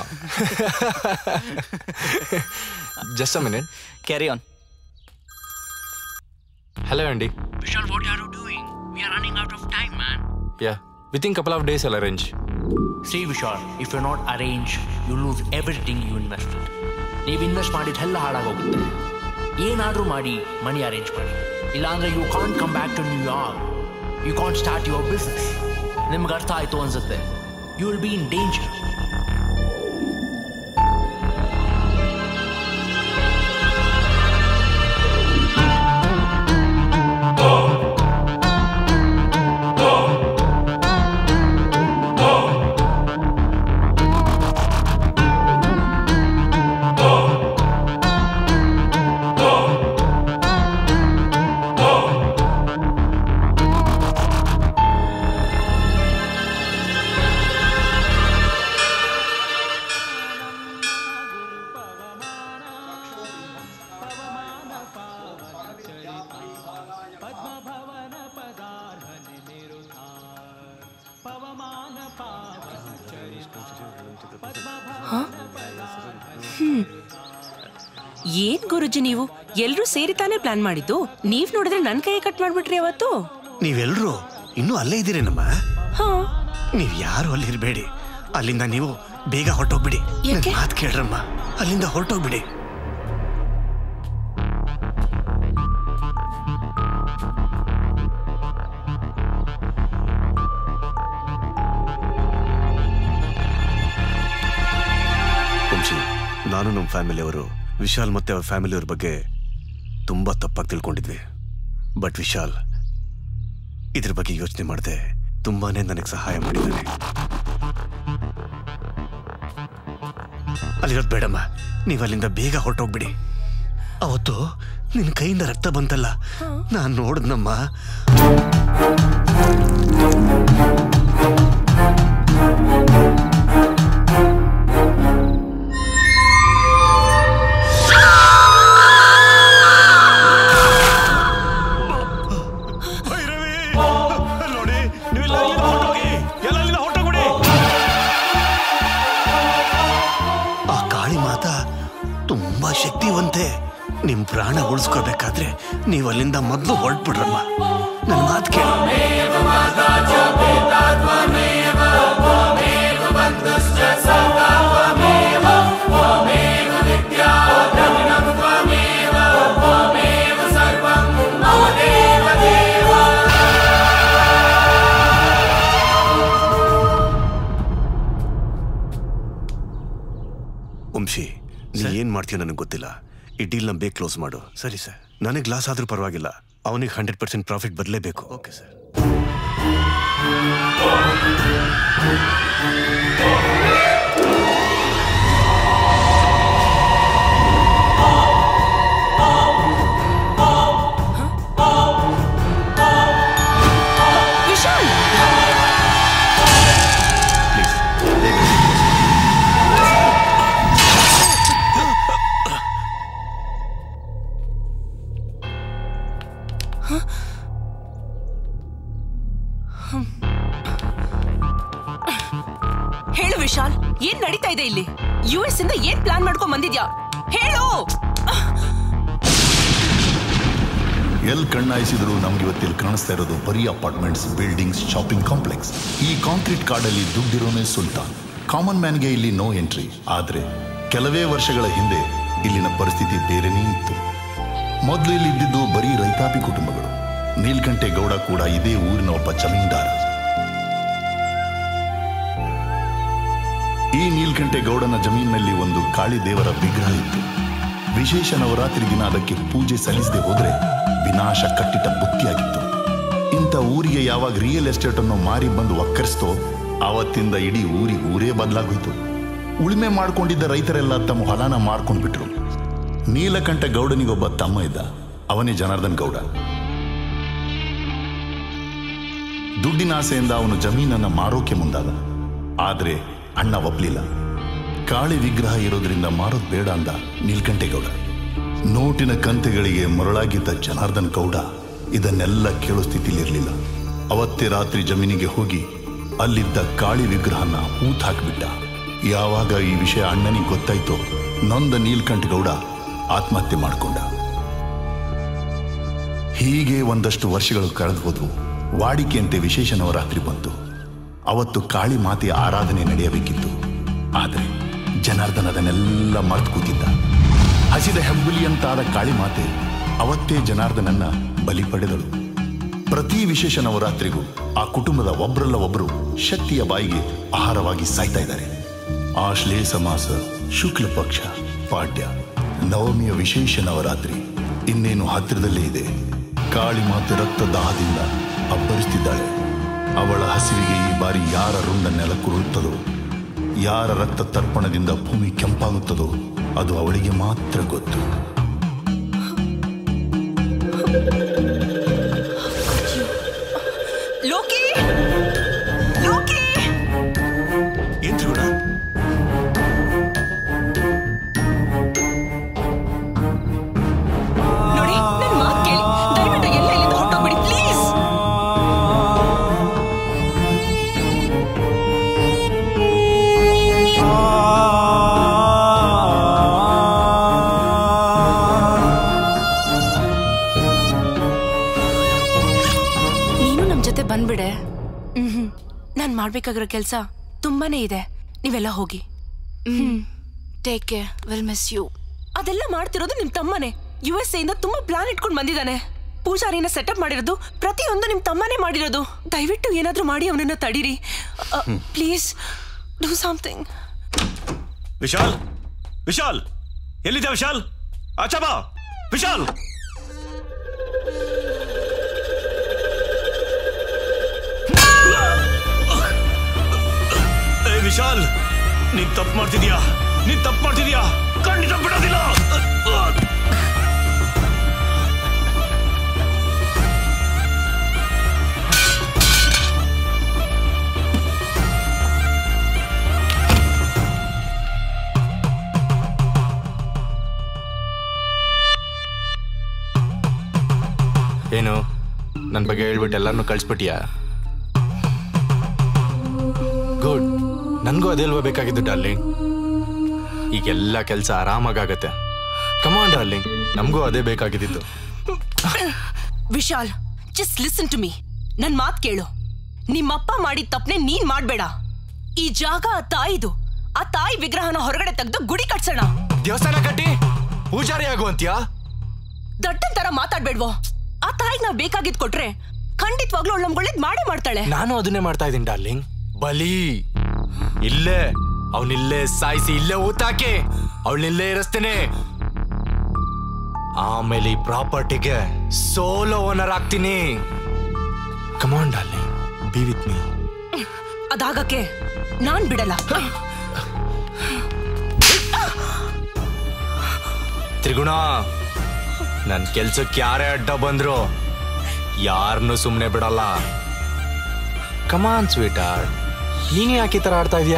just a minute carry on hello ಅಂಡಿ Vishal, what are you doing? We are running out of time, man. Yeah within couple of days ಅಲ್ಲ arrange See, Vishal, if you're not arranged, you lose everything you invested. ನೀವು invest ಮಾಡಿದ್ದೆಲ್ಲ ಹಾಳಾಗೋಗುತ್ತೆ ಏನಾದರೂ ಮಾಡಿ money arrange ಮಾಡಿ ಇಲ್ಲಾಂದ್ರೆ you can't come back to New York you can't start your business ನಿಮ್ಗೆ ಅರ್ಥ ಆಯ್ತು ಅನ್ಸುತ್ತೆ you will be in danger hmm ಏನ್ ಗುರುಜಿ ನೀವು ಎಲ್ರೂ ಸೇರಿ ತಾನೇ ಪ್ಲಾನ್ ಮಾಡಿದ್ದು ನೀವ್ ನೋಡಿದ್ರೆ ನನ್ ಕೈ ಕಟ್ ಮಾಡ್ಬಿಟ್ರಿ ಅವತ್ತು ನೀವೆಲ್ರೂ ಇನ್ನೂ ಅಲ್ಲೇ ಇದ್ದೀರೇನಮ್ಮ ಹಾ ನೀವ್ ಯಾರು ಅಲ್ಲಿ ಇರ್ಬೇಡಿ ಅಲ್ಲಿಂದ ನೀವು ಬೇಗ ಹೊರಟೋಗ್ಬಿಡಿ ಯಾಕೆ? ಮಾತು ಕೇಳ್ರಮ್ಮ ಅಲ್ಲಿಂದ ಹೊರಟೋಗ್ಬಿಡಿ ವಂಶಿ ನಾನು ನಮ್ಮ ಫ್ಯಾಮಿಲಿಯವರು ವಿಶಾಲ್ ಮತ್ತೆ ಅವ್ರ ಫ್ಯಾಮಿಲಿಯವ್ರ ಬಗ್ಗೆ ತುಂಬಾ ತಪ್ಪಾಗಿ ತಿಳ್ಕೊಂಡಿದ್ವಿ ಬಟ್ ವಿಶಾಲ್ ಇದ್ರ ಬಗ್ಗೆ ಯೋಚನೆ ಮಾಡದೆ ತುಂಬಾನೇ ನನಗೆ ಸಹಾಯ ಮಾಡಿದ್ದಾನೆ ಅಲ್ಲಿರೋದು ಬೇಡಮ್ಮ ನೀವು ಅಲ್ಲಿಂದ ಬೇಗ ಹೊರಟೋಗ್ಬಿಡಿ ಅವತ್ತು ನಿನ್ ಕೈಯಿಂದ ರಕ್ತ ಬಂತಲ್ಲ ನಾನ್ ನೋಡಿದ್ನಮ್ಮ ನೋಡಿ ನೀವೆಲ್ಲ ಇಲ್ಲಿಂದ ಹೊರಟೋಗಿ ಎಲ್ಲ ಇಲ್ಲಿಂದ ಹೊರಟೋಗ್ಬಿಡಿ ಆ ಕಾಳಿ ಮಾತ ತುಂಬಾ ಶಕ್ತಿವಂತೆ ನಿಮ್ ಪ್ರಾಣ ಉಳಿಸ್ಕೋಬೇಕಾದ್ರೆ ನೀವು ಅಲ್ಲಿಂದ ಮೊದಲು ಹೊರಟ್ಬಿಡ್ರಮ್ಮ ನನ್ನ ಮಾತು ಕೇಳಿ ವಂಶಿ ನೀ ಏನ್ ಮಾಡ್ತೀಯ ನನಗೆ ಗೊತ್ತಿಲ್ಲ ಈ ಡೀಲ್ ನ ಬೇಗ ಕ್ಲೋಸ್ ಮಾಡು ಸರಿ ಸರ್ ನನಗೆ ಲಾಸ್ ಆದ್ರೂ ಪರವಾಗಿಲ್ಲ ಅವನಿಗೆ ಹಂಡ್ರೆಡ್ ಪರ್ಸೆಂಟ್ ಪ್ರಾಫಿಟ್ ಬರಲೇಬೇಕು ಓಕೆ ಸರ್ ವಿಶಾಲ್ ಹೇಳು ವಿಶಾಲ್ ಏನ್ ನಡೀತಾ ಇದೆ ಇಲ್ಲಿ ಯು ಎಸ್ ಇಂದ ಏನ್ ಪ್ಲಾನ್ ಮಾಡ್ಕೊಂಡ್ ಬಂದಿದ್ಯಾ ಹೇಳು ಎಲ್ ಕಣ್ಣಾಯಿಸಿದ್ರು ನಮ್ಗೆ ಇವತ್ತಿಲ್ಲಿ ಕಾಣಿಸ್ತಾ ಇರೋದು ಬರೀ ಅಪಾರ್ಟ್ಮೆಂಟ್ಸ್ ಬಿಲ್ಡಿಂಗ್ಸ್ ಶಾಪಿಂಗ್ ಕಾಂಪ್ಲೆಕ್ಸ್ ಈ ಕಾಂಕ್ರೀಟ್ ಕಾಡಲ್ಲಿ ದುಡ್ಡಿರೋನೇ ಸುಲ್ತಾನ್ ಕಾಮನ್ ಮ್ಯಾನ್ಗೆ ಇಲ್ಲಿ ನೋ ಎಂಟ್ರಿ ಆದ್ರೆ ಕೆಲವೇ ವರ್ಷಗಳ ಹಿಂದೆ ಇಲ್ಲಿನ ಪರಿಸ್ಥಿತಿ ಬೇರೆನೇ ಇತ್ತು ಮೊದಲು ಇಲ್ಲಿ ಇದ್ದಿದ್ದು ಬರೀ ರೈತಾಪಿ ಕುಟುಂಬಗಳು ನೀಲ್ಕಂಠೆ ಗೌಡ ಕೂಡ ಇದೇ ಊರಿನ ಒಬ್ಬ ಜಮೀನ್ದಾರ ಈ ನೀಲ್ಕಂಠೆ ಗೌಡನ ಜಮೀನಿನಲ್ಲಿ ಒಂದು ಕಾಳಿ ದೇವರ ವಿಗ್ರಹ ಇತ್ತು ವಿಶೇಷ ನವರಾತ್ರಿ ದಿನ ಅದಕ್ಕೆ ಪೂಜೆ ಸಲ್ಲಿಸದೆ ಹೋದ್ರೆ ವಿನಾಶ ಕಟ್ಟಿಟ್ಟ ಬುತ್ತಿಯಾಗಿತ್ತು ಇಂಥ ಊರಿಗೆ ಯಾವಾಗ ರಿಯಲ್ ಎಸ್ಟೇಟ್ ಅನ್ನು ಮಾರಿ ಬಂದು ಒಕ್ಕರಿಸ್ತೋ ಆವತ್ತಿಂದ ಇಡೀ ಊರಿಗೆ ಊರೇ ಬದಲಾಗೋಯ್ತು ಉಳುಮೆ ಮಾಡ್ಕೊಂಡಿದ್ದ ರೈತರೆಲ್ಲ ತಮ್ಮ ಹೊಲನ ಮಾರ್ಕೊಂಡ್ಬಿಟ್ರು ನೀಲಕಂಠ ಗೌಡನಿಗೊಬ್ಬ ತಮ್ಮ ಇದ್ದ ಅವನೇ ಜನಾರ್ದನ್ ಗೌಡ ದುಡ್ಡಿನ ಆಸೆಯಿಂದ ಅವನು ಜಮೀನನ್ನ ಮಾರೋಕೆ ಮುಂದಾದ ಆದ್ರೆ ಅಣ್ಣ ಒಪ್ಲಿಲ್ಲ ಕಾಳಿ ವಿಗ್ರಹ ಇರೋದ್ರಿಂದ ಮಾರೋದ್ ಬೇಡ ಅಂದ ನೀಲ್ಕಂಠೇಗೌಡ ನೋಟಿನ ಕಂತೆಗಳಿಗೆ ಮರಳಾಗಿದ್ದ ಜನಾರ್ದನ್ ಗೌಡ ಇದನ್ನೆಲ್ಲ ಕೇಳೋ ಸ್ಥಿತಿಲಿರ್ಲಿಲ್ಲ ಅವತ್ತೇ ರಾತ್ರಿ ಜಮೀನಿಗೆ ಹೋಗಿ ಅಲ್ಲಿದ್ದ ಕಾಳಿ ವಿಗ್ರಹನ ಹೂತ್ ಹಾಕ್ಬಿಟ್ಟ ಯಾವಾಗ ಈ ವಿಷಯ ಅಣ್ಣನಿಗೆ ಗೊತ್ತಾಯ್ತೋ ನೊಂದ ನೀಲ್ಕಂಠ ಗೌಡ ಆತ್ಮಹತ್ಯೆ ಮಾಡಿಕೊಂಡ ಹೀಗೆ ಒಂದಷ್ಟು ವರ್ಷಗಳು ಕಳೆದು ಹೋದ್ವು ವಾಡಿಕೆಯಂತೆ ವಿಶೇಷ ನವರಾತ್ರಿ ಬಂತು ಅವತ್ತು ಕಾಳಿ ಮಾತೆಯ ಆರಾಧನೆ ನಡೆಯಬೇಕಿತ್ತು ಆದರೆ ಜನಾರ್ದನ ಅದನ್ನೆಲ್ಲ ಮರೆತು ಕೂತಿದ್ದ ಹಸಿದ ಹೆಬ್ಬುಲಿಯಂತಾದ ಕಾಳಿ ಮಾತೆ ಅವತ್ತೇ ಜನಾರ್ದನನ್ನ ಬಲಿ ಪಡೆದಳು ಪ್ರತಿ ವಿಶೇಷ ನವರಾತ್ರಿಗೂ ಆ ಕುಟುಂಬದ ಒಬ್ರಲ್ಲ ಒಬ್ರು ಶಕ್ತಿಯ ಬಾಯಿಗೆ ಆಹಾರವಾಗಿ ಸಾಯ್ತಾ ಇದ್ದಾರೆ ಆಶ್ಲೇಷ ಮಾಸ ಶುಕ್ಲ ಪಕ್ಷ ಪಾಡ್ಯ ನವಮಿಯ ವಿಶೇಷ ನವರಾತ್ರಿ ಇನ್ನೇನು ಹತ್ತಿರದಲ್ಲೇ ಇದೆ ಕಾಳಿ ಮಾತೆ ರಕ್ತ ದಾಹದಿಂದ ಅಬ್ಬರಿಸ್ತಿದ್ದಾಳೆ ಅವಳ ಹಸಿವಿಗೆ ಈ ಬಾರಿ ಯಾರ ರುಂಡ ನೆಲಕ್ಕುರುಳುತ್ತದೋ ಯಾರ ರಕ್ತ ತರ್ಪಣದಿಂದ ಭೂಮಿ ಕೆಂಪಾಗುತ್ತದೋ ಅದು ಅವಳಿಗೆ ಮಾತ್ರ ಗೊತ್ತು ಲೋಕಿ ಲೋಕಿ ಏನ್ ತ್ರಿಗುಣ ನೋಡಿ ನನ್ ಮಾತ್ ಕೇಳಿ ದಯವಿಟ್ಟು ಎಲ್ಲ ಇಲ್ಲಿಂದ ಹೊರಟೋಗ್ಬಿಡಿ ಪ್ಲೀಸ್ ನೀನು ನಮ್ ಜೊತೆ ಬಂದ್ಬಿಡೆ ಹ್ಮ್ ನಾನ್ ಮಾಡ್ಬೇಕಾಗಿರೋ ಕೆಲ್ಸ ತುಂಬಾನೇ ಇದೆ ನೀವೆಲ್ಲ ಹೋಗಿ hmm take care will miss you ಅದೆಲ್ಲ ಮಾಡ್ತಿರೋದು ನಿಮ್ ತಮ್ಮನೇ ಯು ಎಸ್ ಇಂದ ತುಂಬಾ ಪ್ಲಾನ್ ಇಟ್ಕೊಂಡು ಬಂದಿದ್ದಾನೆ ಪೂಜಾರಿನ ಸೆಟಪ್ ಮಾಡಿರೋದು ಪ್ರತಿಯೊಂದು ನಿಮ್ ತಮ್ಮನೇ ಮಾಡಿರೋದು ದಯವಿಟ್ಟು ಏನಾದ್ರೂ ಮಾಡಿ ಅವನನ್ನ ತಡೀರಿ please do something Vishal Vishal ಎಲ್ಲಿದ್ದ ವಿಶಾಲ್ ಆಚಾ ಬಾ ವಿಶಾಲ್ ಏ ವಿಶಾಲ್ ನೀನ್ ತಪ್ಪು ಮಾಡ್ತಿದ್ಯಾ ನೀನ್ ತಪ್ಪು ಮಾಡ್ತಿದ್ಯಾ ಖಂಡಿತ ಬಿಡೋದಿಲ್ಲ ಏನು ನನ್ನ ಬಗ್ಗೆ ಹೇಳ್ಬಿಟ್ಟು ಎಲ್ಲರನ್ನೂ ಕಳಿಸ್ಬಿಟ್ಟಿಯಾ ಗುಡ್ ನನಗೂ ಅದೆಲ್ವ ಬೇಕಾಗಿದ್ದು ಡಾರ್ಲಿಂಗ್ ಈಗೆಲ್ಲ ಕೆಲಸ ಆರಾಮಾಗತ್ತೆ ಕಮಾನ್ ಡಾರ್ಲಿಂಗ್ ನಮಗೂ ಅದೇ ಬೇಕಾಗಿದ್ದಿದ್ದು Vishal just listen to me ನನ್ ಮಾತ್ ಕೇಳು ನಿಮ್ಮಪ್ಪ ಮಾಡಿದ ತಪ್ಪನೆ ನೀನ್ ಮಾಡ್ಬೇಡ ಈ ಜಾಗ ಆ ತಾಯಿದು ಆ ತಾಯಿ ವಿಗ್ರಹನ ಹೊರಗಡೆ ತೆಗೆದು ಗುಡಿ ಕಟ್ಸೋಣ ದೇವಸ್ಥಾನ ಕಟ್ಟಿ ಪೂಜಾರಿ ಆಗುವಂತ್ಯಾ ದಟ್ಟನ್ ತರ ಮಾತಾಡ್ಬೇಡ್ವೋ ಆ ತಾಯಿಗೆ ನಾವ್ ಬೇಕಾಗಿದ್ ಕೊಟ್ರೆ ಖಂಡಿತವಾಗ್ಲೂ ಅವಳು ನಮ್ಗೆ ಒಳ್ಳೇದ್ ಮಾಡೇ ಮಾಡ್ತಾಳೆ ನಾನು ಅದನ್ನೇ ಮಾಡ್ತಾ ಇದ್ದೀನಿ ಡಾರ್ಲಿಂಗ್ ಬಲಿ ಇಲ್ಲೇ ಅವನಿಲ್ಲೇ ಸಾಯಿಸಿ ಇಲ್ಲೇ ಊತಾಕಿ ಅವಳನ್ನಿಲ್ಲೇ ಇರಿಸ್ತೇನೆ ಆಮೇಲೆ ಈ ಪ್ರಾಪರ್ಟಿಗೆ ಸೋಲೋ ಓನರ್ ಆಗ್ತೀನಿ come on darling be with me ಅದಾಗಕ್ಕೆ ನಾನ್ ಬಿಡಲ್ಲ ತ್ರಿಗುಣ ನನ್ ಕೆಲ್ಸಕ್ಕೆ ಯಾರೇ ಅಡ್ಡ ಬಂದ್ರು ಯಾರನ್ನೂ ಸುಮ್ಮನೆ ಬಿಡಲ್ಲ ಕಮಾನ್ ಸ್ವೀಟ್ ಆರ್ ನೀನು ಯಾಕೆ ಈ ಥರ ಆಡ್ತಾ ಇದೀಯಾ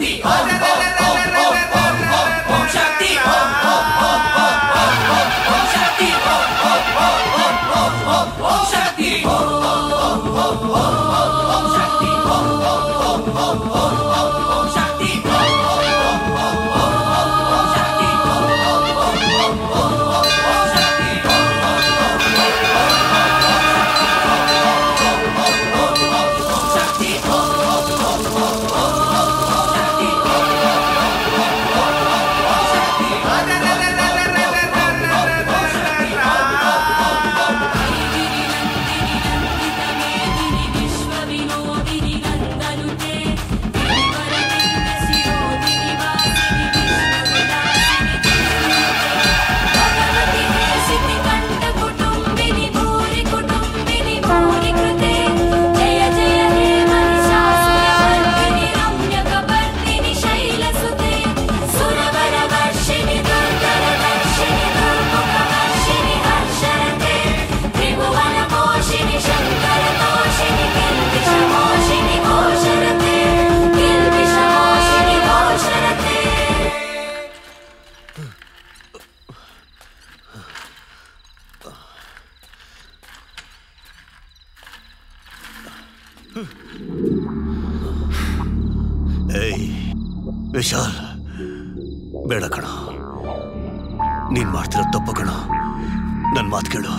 ಏಯ್ ವಿಶಾಲ್ ಬೇಡ ಕಣ ನೀನ್ ಮಾಡ್ತಿರೋ ತಪ್ಪು ಕಣ ನನ್ ಮಾತು ಕೇಳು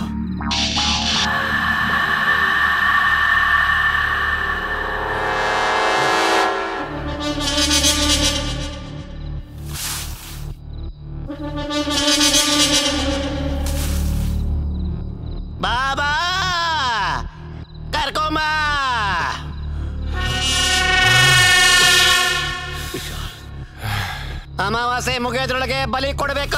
ಬಾಬಾ ಕರ್ಕೊಂಬ ಅಮಾವಾಸ್ಯೆ ಮುಗಿಯೋದ್ರೊಳಗೆ ಬಲಿ ಕೊಡ್ಬೇಕು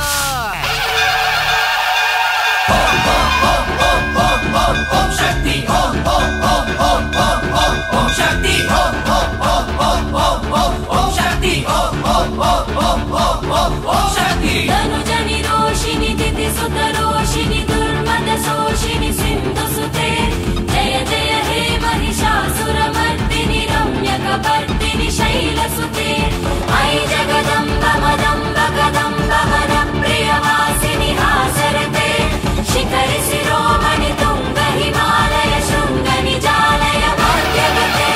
ಧನುಜನಿ ರೋಷಿನಿ ದಿತಿ ಸುತ ರೋಷಿನಿ ದುರ್ಮದ ಶೋಷಿನಿ ಸಿಂಧು ಸುತೆ ಜಯ ಜಯ ಹೇ ಮಹಿಷಾಸುರ ಮರ್ದಿನಿ ರಮ್ಯ ಕಪರ್ದಿನಿ ಶೈಲ ಸುತೆ ಐ ಜಗದಂಬ ಮದಂಬ ಕದಂಬ ಮನ ಪ್ರಿಯ ವಾಸಿನಿ ಹಾಸರತೆ ಶಿಖರಿ ಶಿರೋಮಣಿ ತುಂಗ ಹಿಮಾಲಯ ಶೃಂಗ ನಿಜಾಲಯ ಭಾಗ್ಯಗತೆ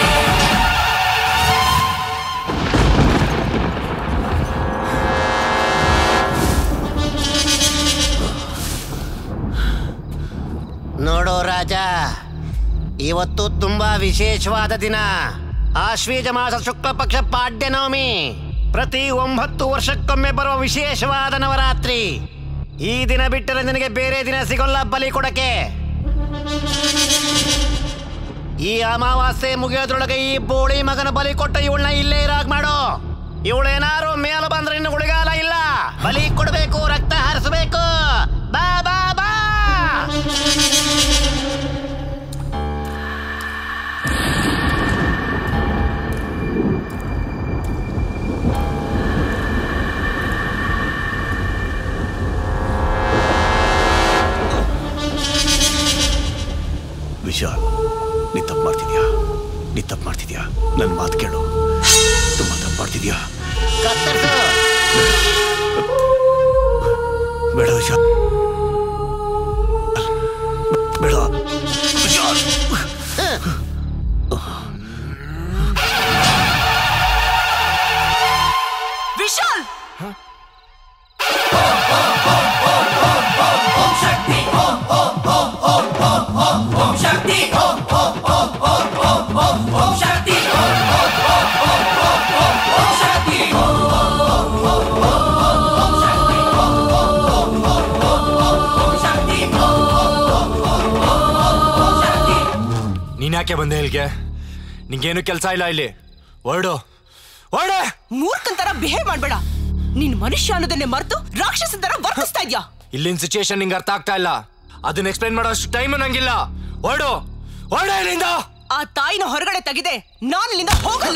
ನೋಡೋ ರಾಜ ಇವತ್ತು ತುಂಬಾ ವಿಶೇಷವಾದ ದಿನ ಆಶ್ವೀಜ ಮಾಸ ಶುಕ್ಲ ಪಕ್ಷ ಪಾಡ್ಯ ನವಮಿ ಪ್ರತಿ ಒಂಬತ್ತು ವರ್ಷಕ್ಕೊಮ್ಮೆ ಬರುವ ವಿಶೇಷವಾದ ನವರಾತ್ರಿ ಈ ದಿನ ಬಿಟ್ಟರೆ ನಿನಗೆ ಬೇರೆ ದಿನ ಸಿಗೋಲ್ಲ ಬಲಿ ಕೊಡಕ್ಕೆ ಈ ಅಮಾವಾಸ್ಯೆ ಮುಗಿಯೋದ್ರೊಳಗೆ ಈ ಬೋಳಿ ಮಗನ ಬಲಿ ಕೊಟ್ಟ ಇವಳನ್ನ ಇಲ್ಲೇ ಇರಾಗ್ ಮಾಡು ಇವಳೇನಾರು ಮೇಲ ಬಂದ್ರೆ ಇನ್ನು ಉಳಿಗಾಲ ಇಲ್ಲ ಬಲಿ ಕೊಡ್ಬೇಕು ರಕ್ತ ಹರಿಸ್ಬೇಕು ಬಾ ಬಾ ಬಾ ವಿಶಾಲ್ ನೀ ತಪ್ಪು ಮಾಡ್ತಿದ್ಯಾ ನೀ ತಪ್ಪು ಮಾಡ್ತಿದ್ಯಾ ನನ್ನ ಮಾತು ಕೇಳು ತುಂಬಾ ತಪ್ಪು ಮಾಡ್ತಿದ್ಯಾ ಬೇಡ ವಿಶಾಲ್ ಬೇಡ ವಿಶಾಲ್ ವಿಶಾಲ್ ನೀನ್ ಯಾಕೆ ಬಂದೆ ಇಲ್ಲಿಗೆ ನಿಂಗೇನು ಕೆಲಸ ಇಲ್ಲ ಇಲ್ಲಿ ಹೊರಡು ಹೊರಡೆ ಮೂರ್ಖನ್ ತರ ಬಿಹೇವ್ ಮಾಡ್ಬೇಡ ನೀನ್ ಮನುಷ್ಯ ಅನ್ನೋದನ್ನೇ ಮರೆತು ರಾಕ್ಷಸ ತರ ವರ್ತಿಸ್ತಾ ಇದ್ಯಾ ಇಲ್ಲಿನ ಸಿಚುಯೇಷನ್ ನಿಂಗೆ ಅರ್ಥ ಆಗ್ತಾ ಇಲ್ಲ ಅದನ್ನ ಎಕ್ಸ್ಪ್ಲೈನ್ ಮಾಡೋ ಅಷ್ಟು ಟೈಮ್ ನಂಗಿಲ್ಲ ಹೊರಡು ಹೊರಡೆ ಇಲ್ಲಿಂದ ಆ ತಾಯಿನ ಹೊರಗಡೆ ತೆಗಿದೆ ನಾನು ಇಲ್ಲಿಂದ ಹೋಗಲ್ಲ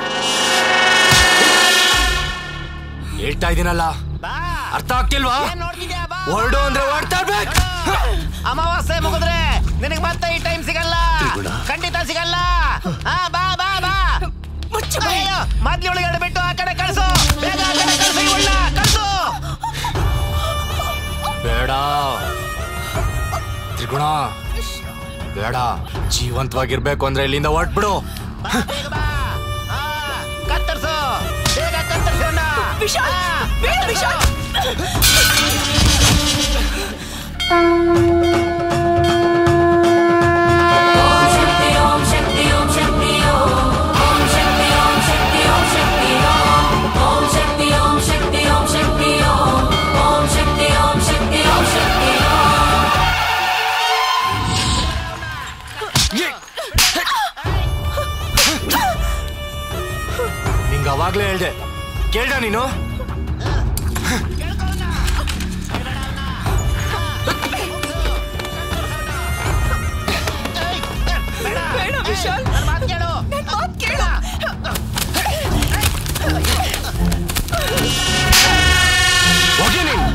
ಹೇಳ್ತಾ ಇದೀನಲ್ಲ ಅರ್ಥ ಆಗ್ತಿಲ್ವಾ ಹೊರಡು ಅಂದ್ರೆ ಹೊರಡ್ತಾ ಇರ್ಬೇಕು ಅಮಾವಾಸ್ಯೆ ಮುಗಿದ್ರೆ ನಿನಗೆ ಮತ್ತೆ ಈ ಟೈಮ್ ಸಿಗಲ್ಲ ಖಂಡಿತ ಸಿಗಲ್ಲ ಆ, ಬಾ ಬಾ ಬಾ ಈಚೆ ಬಾ. ಅಯ್ಯೋ ಮೊದ್ಲು ಒಳಗೆ ಎರಡು ಬಿಟ್ಟು ಆ ಕಡೆ ಕಳ್ಸು ಬೇಗ ಆ ಕಡೆ ಕಳ್ಸು ಇವಳ್ನ ಕಳ್ಸು ಬೇಡ ತ್ರಿಗುಣ ಬೇಡ ಜೀವಂತವಾಗಿರ್ಬೇಕು ಅಂದ್ರೆ ಇಲ್ಲಿಂದ ಹೊಟ್ಬಿಡು ಕತ್ತರ್ಸು ಬೇಗ ಕತ್ತರ್ಸು ಅವ್ನ. ವಿಶಾಲ್ ಬೇಡ ವಿಶಾಲ್ ಓಂ ಶಕ್ತಿ ಓಂ ಶಕ್ತಿ ಓಂ ಶಕ್ತಿ ಓಂ ಓಂ ಶಕ್ತಿ ಓಂ ಶಕ್ತಿ ಓಂ ಶಕ್ತಿ ಓಂ ಓಂ ಶಕ್ತಿ ಓಂ ಶಕ್ತಿ ಓಂ ಶಕ್ತಿ ಓಂ ಓಂ ಶಕ್ತಿ ಓಂ ಶಕ್ತಿ ಓಂ ಶಕ್ತಿ ಓಂ ನಿಂಗೆ ಅವಾಗ್ಲೇ ಹೇಳ್ದೆ ಕೇಳ್ದ ನೀನು ಬೇಡ ವಿಶಾಲ್ ನನ್ ಮಾತ್ ಕೇಳು ನನ್ ಮಾತ್ ಕೇಳು ಹೋಗಿ ನೀನು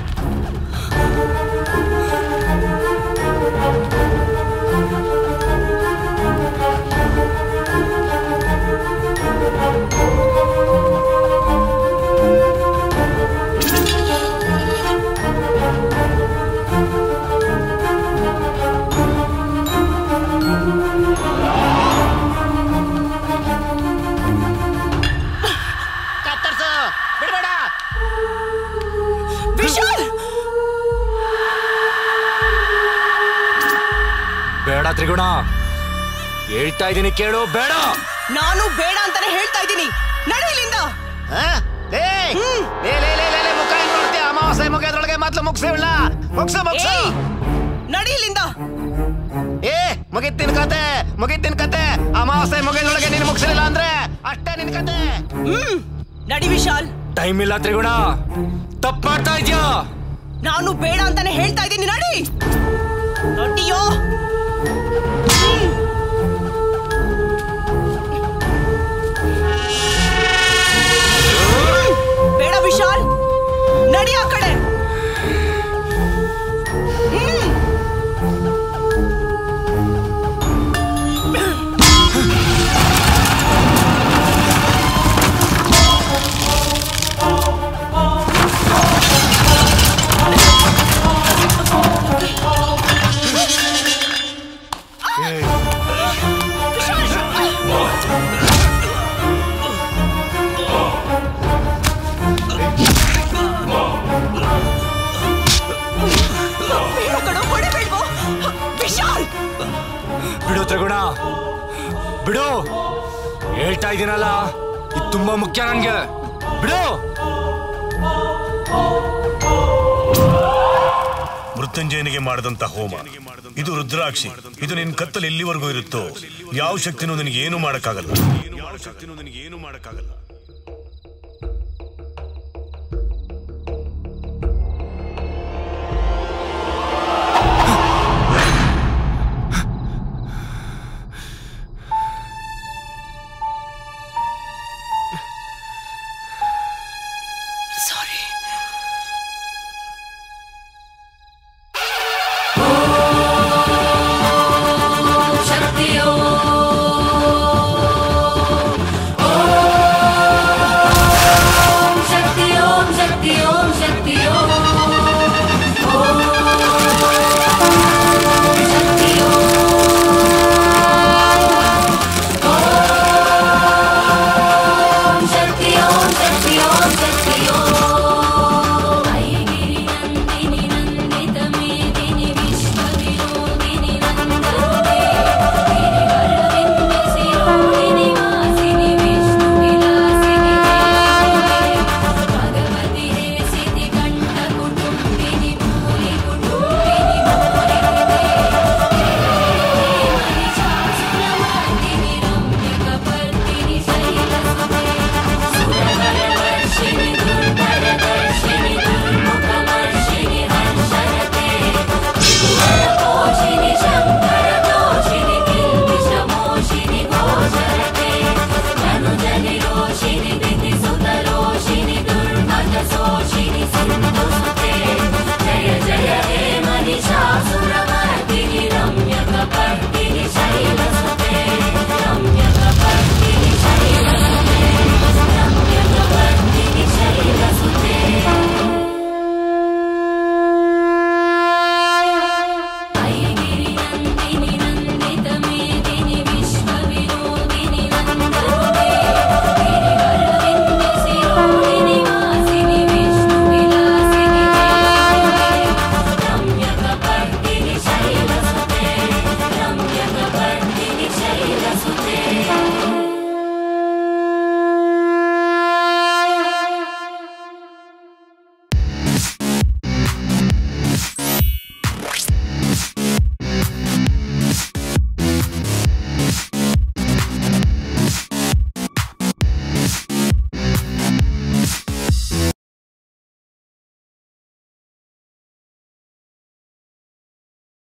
ಕತ್ತರ್ಸು ಬಿಡ್ಬೇಡ ವಿಶಾಲ್ ಬೇಡ ತ್ರಿಗುಣ ಹೇಳ್ತಾ ಇದ್ದೀನಿ ಕೇಳು ಬೇಡ ನಾನು ಬೇಡ ಅಂತಾನೆ ಹೇಳ್ತಾ ಇದ್ದೀನಿ ನಡಿ ಇಲ್ಲಿಂದ ಆ? ಲೇ ಲೇ ಲೇ ಲೇ ಲೇ, ಲೇ ಮುಖ ಹೆಂಗ್ ನೋಡ್ತೀಯ ಅಮಾವಾಸ್ಯೆ ಮುಗಿಯೋದ್ರೊಳಗೆ ಮೊದ್ಲು ಮುಗ್ಸಿವಲ್ಲ ಮುಗ್ಸು ಮುಗ್ಸು ಏಯ್, ನಡಿ ಇಲ್ಲಿಂದ ಏ ಮುಗಿತ್ ನಿನ್ ಕತೆ ಮುಗಿತ್ ನಿನ್ ಕತೆ ಅಮಾವಾಸ್ಯೆ ಮುಗಿಯೋದ್ರೊಳಗೆ ನೀನು ಮುಗ್ಸಿಲ್ಲ ಅಂದ್ರೆ ಅಷ್ಟೇ ನಿನ್ ಕತೆ ಹ್ಮ್ ನಡಿ ವಿಶಾಲ್ ಟೈಮ್ ಇಲ್ಲ ತ್ರಿಗುಣ ತಪ್ಪು ಮಾಡ್ತಾ ಇದ್ಯಾ ನಾನು ಬೇಡ ಅಂತಾನೆ ಹೇಳ್ತಾ ಇದ್ದೀನಿ ನಡಿ ನಡಿಯೋ ಬೇಡ ವಿಶಾಲ್ ನಡಿ ಆ ಕಡೆ ಹ್ಮ್. ಬೇಡ ಕಣೋ, ಹೊಡಿಬೇಡ್ವೋ? ವಿಶಾಲ್ ಬಿಡು ತ್ರಿಗುಣ ಬಿಡು ಹೇಳ್ತಾ ಇದ್ದೀನಲ್ಲ ಇದು ತುಂಬಾ ಮುಖ್ಯ ನನ್ಗೆ ಬಿಡು ಮೃತ್ಯುಂಜಯನಿಗೆ ಮಾಡಿದಂತ ಹೋಮ ಇದು ರುದ್ರಾಕ್ಷಿ ಇದು ನಿನ್ ಕತ್ತಲು ಎಲ್ಲಿವರೆಗೂ ಇರುತ್ತೋ ಯಾವ ಶಕ್ತಿನೂ ನಿನಗೆ ಏನು ಮಾಡಕ್ಕಾಗಲ್ಲ ಯಾವ ಶಕ್ತಿನೂ ನಿನಗೆ ಏನು ಮಾಡಕ್ಕಾಗಲ್ಲ